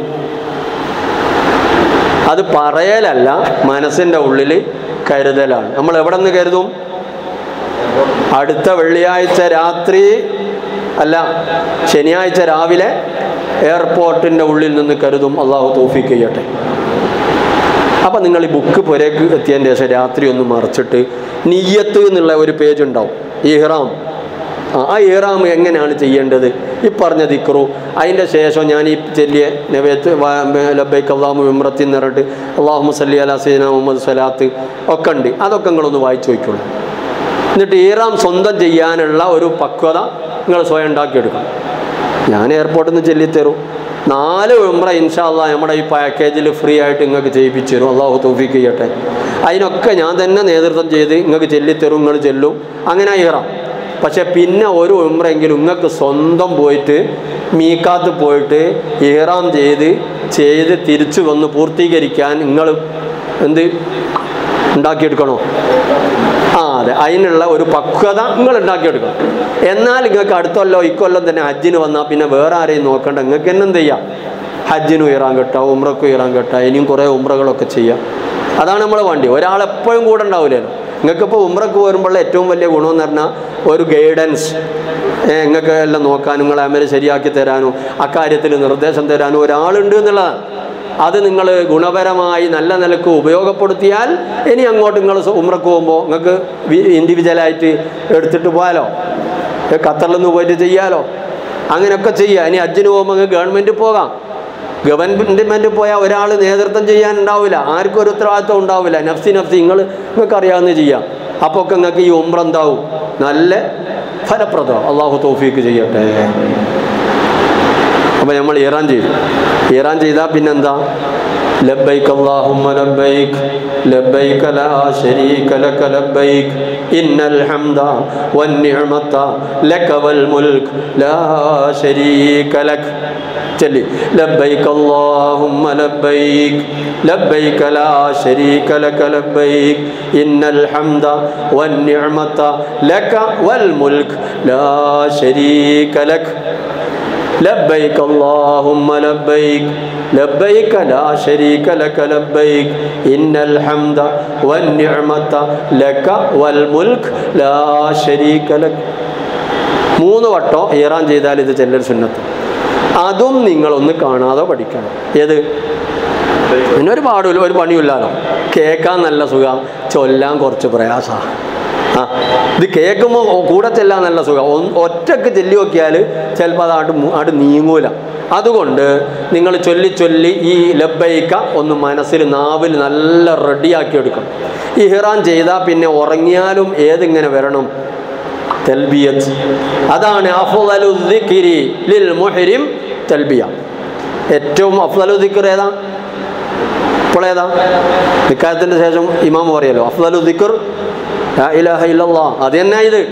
അത് പറയലല്ല മനസ്സിൻ്റെ ഉള്ളിൽ കരുതലാണ് നമ്മൾ എവിടെ നിന്ന് കരുതും അടുത്ത വെള്ളിയാഴ്ച രാത്രി അല്ല ശനിയാഴ്ച രാവിലെ എയർപോർട്ടിൻ്റെ ഉള്ളിൽ നിന്ന് കരുതും അള്ളാഹു തോഫിക്ക് ചെയ്യട്ടെ അപ്പം നിങ്ങൾ ഈ ബുക്ക് പുരക്ക് എത്തിയതിൻ്റെ ശേഷം രാത്രി ഒന്ന് മറിച്ചിട്ട് നീയത്ത് എന്നുള്ള ഒരു പേജ് ഉണ്ടാവും ഇഹ്റാം ആ ആ ഇഹ്റാം എങ്ങനെയാണ് ചെയ്യേണ്ടത് ഈ പറഞ്ഞ ദിക്റു അതിൻ്റെ ശേഷം ഞാൻ ഈ ചെല്ലിയ നവേത്ത് ലബൈക്ക് അള്ളാഹു വിമ്രത്തി എന്ന് പറഞ്ഞിട്ട് അള്ളാഹു മുസല്ലി അല സീന മുഹമ്മദ് സ്വലാത്ത് ഒക്കെ ഉണ്ട് അതൊക്കെ നിങ്ങളൊന്ന് വായിച്ചു നോക്കിക്കോളൂ എന്നിട്ട് ഈറാം സ്വന്തം ചെയ്യാനുള്ള ഒരു പക്വത നിങ്ങൾ സ്വയം ഉണ്ടാക്കിയെടുക്കണം ഞാൻ എയർപോർട്ടിൽ നിന്ന് ചെല്ലിത്തരും നാല് ഉംറ ഇൻഷാല്ല നമ്മുടെ ഈ പാക്കേജിൽ ഫ്രീ ആയിട്ട് നിങ്ങൾക്ക് ചെയ്യിപ്പിച്ചു തരും അള്ളാഹു തൗഫീക്ക് ചെയ്യട്ടെ അതിനൊക്കെ ഞാൻ തന്നെ നേതൃത്വം ചെയ്ത് നിങ്ങൾക്ക് ചെല്ലിത്തരും നിങ്ങൾ ചെല്ലും അങ്ങനെ ഈറാം പക്ഷെ പിന്നെ ഒരു ഉംറയെങ്കിലും നിങ്ങൾക്ക് സ്വന്തം പോയിട്ട് മീക്കാത്ത് പോയിട്ട് ഈറാം ചെയ്ത് ചെയ്ത് തിരിച്ചു വന്ന് പൂർത്തീകരിക്കാൻ നിങ്ങൾ എന്ത് ഉണ്ടാക്കിയെടുക്കണോ ആ അതെ അതിനുള്ള ഒരു പക്വത നിങ്ങൾ ഉണ്ടാക്കിയെടുക്കണം എന്നാൽ നിങ്ങൾക്ക് അടുത്തൊല്ലോ ഇക്കൊല്ലം തന്നെ ഹജ്ജിന് വന്നാൽ പിന്നെ വേറെ ആരെയും നോക്കണ്ട നിങ്ങൾക്ക് തന്നെ എന്ത് ചെയ്യാം ഹജ്ജിന് ഉയരാൻ കെട്ടാം ഉമ്രക്ക് ഉയരാൻ കെട്ടാം ഇനിയും കുറേ ഉമ്രകളൊക്കെ ചെയ്യാം അതാണ് നമ്മൾ വണ്ടി ഒരാൾ എപ്പോഴും കൂടെ ഉണ്ടാവില്ലല്ലോ നിങ്ങൾക്കിപ്പോൾ ഉമ്രക്ക് വരുമ്പോഴുള്ള ഏറ്റവും വലിയ ഗുണമെന്ന് പറഞ്ഞാൽ ഒരു ഗൈഡൻസ് നിങ്ങൾക്ക് എല്ലാം നോക്കാനും നിങ്ങളെ അമര് ശരിയാക്കി തരാനും അക്കാര്യത്തിൽ നിർദ്ദേശം തരാനും ഒരാളുണ്ട് എന്നുള്ളതാണ് അത് നിങ്ങൾ ഗുണപരമായി നല്ല നിലക്ക് ഉപയോഗപ്പെടുത്തിയാൽ ഇനി അങ്ങോട്ട് നിങ്ങൾ ഉമ്രക്ക് പോകുമ്പോൾ നിങ്ങൾക്ക് ഇൻഡിവിജ്വലായിട്ട് എടുത്തിട്ട് പോയാലോ ഏ, ഖത്തറിൽ നിന്ന് പോയിട്ട് ചെയ്യാലോ അങ്ങനെയൊക്കെ ചെയ്യുക ഇനി അജ്ജിന് പോകുമ്പോൾ നിങ്ങൾക്ക് ഗവൺമെൻറ് പോകാം ഗവൺമെൻറ് പോയാൽ ഒരാൾ നേതൃത്വം ചെയ്യാൻ ഉണ്ടാവില്ല ആർക്കും ഒരു ഉത്തരവാദിത്വം ഉണ്ടാവില്ല നഫ്സി നഫ്സി നിങ്ങൾ നിങ്ങൾക്ക് അറിയാവുന്ന ചെയ്യാം അപ്പോൾ ഒക്കെ നിങ്ങൾക്ക് ഈ ഉമ്ര എന്താവും നല്ല ഫലപ്രദം അള്ളാഹു തോഫീക്ക് ചെയ്യട്ടെ അപ്പോൾ നമ്മൾ ഇറാൻ ചെയ്തു ഇറാൻ ചെയ്താൽ പിന്നെന്താ ലബ്ബൈക്ക് അല്ലാഹുമ്മ ലബ്ബൈക്ക് ലബ്ബൈക ലാ ശരീക ലക ലബ്ബൈക്ക് ഇന്നൽ ഹംദ വന്നിഅമത ലക വൽ മുൽക്ക് ലാ ശരീക ലക ചൊല്ലി ലബ്ബൈക്ക് അല്ലാഹുമ്മ ലബ്ബൈക്ക് ലബ്ബൈക ലാ ശരീക ലക ലബ്ബൈക്ക് ഇന്നൽ ഹംദ വന്നിഅമത ലക വൽ മുൽക്ക് ലാ ശരീക ലക ലബ്ബൈക അല്ലാഹുമ്മ ലബ്ബൈക ലബ്ബൈക ലാ ശരീക ലക ലബ്ബൈക ഇന്നൽ ഹംദ വൻ നിഅമത ലക വൽ മുൽക്ക് ലാ ശരീക ലക മൂന്ന് വട്ടം ഈറാൻ ചെയ്താൽ ഇത് ചെല്ലൽ സുന്നത്ത് അതും നിങ്ങളൊന്ന് കാണാതെ പഠിക്കണം ഏത് പിന്നെ ഒരു പാടില്ല ഒരു പണിയില്ലല്ലോ കേൾക്കാൻ നല്ല സുഖം ചൊല്ലാൻ കുറച്ച് പ്രയാസമാണ് ആ ഇത് കേൾക്കുമ്പോൾ കൂടെ ചെല്ലാൻ നല്ല സുഖം ഒന്ന് ഒറ്റക്ക് ചെല്ലി നോക്കിയാൽ ചിലപ്പോൾ അത് ആട്ട് മു- ആട്ട് നീങ്ങൂല അതുകൊണ്ട് നിങ്ങൾ ചൊല്ലി ചൊല്ലി ഈ ലബ്ബൈക്ക ഒന്ന് മനസ്സിൽ നാവിൽ നല്ല റെഡിയാക്കി എടുക്കണം ഈ ഹിറാൻ ചെയ്താൽ പിന്നെ ഉറങ്ങിയാലും ഏതിങ്ങനെ വരണം തൽബിയത്ത് അതാണ് അഫ്ളലു ദിക്രി ലിൽ മുഹരിം തൽബിയ ഏറ്റവും അഫ്ളലു ദിക്ർ ഏതാ ഇപ്പോൾ ഏതാ നിക്കാലത്തിൻ്റെ ശേഷം ഇമാം പറയല്ലോ അഫ്ളലു ദിക്ർ ലാ ഇലാഹ ഇല്ലല്ലാ അത് തന്നെ ഇത്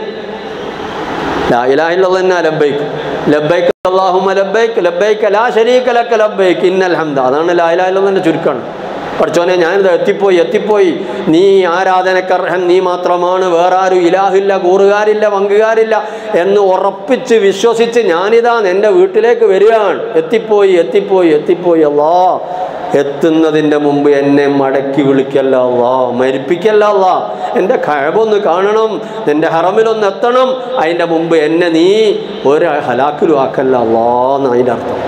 ലാ ഇലാഹ ഇല്ലല്ലാ തന്നെ ലബ്ബൈക്ക് ലബ്ബൈക്ക് അല്ലാഹുമ്മ ലബ്ബൈക്ക് ലബ്ബൈക്ക് ലാ ശരീക ലക ലബ്ബൈക്ക് ഇന്നൽ ഹംദ അതാണ് ലാ ഇലാഹ ഇല്ലല്ലാഹ് ചുരുക്കാണ് പഠിച്ചോനെ ഞാനിത് എത്തിപ്പോയി എത്തിപ്പോയി നീ ആരാധനക്കർഹൻ നീ മാത്രമാണ് വേറെ ആരും ഇലാഹില്ല കൂറുകാരില്ല പങ്കുകാരില്ല എന്ന് ഉറപ്പിച്ച് വിശ്വസിച്ച് ഞാനിതാ എൻ്റെ വീട്ടിലേക്ക് വരികയാണ് എത്തിപ്പോയി എത്തിപ്പോയി എത്തിപ്പോയി അല്ലാ എത്തുന്നതിൻ്റെ മുമ്പ് എന്നെ മടക്കി വിളിക്കല്ല അല്ലാ മരിപ്പിക്കല്ല അല്ലാ എൻ്റെ കഴിവൊന്ന് കാണണം നിൻ്റെ ഹറമിലൊന്ന് എത്തണം അതിൻ്റെ മുമ്പ് എന്നെ നീ ഒരു ഹലാക്കിലും ആക്കല്ല അല്ലാ എന്ന് അതിൻ്റെ അർത്ഥം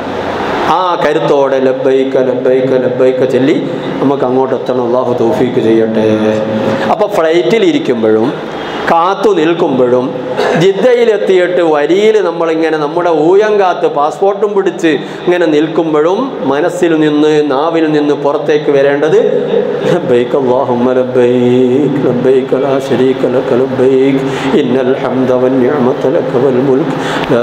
ആ കരുത്തോടെ ലബ്ബൈക്ക ലബ്ബൈക്ക ലബ്ബൈക്ക ചൊല്ലി നമുക്ക് അങ്ങോട്ട് എത്തണം അള്ളാഹു തൗഫീക്ക് ചെയ്യട്ടെ അപ്പോൾ ഫ്ലൈറ്റിൽ ഇരിക്കുമ്പോഴും കാത്തു നിൽക്കുമ്പോഴും ജിദ്ദയിലെത്തിയിട്ട് വരിയിൽ നമ്മളിങ്ങനെ നമ്മുടെ ഊയം കാത്ത് പാസ്പോർട്ടും പിടിച്ച് ഇങ്ങനെ നിൽക്കുമ്പോഴും മനസ്സിൽ നിന്ന് നാവിൽ നിന്ന് പുറത്തേക്ക് വരേണ്ടത് ലബ്ബൈക അല്ലാഹുമ്മ ലബ്ബൈക ലബ്ബൈക ലാ ശരീക ലക ലബ്ബൈക ഇന്നൽ ഹംദ വൻ നിഅമത ലക വൽ മുൽക്ക് ലാ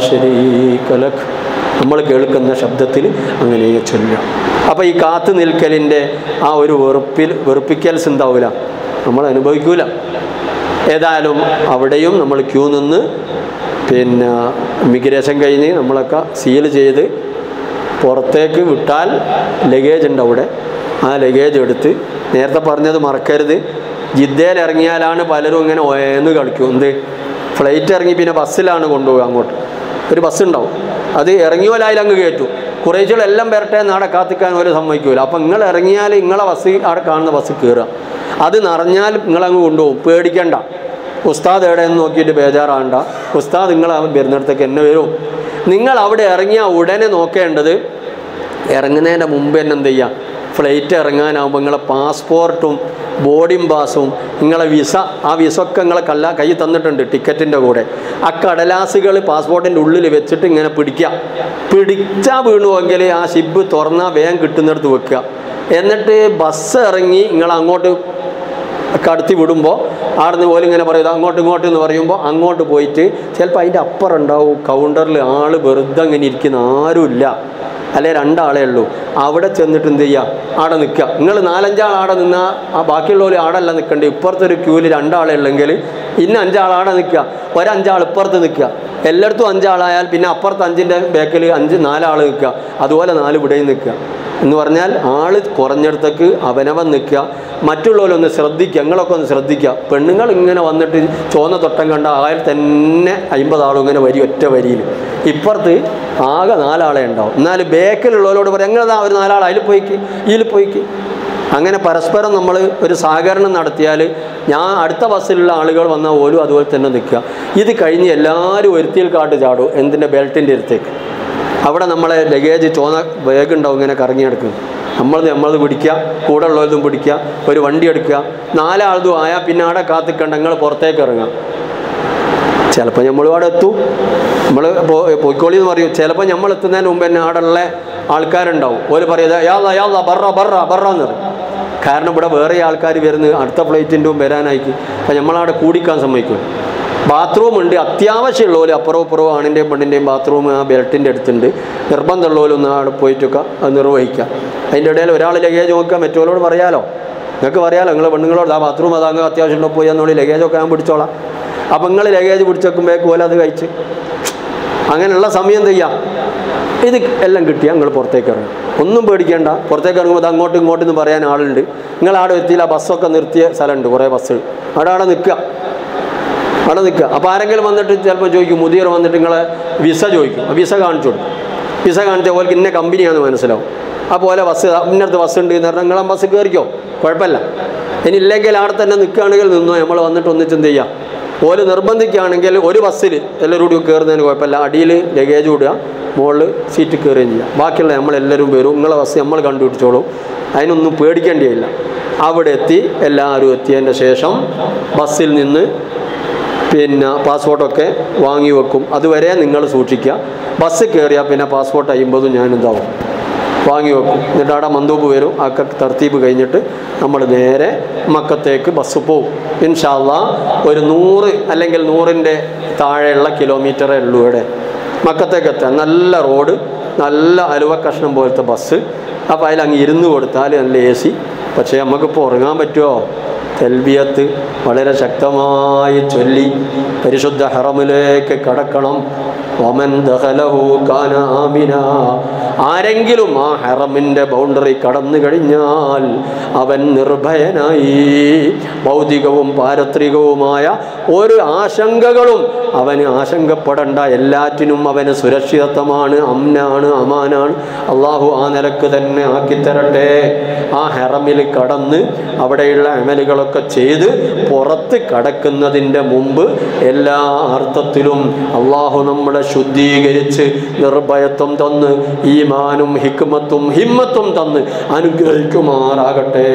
ശരീക ലക നമ്മൾ കേൾക്കുന്ന ശബ്ദത്തിൽ അങ്ങനെ ചൊല്ലുക അപ്പോൾ ഈ കാത്തു നിൽക്കലിൻ്റെ ആ ഒരു വെറുപ്പിൽ വെറുപ്പിക്കൽസ് ഉണ്ടാവില്ല നമ്മൾ അനുഭവിക്കൂല ഏതായാലും അവിടെയും നമ്മൾ ക്യൂ നിന്ന് പിന്നെ ഇമിഗ്രേഷൻ കഴിഞ്ഞ് നമ്മളൊക്കെ സീൽ ചെയ്ത് പുറത്തേക്ക് വിട്ടാൽ ലഗേജ് ഉണ്ട് അവിടെ ആ ലഗേജ് എടുത്ത് നേരത്തെ പറഞ്ഞത് മറക്കരുത് ജിദ്ദയിൽ ഇറങ്ങിയാലാണ് പലരും ഇങ്ങനെ ഒയന്ന് കളിക്കും എന്ത് ഫ്ലൈറ്റ് ഇറങ്ങി പിന്നെ ബസ്സിലാണ് കൊണ്ടുപോകുക അങ്ങോട്ട് ഒരു ബസ് ഉണ്ടാവും അത് ഇറങ്ങിയോലായാലും അങ്ങ് കയറ്റും കുറേശ്ശികളെല്ലാം വരട്ടെ നാടെ കാത്തിക്കാൻ ഒരു സമ്മതിക്കൂല അപ്പം നിങ്ങൾ ഇറങ്ങിയാൽ നിങ്ങളെ ബസ് അവിടെ കാണുന്ന ബസ് കയറുക അത് നിറഞ്ഞാൽ നിങ്ങളങ്ങ് കൊണ്ടുപോകും പേടിക്കണ്ട ഉസ്താദ് എവിടെയെന്ന് നോക്കിയിട്ട് ബേജാറാണ്ട ഉസ്താദ് നിങ്ങൾ വരുന്നിടത്തേക്ക് എന്നെ വരും നിങ്ങൾ അവിടെ ഇറങ്ങിയ ഉടനെ നോക്കേണ്ടത് ഇറങ്ങുന്നതിൻ്റെ മുമ്പ് തന്നെ എന്ത് ചെയ്യുക ഫ്ലൈറ്റ് ഇറങ്ങാനാകുമ്പോൾ നിങ്ങളെ പാസ്പോർട്ടും ബോർഡിംഗ് പാസും നിങ്ങളെ വിസ ആ വിസ ഒക്കെ നിങ്ങളെ കല്ല കൈ തന്നിട്ടുണ്ട് ടിക്കറ്റിൻ്റെ കൂടെ ആ കടലാസുകൾ പാസ്പോർട്ടിൻ്റെ ഉള്ളിൽ വെച്ചിട്ട് ഇങ്ങനെ പിടിക്കുക പിടിച്ചാൽ വീണുവെങ്കിൽ ആ ഷിബ് തുറന്നാൽ വേഗം കിട്ടുന്നിടത്ത് വെക്കുക എന്നിട്ട് ബസ് ഇറങ്ങി നിങ്ങൾ അങ്ങോട്ട് കടത്തി വിടുമ്പോൾ ആടുന്ന് പോലും ഇങ്ങനെ പറയും അങ്ങോട്ട് ഇങ്ങോട്ട് എന്ന് പറയുമ്പോൾ അങ്ങോട്ട് പോയിട്ട് ചിലപ്പോൾ അതിൻ്റെ അപ്പുറം ഉണ്ടാവും കൗണ്ടറിൽ ആൾ വെറുതെ അങ്ങനെ ഇരിക്കുന്ന ആരുമില്ല അല്ലെ രണ്ടാളേ ഉള്ളൂ അവിടെ ചെന്നിട്ട് എന്ത് ചെയ്യുക ആടെ നിൽക്കുക നിങ്ങൾ നാലഞ്ചാൾ ആടെ നിന്നാൽ ആ ബാക്കിയുള്ളവർ ആടല്ല നിൽക്കണ്ടേ ഇപ്പുറത്തൊരു ക്യൂവിൽ രണ്ടാളേ ഉള്ളെങ്കിൽ ഇന്ന് അഞ്ചാൾ ആടെ നിൽക്കുക ഒരഞ്ചാൾ ഇപ്പുറത്ത് നിൽക്കുക എല്ലായിടത്തും അഞ്ചാളായാൽ പിന്നെ അപ്പുറത്ത് അഞ്ചിൻ്റെ ബാക്കിൽ അഞ്ച് നാലാൾ നിൽക്കുക അതുപോലെ നാല് ഇവിടെയും നിൽക്കുക എന്ന് പറഞ്ഞാൽ ആള് കുറഞ്ഞിടത്തേക്ക് അവനവൻ നിൽക്കുക മറ്റുള്ളവരൊന്ന് ശ്രദ്ധിക്കുക ഞങ്ങളൊക്കെ ഒന്ന് ശ്രദ്ധിക്കുക പെണ്ണുങ്ങൾ ഇങ്ങനെ വന്നിട്ട് ചോന്ന തൊട്ടം കണ്ട ആയാൽ തന്നെ അമ്പതാളും ഇങ്ങനെ വരി ഒറ്റ വരിയിൽ ഇപ്പുറത്ത് ആകെ നാലാളെ ഉണ്ടാവും എന്നാൽ ബേക്കിലുള്ളവരോട് പറയാം എങ്ങനെ ഒരു നാലാൾ അതിൽ പോയിക്ക് ഇതിൽ പോയിക്ക് അങ്ങനെ പരസ്പരം നമ്മൾ ഒരു സഹകരണം നടത്തിയാൽ ഞാൻ അടുത്ത ബസ്സിലുള്ള ആളുകൾ വന്നാൽ പോലും അതുപോലെ തന്നെ നിൽക്കുക ഇത് കഴിഞ്ഞ് എല്ലാവരും ഒരുത്തിയിൽ കാട്ട് ചാടും എന്തിൻ്റെ ബെൽറ്റിൻ്റെ അടുത്തേക്ക് അവിടെ നമ്മളെ ലഗേജ് ചോന്ന ബാഗ് ഉണ്ടാവും ഇങ്ങനെ കറങ്ങിയെടുക്കും നമ്മൾ നമ്മളത് പിടിക്കുക കൂടെ ഉള്ളതും പിടിക്കുക ഒരു വണ്ടി എടുക്കുക നാലാളതും ആയാൽ പിന്നെ അവിടെ കാത്തിക്കണ്ട നിങ്ങൾ പുറത്തേക്ക് ഇറങ്ങാം ചിലപ്പോൾ നമ്മൾ അവിടെ എത്തും നമ്മൾ പൊയ്ക്കോളി എന്ന് പറയും ചിലപ്പോൾ നമ്മൾ എത്തുന്നതിന് മുമ്പ് തന്നെ അവിടെയുള്ള ആൾക്കാരുണ്ടാവും ഓല് പറയുന്നത് യാള യാള ബറ ബറ ബറ എന്ന് പറയും കാരണം ഇവിടെ വേറെ ആൾക്കാർ വരുന്നത് അടുത്ത ഫ്ലൈറ്റിൻ്റെ മുമ്പ് വരാനായിരിക്കും അപ്പം നമ്മളവിടെ കൂടിക്കാൻ സമ്മതിക്കും ബാത്റൂം ഉണ്ട് അത്യാവശ്യമുള്ളവർ അപ്പുറവും ഇപ്പുറവും ആണിൻ്റെയും പെണ്ണിൻ്റെയും ബാത്റൂം ആ ബെൽറ്റിൻ്റെ അടുത്തുണ്ട് നിർബന്ധമുള്ളവരൊന്ന് അവിടെ പോയിട്ടൊക്കെ അത് നിർവഹിക്കുക അതിൻ്റെ ഇടയിൽ ഒരാൾ ലഗേജ് നോക്കുക മറ്റോരോട് പറയാലോ നിങ്ങൾക്ക് പറയാലോ നിങ്ങൾ പെണ്ണുങ്ങളോട് ആ ബാത്റൂം അതാ അങ്ങ് അത്യാവശ്യം പോയി എന്നുള്ളിൽ ലഗേജൊക്കെ ഞാൻ പിടിച്ചോളാം അപ്പം നിങ്ങൾ ലഗേജ് പിടിച്ചേക്കുമ്പോഴേക്ക് പോലെ അത് കഴിച്ച് അങ്ങനെയുള്ള സമയം എന്ത് ചെയ്യാം ഇത് എല്ലാം കിട്ടിയാൽ നിങ്ങൾ പുറത്തേക്ക് ഇറങ്ങും ഒന്നും പേടിക്കേണ്ട പുറത്തേക്ക് ഇറങ്ങുമ്പോൾ അത് അങ്ങോട്ടും ഇങ്ങോട്ടും എന്ന് പറയാൻ ആളുണ്ട് നിങ്ങൾ അവിടെ എത്തിയില്ല ബസ്സൊക്കെ നിർത്തിയ സ്ഥലമുണ്ട് കുറേ ബസ് അവിടെ അവിടെ നിൽക്കുക അവിടെ നിൽക്കുക അപ്പോൾ ആരെങ്കിലും വന്നിട്ട് ചിലപ്പോൾ ചോദിക്കും മുതിർ വന്നിട്ട് നിങ്ങളെ വിസ ചോദിക്കും ആ വിസ കാണിച്ചു കൊടുക്കും വിസ കാണിച്ച പോലെ ഇന്ന കമ്പനിയാണെന്ന് മനസ്സിലാവും അപ്പോൾ പോലെ ബസ് ഇന്നടുത്ത് ബസ് ഉണ്ട് എന്ന് പറഞ്ഞാൽ നിങ്ങളെ ബസ് കയറിക്കോ കുഴപ്പമില്ല ഇനി ഇല്ലെങ്കിൽ അവിടെ തന്നെ നിൽക്കുകയാണെങ്കിൽ നിന്നോ നമ്മൾ വന്നിട്ട് ഒന്നിച്ച് എന്ത് ചെയ്യാം ഓല് നിർബന്ധിക്കുകയാണെങ്കിൽ ഒരു ബസ്സിൽ എല്ലാവരും കൂടി കയറുന്നതിന് കുഴപ്പമില്ല അടിയിൽ ലഗേജ് വിടുക മുകളിൽ സീറ്റ് കയറുകയും ചെയ്യാം ബാക്കിയുള്ള നമ്മളെല്ലാവരും വരും നിങ്ങളെ ബസ് നമ്മൾ കണ്ടുപിടിച്ചോളും അതിനൊന്നും പേടിക്കേണ്ടിയില്ല അവിടെ എത്തി എല്ലാവരും എത്തിയതിൻ്റെ ശേഷം ബസ്സിൽ നിന്ന് പിന്നെ പാസ്പോർട്ടൊക്കെ വാങ്ങി വെക്കും അതുവരെ നിങ്ങൾ സൂക്ഷിക്കുക ബസ് കയറിയാൽ പിന്നെ പാസ്പോർട്ട് അയ്യുമ്പോഴും ഞാൻ എന്താവും വാങ്ങി വെക്കും എന്നിട്ട് അവിടെ മന്തൂപ്പ് വരും ആ ക- തർത്തീബ് കഴിഞ്ഞിട്ട് നമ്മൾ നേരെ മക്കത്തേക്ക് ബസ് പോവും ഇൻഷാല്ല ഒരു നൂറ് അല്ലെങ്കിൽ നൂറിൻ്റെ താഴെയുള്ള കിലോമീറ്ററേ ഉള്ളൂ ഇവിടെ മക്കത്തേക്ക് എത്താൻ നല്ല റോഡ് നല്ല അലുവ കഷ്ണം പോലത്തെ ബസ് അപ്പോൾ അതിൽ അങ്ങ് ഇരുന്ന് കൊടുത്താൽ നല്ല എ സി പക്ഷേ നമുക്കിപ്പോൾ ഉറങ്ങാൻ പറ്റുമോ തെൽബിയത്ത് വളരെ ശക്തമായി ചൊല്ലി പരിശുദ്ധ ഹറമിലേക്ക് കടക്കണം ഒമൻ ദഹലഹു കാന ആമിന ആരെങ്കിലും ആ ഹറമിൻ്റെ ബൗണ്ടറി കടന്നു കഴിഞ്ഞാൽ അവൻ നിർഭയനായി ഭൗതികവും പാരത്രികവുമായ ഒരു ആശങ്കകളും അവന് ആശങ്കപ്പെടേണ്ട എല്ലാറ്റിനും അവന് സുരക്ഷിതത്വമാണ് അമ്നാണ് അമാനാണ് അള്ളാഹു ആ നിലക്ക് തന്നെ ആക്കിത്തരട്ടെ ആ ഹെറമിൽ കടന്ന് അവിടെയുള്ള അമലുകളൊക്കെ ചെയ്ത് പുറത്ത് കടക്കുന്നതിൻ്റെ മുമ്പ് എല്ലാ അർത്ഥത്തിലും അള്ളാഹു നമ്മളെ ശുദ്ധീകരിച്ച് നിർഭയത്വം തന്ന് ഈമാനും ഹിക്മത്തും ഹിമ്മത്തും തന്ന് അനുഗ്രഹിക്കുമാറാകട്ടെ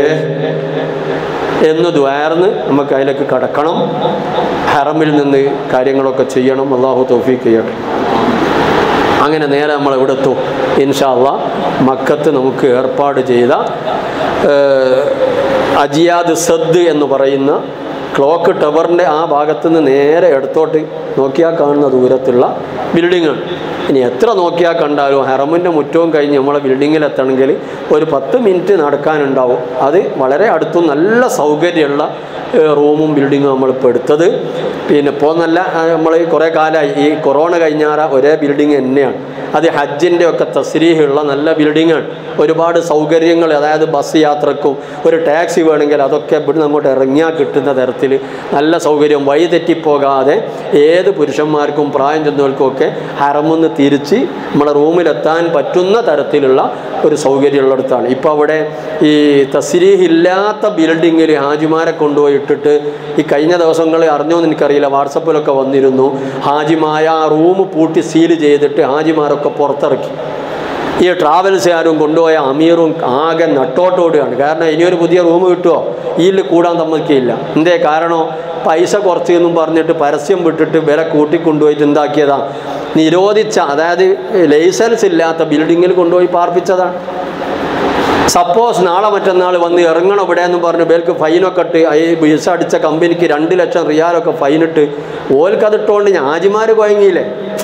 എന്ന് ദ്വാർന്ന് നമുക്ക് അതിലേക്ക് കടക്കണം ഹറമിൽ നിന്ന് കാര്യങ്ങളൊക്കെ ചെയ്യണം അള്ളാഹു തൗഫീഖ് ചെയ്യട്ടെ അങ്ങനെ നേരെ നമ്മൾ എവിടെ എത്തും ഇൻഷാല്ല മക്കത്ത് നമുക്ക് ഏർപ്പാട് ചെയ്ത ഏഹ്, അജിയാദ് സദ് എന്ന് പറയുന്ന ക്ലോക്ക് ടവറിൻ്റെ ആ ഭാഗത്ത് നിന്ന് നേരെ ഇടത്തോട്ട് നോക്കിയാൽ കാണുന്ന ദൂരത്തുള്ള ബിൽഡിങ്ങാണ് ഇനി എത്ര നോക്കിയാൽ കണ്ടാലും ഹെറമിൻ്റെ മുറ്റവും കഴിഞ്ഞ് നമ്മളെ ബിൽഡിങ്ങിൽ എത്തണമെങ്കിൽ ഒരു പത്ത് മിനിറ്റ് നടക്കാനുണ്ടാവും അത് വളരെ അടുത്തും നല്ല സൗകര്യമുള്ള ഏഹ്, റൂമും ബിൽഡിങ്ങും നമ്മളിപ്പോൾ എടുത്തത് പിന്നെ ഇപ്പോൾ നല്ല നമ്മൾ കുറേ കാലമായി ഈ കൊറോണ കഴിഞ്ഞാറ ഒരേ ബിൽഡിങ് തന്നെയാണ് അത് ഹജ്ജിൻ്റെ ഒക്കെ തസ്രീഹുള്ള നല്ല ബിൽഡിങ്ങാണ് ഒരുപാട് സൗകര്യങ്ങൾ അതായത് ബസ് യാത്രക്കും ഒരു ടാക്സി വേണമെങ്കിൽ അതൊക്കെ ഇവിടുന്ന് അങ്ങോട്ട് ഇറങ്ങിയാൽ കിട്ടുന്ന തരത്തിൽ നല്ല സൗകര്യം വഴി തെറ്റിപ്പോകാതെ ഏത് പുരുഷന്മാർക്കും പ്രായം ചെന്നവർക്കും ഒക്കെ ഹറമെന്ന് തിരിച്ച് നമ്മളെ റൂമിലെത്താൻ പറ്റുന്ന തരത്തിലുള്ള ഒരു സൗകര്യമുള്ളിടത്താണ് ഇപ്പോൾ അവിടെ ഈ തസ്രീഹ് ഇല്ലാത്ത ബിൽഡിങ്ങിൽ ഹാജിമാരെ കൊണ്ടുപോയി ഇട്ടിട്ട് ഈ കഴിഞ്ഞ ദിവസങ്ങൾ അറിഞ്ഞോന്ന് എനിക്കറിയില്ല വാട്സപ്പിലൊക്കെ വന്നിരുന്നു ഹാജിമായ ആ റൂം പൂട്ടി സീൽ ചെയ്തിട്ട് ഹാജിമാരൊക്കെ പുറത്തിറക്കി ഈ ട്രാവൽസുകാരും കൊണ്ടുപോയ അമീറും ആകെ നട്ടോട്ടോടുകയാണ് കാരണം ഇനിയൊരു പുതിയ റൂം കിട്ടുമോ ഇതിൽ കൂടാൻ സമ്മതിക്കില്ല എന്തേ കാരണം പൈസ കുറച്ച് എന്നും പറഞ്ഞിട്ട് പരസ്യം വിട്ടിട്ട് വില കൂട്ടിക്കൊണ്ടുപോയിട്ട് എന്താക്കിയതാ നിരോധിച്ച അതായത് ലൈസൻസ് ഇല്ലാത്ത ബിൽഡിങ്ങിൽ കൊണ്ടുപോയി പാർപ്പിച്ചതാണ് സപ്പോസ് നാളെ മറ്റന്നാൾ വന്ന് ഇറങ്ങണം ഇവിടെ എന്ന് പറഞ്ഞ് ബേൽക്ക് ഫൈനൊക്കെ ഇട്ട് ഈ വിസ അടിച്ച കമ്പനിക്ക് രണ്ട് ലക്ഷം റിയാലൊക്കെ ഫൈനിട്ട് ഓൽക്കതിട്ടുകൊണ്ട് ഞാജിമാർ കുഴങ്ങിയില്ലേ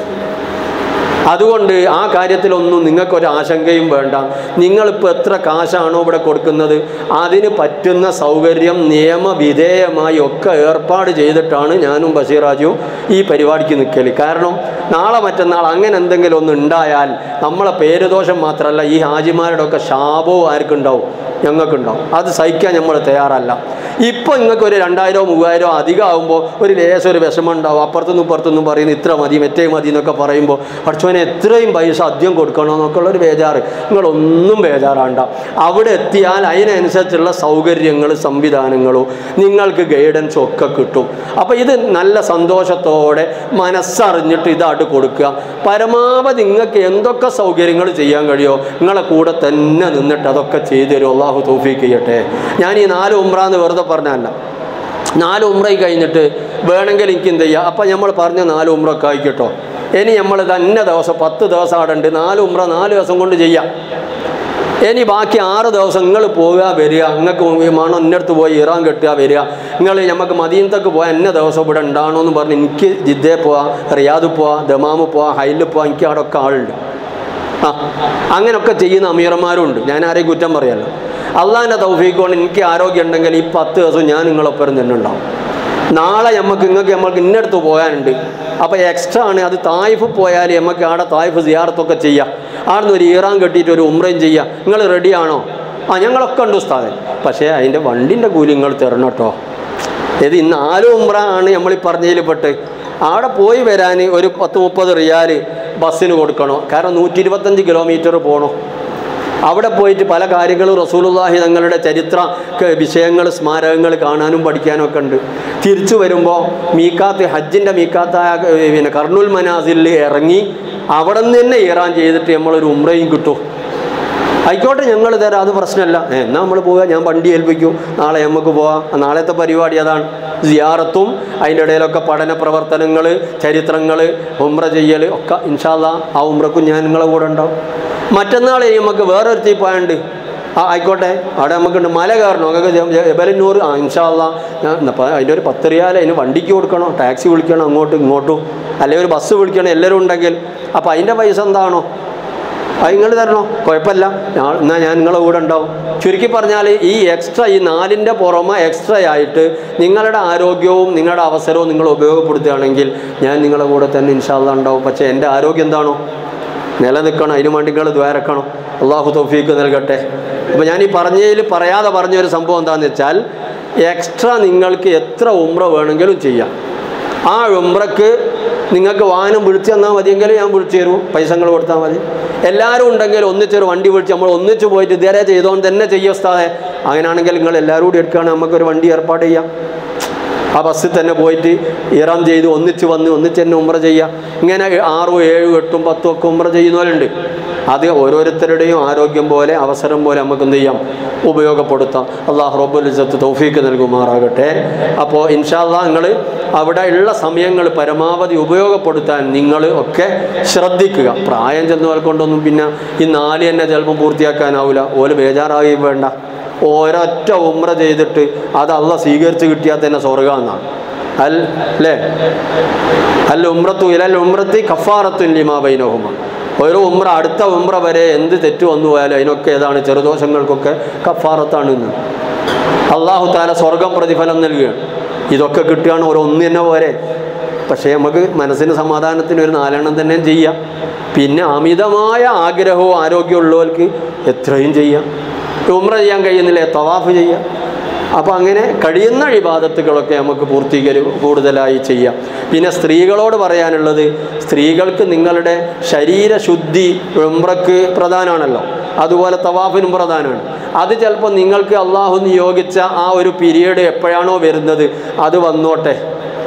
അതുകൊണ്ട് ആ കാര്യത്തിലൊന്നും നിങ്ങൾക്കൊരു ആശങ്കയും വേണ്ട നിങ്ങളിപ്പോൾ എത്ര കാശാണോ ഇവിടെ കൊടുക്കുന്നത് അതിന് പറ്റുന്ന സൗകര്യം നിയമവിധേയമായി ഒക്കെ ഏർപ്പാട് ചെയ്തിട്ടാണ് ഞാനും ബഷീറാജും ഈ പരിപാടിക്ക് നിൽക്കൽ കാരണം നാളെ മറ്റന്നാൾ അങ്ങനെ എന്തെങ്കിലും ഒന്ന് ഉണ്ടായാൽ നമ്മളെ പേരുദോഷം മാത്രമല്ല ഈ ഹാജിമാരുടെ ഒക്കെ ശാപവും ആർക്കുണ്ടാവും ഞങ്ങൾക്കുണ്ടാവും അത് സഹിക്കാൻ നമ്മൾ തയ്യാറല്ല ഇപ്പോൾ നിങ്ങൾക്ക് ഒരു രണ്ടായിരോ മൂവായിരോ അധികം ആകുമ്പോൾ ഒരു ലേശം ഒരു വിഷമം ഉണ്ടാവും അപ്പുറത്തുനിന്നും ഇപ്പുറത്തുനിന്നും പറയുന്നു ഇത്ര മതി മറ്റേ മതി എന്നൊക്കെ പറയുമ്പോൾ പഠിച്ചവനെ എത്രയും പൈസ അധികം കൊടുക്കണോ എന്നൊക്കെ ഒരു ബേജാറ് നിങ്ങളൊന്നും ബേജാറാണ്ട അവിടെ എത്തിയാൽ അതിനനുസരിച്ചുള്ള സൗകര്യങ്ങൾ സംവിധാനങ്ങളും നിങ്ങൾക്ക് ഗൈഡൻസും ഒക്കെ കിട്ടും അപ്പോൾ ഇത് നല്ല സന്തോഷത്തോടെ മനസ്സറിഞ്ഞിട്ട് ഇതായിട്ട് കൊടുക്കുക പരമാവധി നിങ്ങൾക്ക് എന്തൊക്കെ സൗകര്യങ്ങൾ ചെയ്യാൻ കഴിയുമോ നിങ്ങളെ കൂടെ തന്നെ നിന്നിട്ട് അതൊക്കെ ചെയ്തു തരും അള്ളാഹു തൗഫീക്ക് ചെയ്യട്ടെ ഞാൻ ഈ നാല് ഉമ്ര എന്ന് വെറുതെ പറഞ്ഞല്ല നാല് ഉമ്രയിൽ കഴിഞ്ഞിട്ട് വേണമെങ്കിൽ എനിക്ക് എന്ത് ചെയ്യുക അപ്പം നമ്മൾ പറഞ്ഞ നാല് ഉമ്രൊക്കെ ആയിക്കട്ടോ ഇനി നമ്മൾ തന്നെ ദിവസം പത്ത് ദിവസം അവിടെ ഉണ്ട് നാല് ഉമ്ര നാല് ദിവസം കൊണ്ട് ചെയ്യാം ഇനി ബാക്കി ആറ് ദിവസം നിങ്ങൾ പോവുക വരിക നിങ്ങൾക്ക് വിമാനം ഇന്നടുത്ത് പോയി ഇറാൻ കെട്ടുക വരിക നിങ്ങൾ നമുക്ക് മദീനത്തൊക്കെ പോയാൽ എന്നെ ദിവസം ഇവിടെ ഉണ്ടാണോ എന്ന് പറഞ്ഞ് എനിക്ക് ജിദ്ദേ പോവാം റിയാദ് പോവാം ദമാമ് പോവാം ഹൈലിൽ പോവാം എനിക്ക് അവിടെ ഒക്കെ ആളുണ്ട് ആ അങ്ങനെയൊക്കെ ചെയ്യുന്ന അമീറന്മാരുണ്ട് ഞാൻ ആരെയും കുറ്റം പറയല്ല അള്ളാഹിൻ്റെ തൗഫീഖ് കൊണ്ട് എനിക്ക് ആരോഗ്യം ഉണ്ടെങ്കിൽ ഈ പത്ത് ദിവസം ഞാൻ നിങ്ങളൊപ്പം തന്നെ ഉണ്ടാവും നാളെ നമുക്ക് നിങ്ങൾക്ക് നമ്മൾക്ക് ഇന്നടുത്ത് പോകാനുണ്ട് അപ്പോൾ എക്സ്ട്രാ ആണ് അത് തായ്ഫ് പോയാൽ നമുക്ക് അവിടെ തായ്ഫ് സിയാറത്തൊക്കെ ചെയ്യാം അവിടെ ഒരു ഈറാൻ കെട്ടിയിട്ട് ഒരു ഉമ്രയും ചെയ്യാം നിങ്ങൾ റെഡിയാണോ ആ ഞങ്ങളൊക്കെ ഉണ്ട് ഉസ്താദെ പക്ഷേ അതിൻ്റെ വണ്ടിൻ്റെ കൂലി നിങ്ങൾ തരണം കേട്ടോ ഇത് ഈ നാല് ഉംറ ആണ് നമ്മൾ ഈ പറഞ്ഞതിൽ പെട്ട് അവിടെ പോയി വരാൻ ഒരു പത്ത് മുപ്പത് റിയാൽ ബസ്സിന് കൊടുക്കണോ കാരണം നൂറ്റി ഇരുപത്തഞ്ച് കിലോമീറ്റർ പോകണോ അവിടെ പോയിട്ട് പല കാര്യങ്ങളും റസൂലുള്ളാഹി തങ്ങളുടെ ചരിത്ര ക- വിഷയങ്ങൾ സ്മാരകങ്ങൾ കാണാനും പഠിക്കാനും ഒക്കെ ഉണ്ട് തിരിച്ചു വരുമ്പോൾ മീക്കാത്ത് ഹജ്ജിൻ്റെ മീക്കാത്തായ ഏർ, പിന്നെ കർണുൽ മനാസിൽ ഇറങ്ങി അവിടെ നിന്ന് തന്നെ ഇറാൻ ചെയ്തിട്ട് നമ്മളൊരു ഉംറയും കിട്ടും ആയിക്കോട്ടെ ഞങ്ങൾ തരാം അത് പ്രശ്നമല്ല ഏ, എന്നാ നമ്മൾ പോവുക ഞാൻ വണ്ടി ഏൽപ്പിക്കും നാളെ നമുക്ക് പോവാം നാളത്തെ പരിപാടി അതാണ് സിയാറത്തും അതിൻ്റെ ഇടയിലൊക്കെ പഠന പ്രവർത്തനങ്ങൾ ചരിത്രങ്ങൾ ഉമ്ര ചെയ്യൽ ഒക്കെ ഇൻഷാല്ല ആ ഉമ്രക്കും ഞാൻ നിങ്ങളെ കൂടെ ഉണ്ടാവും മറ്റന്നാൾ ഇനി നമുക്ക് വേറൊരു തീപ്പായുണ്ട് ആ ആയിക്കോട്ടെ അവിടെ നമുക്കുണ്ട് മല കയറണം നമുക്ക് എബലന്നൂർ ആ ഇൻഷാല്ല ഞാൻ അപ്പം അതിൻ്റെ ഒരു പത്ത് റിയാൽ അതിന് വണ്ടിക്ക് കൊടുക്കണോ ടാക്സി വിളിക്കണം അങ്ങോട്ടും ഇങ്ങോട്ടും അല്ലെങ്കിൽ ഒരു ബസ് വിളിക്കണം എല്ലാവരും ഉണ്ടെങ്കിൽ അപ്പോൾ അതിൻ്റെ പൈസ എന്താണോ അത് നിങ്ങൾ തരണോ കുഴപ്പമില്ല ഞാൻ- എന്നാൽ ഞാൻ നിങ്ങളെ കൂടെ ഉണ്ടാവും ചുരുക്കി പറഞ്ഞാൽ ഈ എക്സ്ട്രാ ഈ നാലിൻ്റെ പുറമെ എക്സ്ട്രാ ആയിട്ട് നിങ്ങളുടെ ആരോഗ്യവും നിങ്ങളുടെ അവസരവും നിങ്ങൾ ഉപയോഗപ്പെടുത്തുകയാണെങ്കിൽ ഞാൻ നിങ്ങളുടെ കൂടെ തന്നെ ഇൻഷാല്ല ഉണ്ടാവും പക്ഷേ എൻ്റെ ആരോഗ്യം എന്താണോ നിലനിൽക്കണം അതിനു വേണ്ടി നിങ്ങൾ ദ്വാരക്കണം അള്ളാഹു തൗഫീക്ക് നൽകട്ടെ അപ്പോൾ ഞാൻ ഈ പറഞ്ഞതിൽ പറയാതെ പറഞ്ഞൊരു സംഭവം എന്താണെന്ന് വെച്ചാൽ എക്സ്ട്രാ നിങ്ങൾക്ക് എത്ര ഉമ്ര വേണമെങ്കിലും ചെയ്യാം ആ ഉംറക്ക് നിങ്ങൾക്ക് വാഹനം വിളിച്ചു തന്നാൽ മതിയെങ്കിൽ ഞാൻ വിളിച്ചു തരും പൈസകൾ കൊടുത്താൽ മതി എല്ലാവരും ഉണ്ടെങ്കിൽ ഒന്നിച്ചൊരു വണ്ടി വിളിച്ച് നമ്മൾ ഒന്നിച്ച് പോയിട്ട് ഇതുവരെ ചെയ്തോണ്ട് തന്നെ ചെയ്യും ഉസ്താദെ അങ്ങനെയാണെങ്കിൽ നിങ്ങൾ എല്ലാവരും കൂടി എടുക്കുകയാണെങ്കിൽ നമുക്കൊരു വണ്ടി ഏർപ്പാട് ചെയ്യാം ആ ബസ്സിൽ തന്നെ പോയിട്ട് ഇറാം ചെയ്ത് ഒന്നിച്ച് വന്ന് ഒന്നിച്ച് തന്നെ ഉമ്ര ചെയ്യാം ഇങ്ങനെ ആറും ഏഴും എട്ടും പത്തും ഒക്കെ ഉമ്ര ചെയ്യുന്നവരുണ്ട് അത് ഓരോരുത്തരുടെയും ആരോഗ്യം പോലെ അവസരം പോലെ നമുക്ക് എന്ത് ചെയ്യാം ഉപയോഗപ്പെടുത്താം അള്ളാഹ് റബ്ബുൽ ഇസ്സത്ത് തൗഫീക്ക് നൽകുമാറാകട്ടെ അപ്പോൾ ഇൻഷാല്ലാ നിങ്ങൾ അവിടെ ഉള്ള സമയങ്ങൾ പരമാവധി ഉപയോഗപ്പെടുത്താൻ നിങ്ങൾ ഒക്കെ ശ്രദ്ധിക്കുക പ്രായം ചെന്നവർ കൊണ്ടൊന്നും പിന്നെ ഈ നാല് തന്നെ ചിലപ്പം പൂർത്തിയാക്കാനാവില്ല ഓല് ബേജാറാകുകയും വേണ്ട ഒരൊറ്റ ഉമ്ര ചെയ്തിട്ട് അത് അല്ല സ്വീകരിച്ച് കിട്ടിയാൽ തന്നെ സ്വർഗം എന്നാണ് അൽ അല്ലേ അൽ ഉമ്രത്തു ഇലൽ ഉമ്രത്തി കഫാറത്തുൻ ലിമാ ബൈനഹുമ ഒരു ഉമ്ര അടുത്ത ഉമ്ര വരെ എന്ത് തെറ്റ് വന്നു പോയാലും അതിനൊക്കെ ഏതാണ് ചെറുദോഷങ്ങൾക്കൊക്കെ കഫാറത്താണ് ഇന്ന് അള്ളാഹു താല സ്വർഗം പ്രതിഫലം നൽകുകയാണ് ഇതൊക്കെ കിട്ടുകയാണ് ഒരു ഒന്ന് തന്നെ പോരെ പക്ഷേ നമുക്ക് മനസ്സിന് സമാധാനത്തിന് ഒരു നാലെണ്ണം തന്നെ ചെയ്യാം പിന്നെ അമിതമായ ആഗ്രഹവും ആരോഗ്യമുള്ളവർക്ക് എത്രയും ചെയ്യാം ഉമ്ര ചെയ്യാൻ കഴിയുന്നില്ലേ തവാഫ് ചെയ്യാം അപ്പോൾ അങ്ങനെ കഴിയുന്ന ഇബാദത്തുകളൊക്കെ നമുക്ക് പൂർത്തീകരി കൂടുതലായി ചെയ്യാം പിന്നെ സ്ത്രീകളോട് പറയാനുള്ളത് സ്ത്രീകൾക്ക് നിങ്ങളുടെ ശരീരശുദ്ധി ഉംറക്ക് പ്രധാനമാണല്ലോ അതുപോലെ തവാഫിനും പ്രധാനമാണ് അത് ചിലപ്പോൾ നിങ്ങൾക്ക് അള്ളാഹു നിയോഗിച്ച ആ ഒരു പീരീഡ് എപ്പോഴാണോ വരുന്നത് അത് വന്നോട്ടെ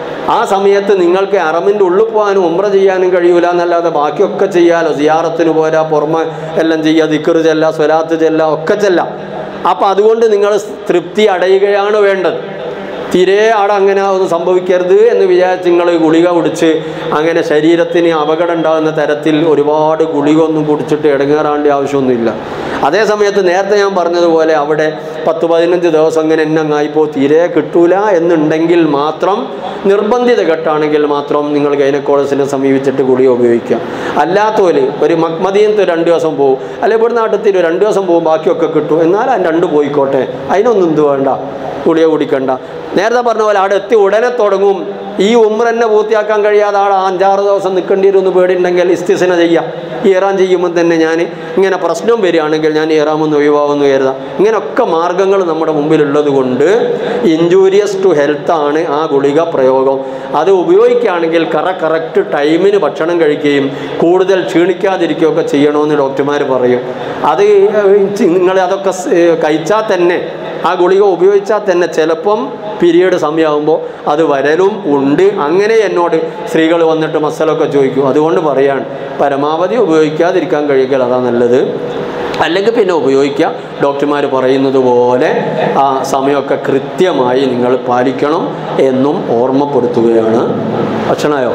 ആ സമയത്ത് നിങ്ങൾക്ക് അറമിൻ്റെ ഉള്ളിൽ പോകാനും ഉമ്ര ചെയ്യാനും കഴിയൂല എന്നല്ലാതെ ബാക്കിയൊക്കെ ചെയ്യാലോ സിയാറത്തിന് പോരാ പുറമെ എല്ലാം ചെയ്യുക ദിക്കറ് ചെല്ല സ്വലാത്ത് ചെല്ല ഒക്കെ ചെല്ലാം അപ്പം അതുകൊണ്ട് നിങ്ങൾ തൃപ്തി അടയുകയാണ് വേണ്ടത് തീരെ അവിടെ അങ്ങനെ ഒന്നും സംഭവിക്കരുത് എന്ന് വിചാരിച്ച് നിങ്ങൾ ഗുളിക കുടിച്ച് അങ്ങനെ ശരീരത്തിന് അപകടം ഉണ്ടാകുന്ന തരത്തിൽ ഒരുപാട് ഗുളിക ഒന്നും കുടിച്ചിട്ട് ഇടങ്ങേറാണ്ട് ആവശ്യമൊന്നുമില്ല അതേ സമയത്ത് നേരത്തെ ഞാൻ പറഞ്ഞതുപോലെ അവിടെ പത്ത് പതിനഞ്ച് ദിവസം ഇങ്ങനെ എന്നങ്ങായിപ്പോൾ തീരെ കിട്ടൂല എന്നുണ്ടെങ്കിൽ മാത്രം നിർബന്ധിത ഘട്ടാണെങ്കിൽ മാത്രം നിങ്ങൾ ഗൈനക്കോളസിനെ സമീപിച്ചിട്ട് ഗുളിക ഉപയോഗിക്കുക അല്ലാത്തവര് ഒരു മക്മദീനത്ത് രണ്ട് ദിവസം പോകും അല്ലെങ്കിൽ ഇവിടെ നാട്ടിൽ രണ്ട് ദിവസം പോകും ബാക്കിയൊക്കെ കിട്ടും എന്നാൽ ആ രണ്ട് പോയിക്കോട്ടെ അതിനൊന്നും എന്ത് വേണ്ട ഗുളിക കുടിക്കണ്ട നേരത്തെ പറഞ്ഞ പോലെ അവിടെ എത്തി ഉടനെ തുടങ്ങും ഈ ഉമ്ര തന്നെ പൂർത്തിയാക്കാൻ കഴിയാതെ ആൾ അഞ്ചാറ് ദിവസം നിൽക്കേണ്ടി വരും എന്ന് പേടിയുണ്ടെങ്കിൽ ഇസ്തിസന ചെയ്യാം ഇറാൻ ചെയ്യുമ്പോൾ തന്നെ ഞാൻ ഇങ്ങനെ പ്രശ്നം വരികയാണെങ്കിൽ ഞാൻ ഇറാമെന്ന് ഒഴിവാകുമെന്ന് കരുതാം ഇങ്ങനെയൊക്കെ മാർഗങ്ങൾ നമ്മുടെ മുമ്പിലുള്ളത് കൊണ്ട് ഇഞ്ചൂരിയസ് ടു ഹെൽത്ത് ആണ് ആ ഗുളിക പ്രയോഗം അത് ഉപയോഗിക്കുകയാണെങ്കിൽ കറ കറക്റ്റ് ടൈമിന് ഭക്ഷണം കഴിക്കുകയും കൂടുതൽ ക്ഷീണിക്കാതിരിക്കുകയൊക്കെ ചെയ്യണമെന്ന് ഡോക്ടർമാർ പറയും അത് നിങ്ങൾ അതൊക്കെ സ്- കഴിച്ചാൽ തന്നെ ആ ഗുളിക ഉപയോഗിച്ചാൽ തന്നെ ചിലപ്പം പീരീഡ് സമയമാകുമ്പോൾ അത് വരലും ഉണ്ട് അങ്ങനെ എന്നോട് സ്ത്രീകൾ വന്നിട്ട് മസാലൊക്കെ ചോദിക്കും അതുകൊണ്ട് പറയാണ് പരമാവധി ഉപയോഗിക്കാതിരിക്കാൻ കഴിയുക അതാ നല്ലത് അല്ലെങ്കിൽ പിന്നെ ഉപയോഗിക്കുക ഡോക്ടർമാർ പറയുന്നത് പോലെ ആ സമയമൊക്കെ കൃത്യമായി നിങ്ങൾ പാലിക്കണം എന്നും ഓർമ്മപ്പെടുത്തുകയാണ് ഭക്ഷണമായോ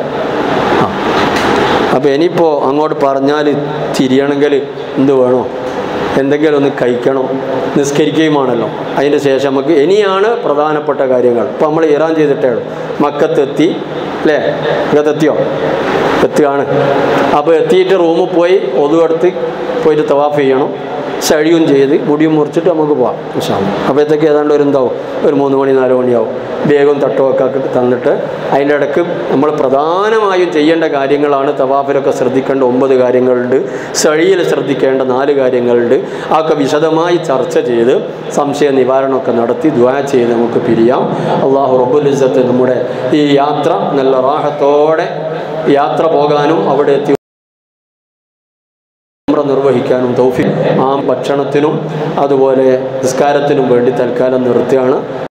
ആ അപ്പോൾ ഇനിയിപ്പോൾ അങ്ങോട്ട് പറഞ്ഞാൽ തിരിയണമെങ്കിൽ എന്ത് വേണോ എന്തെങ്കിലും ഒന്ന് കഴിക്കണം നിസ്കരിക്കുകയുമാണല്ലോ അതിൻ്റെ ശേഷം നമുക്ക് ഇനിയാണ് പ്രധാനപ്പെട്ട കാര്യങ്ങൾ ഇപ്പോൾ നമ്മൾ ഇറാൻ ചെയ്തിട്ടേ ഉള്ളൂ മക്കത്തെത്തി അല്ലേ മക്കത്തെത്തിയോ എത്തുകയാണ് അപ്പോൾ എത്തിയിട്ട് റൂമിൽ പോയി ഒതുവെടുത്ത് പോയിട്ട് തവാഫ് ചെയ്യണം സഴിയും ചെയ്ത് മുടിയും മുറിച്ചിട്ട് നമുക്ക് പോവാം ഇൻഷാല്ല അപ്പോഴത്തേക്ക് ഏതാണ്ട് ഒരു എന്താവും ഒരു മൂന്ന് മണി നാല് മണിയാവും വേഗം തട്ടുമൊക്കെ തന്നിട്ട് അതിൻ്റെ ഇടയ്ക്ക് നമ്മൾ പ്രധാനമായും ചെയ്യേണ്ട കാര്യങ്ങളാണ് തവാഫിലൊക്കെ ശ്രദ്ധിക്കേണ്ട ഒമ്പത് കാര്യങ്ങളുണ്ട് സഴിയിൽ ശ്രദ്ധിക്കേണ്ട നാല് കാര്യങ്ങളുണ്ട് അതൊക്കെ വിശദമായി ചർച്ച ചെയ്ത് സംശയ നിവാരണമൊക്കെ നടത്തി ദ്വാ ചെയ്ത് നമുക്ക് പിരിയാം അള്ളാഹു റബ്ബുൽ ഇസ്സത്ത് നമ്മുടെ ഈ യാത്ര നല്ല റാഹത്തോടെ യാത്ര പോകാനും അവിടെ എത്തി ഉംറ നിർവഹിക്കാനും തൗഫി ആ ഭക്ഷണത്തിനും അതുപോലെ നിസ്കാരത്തിനും വേണ്ടി തൽക്കാലം നിർത്തുകയാണ്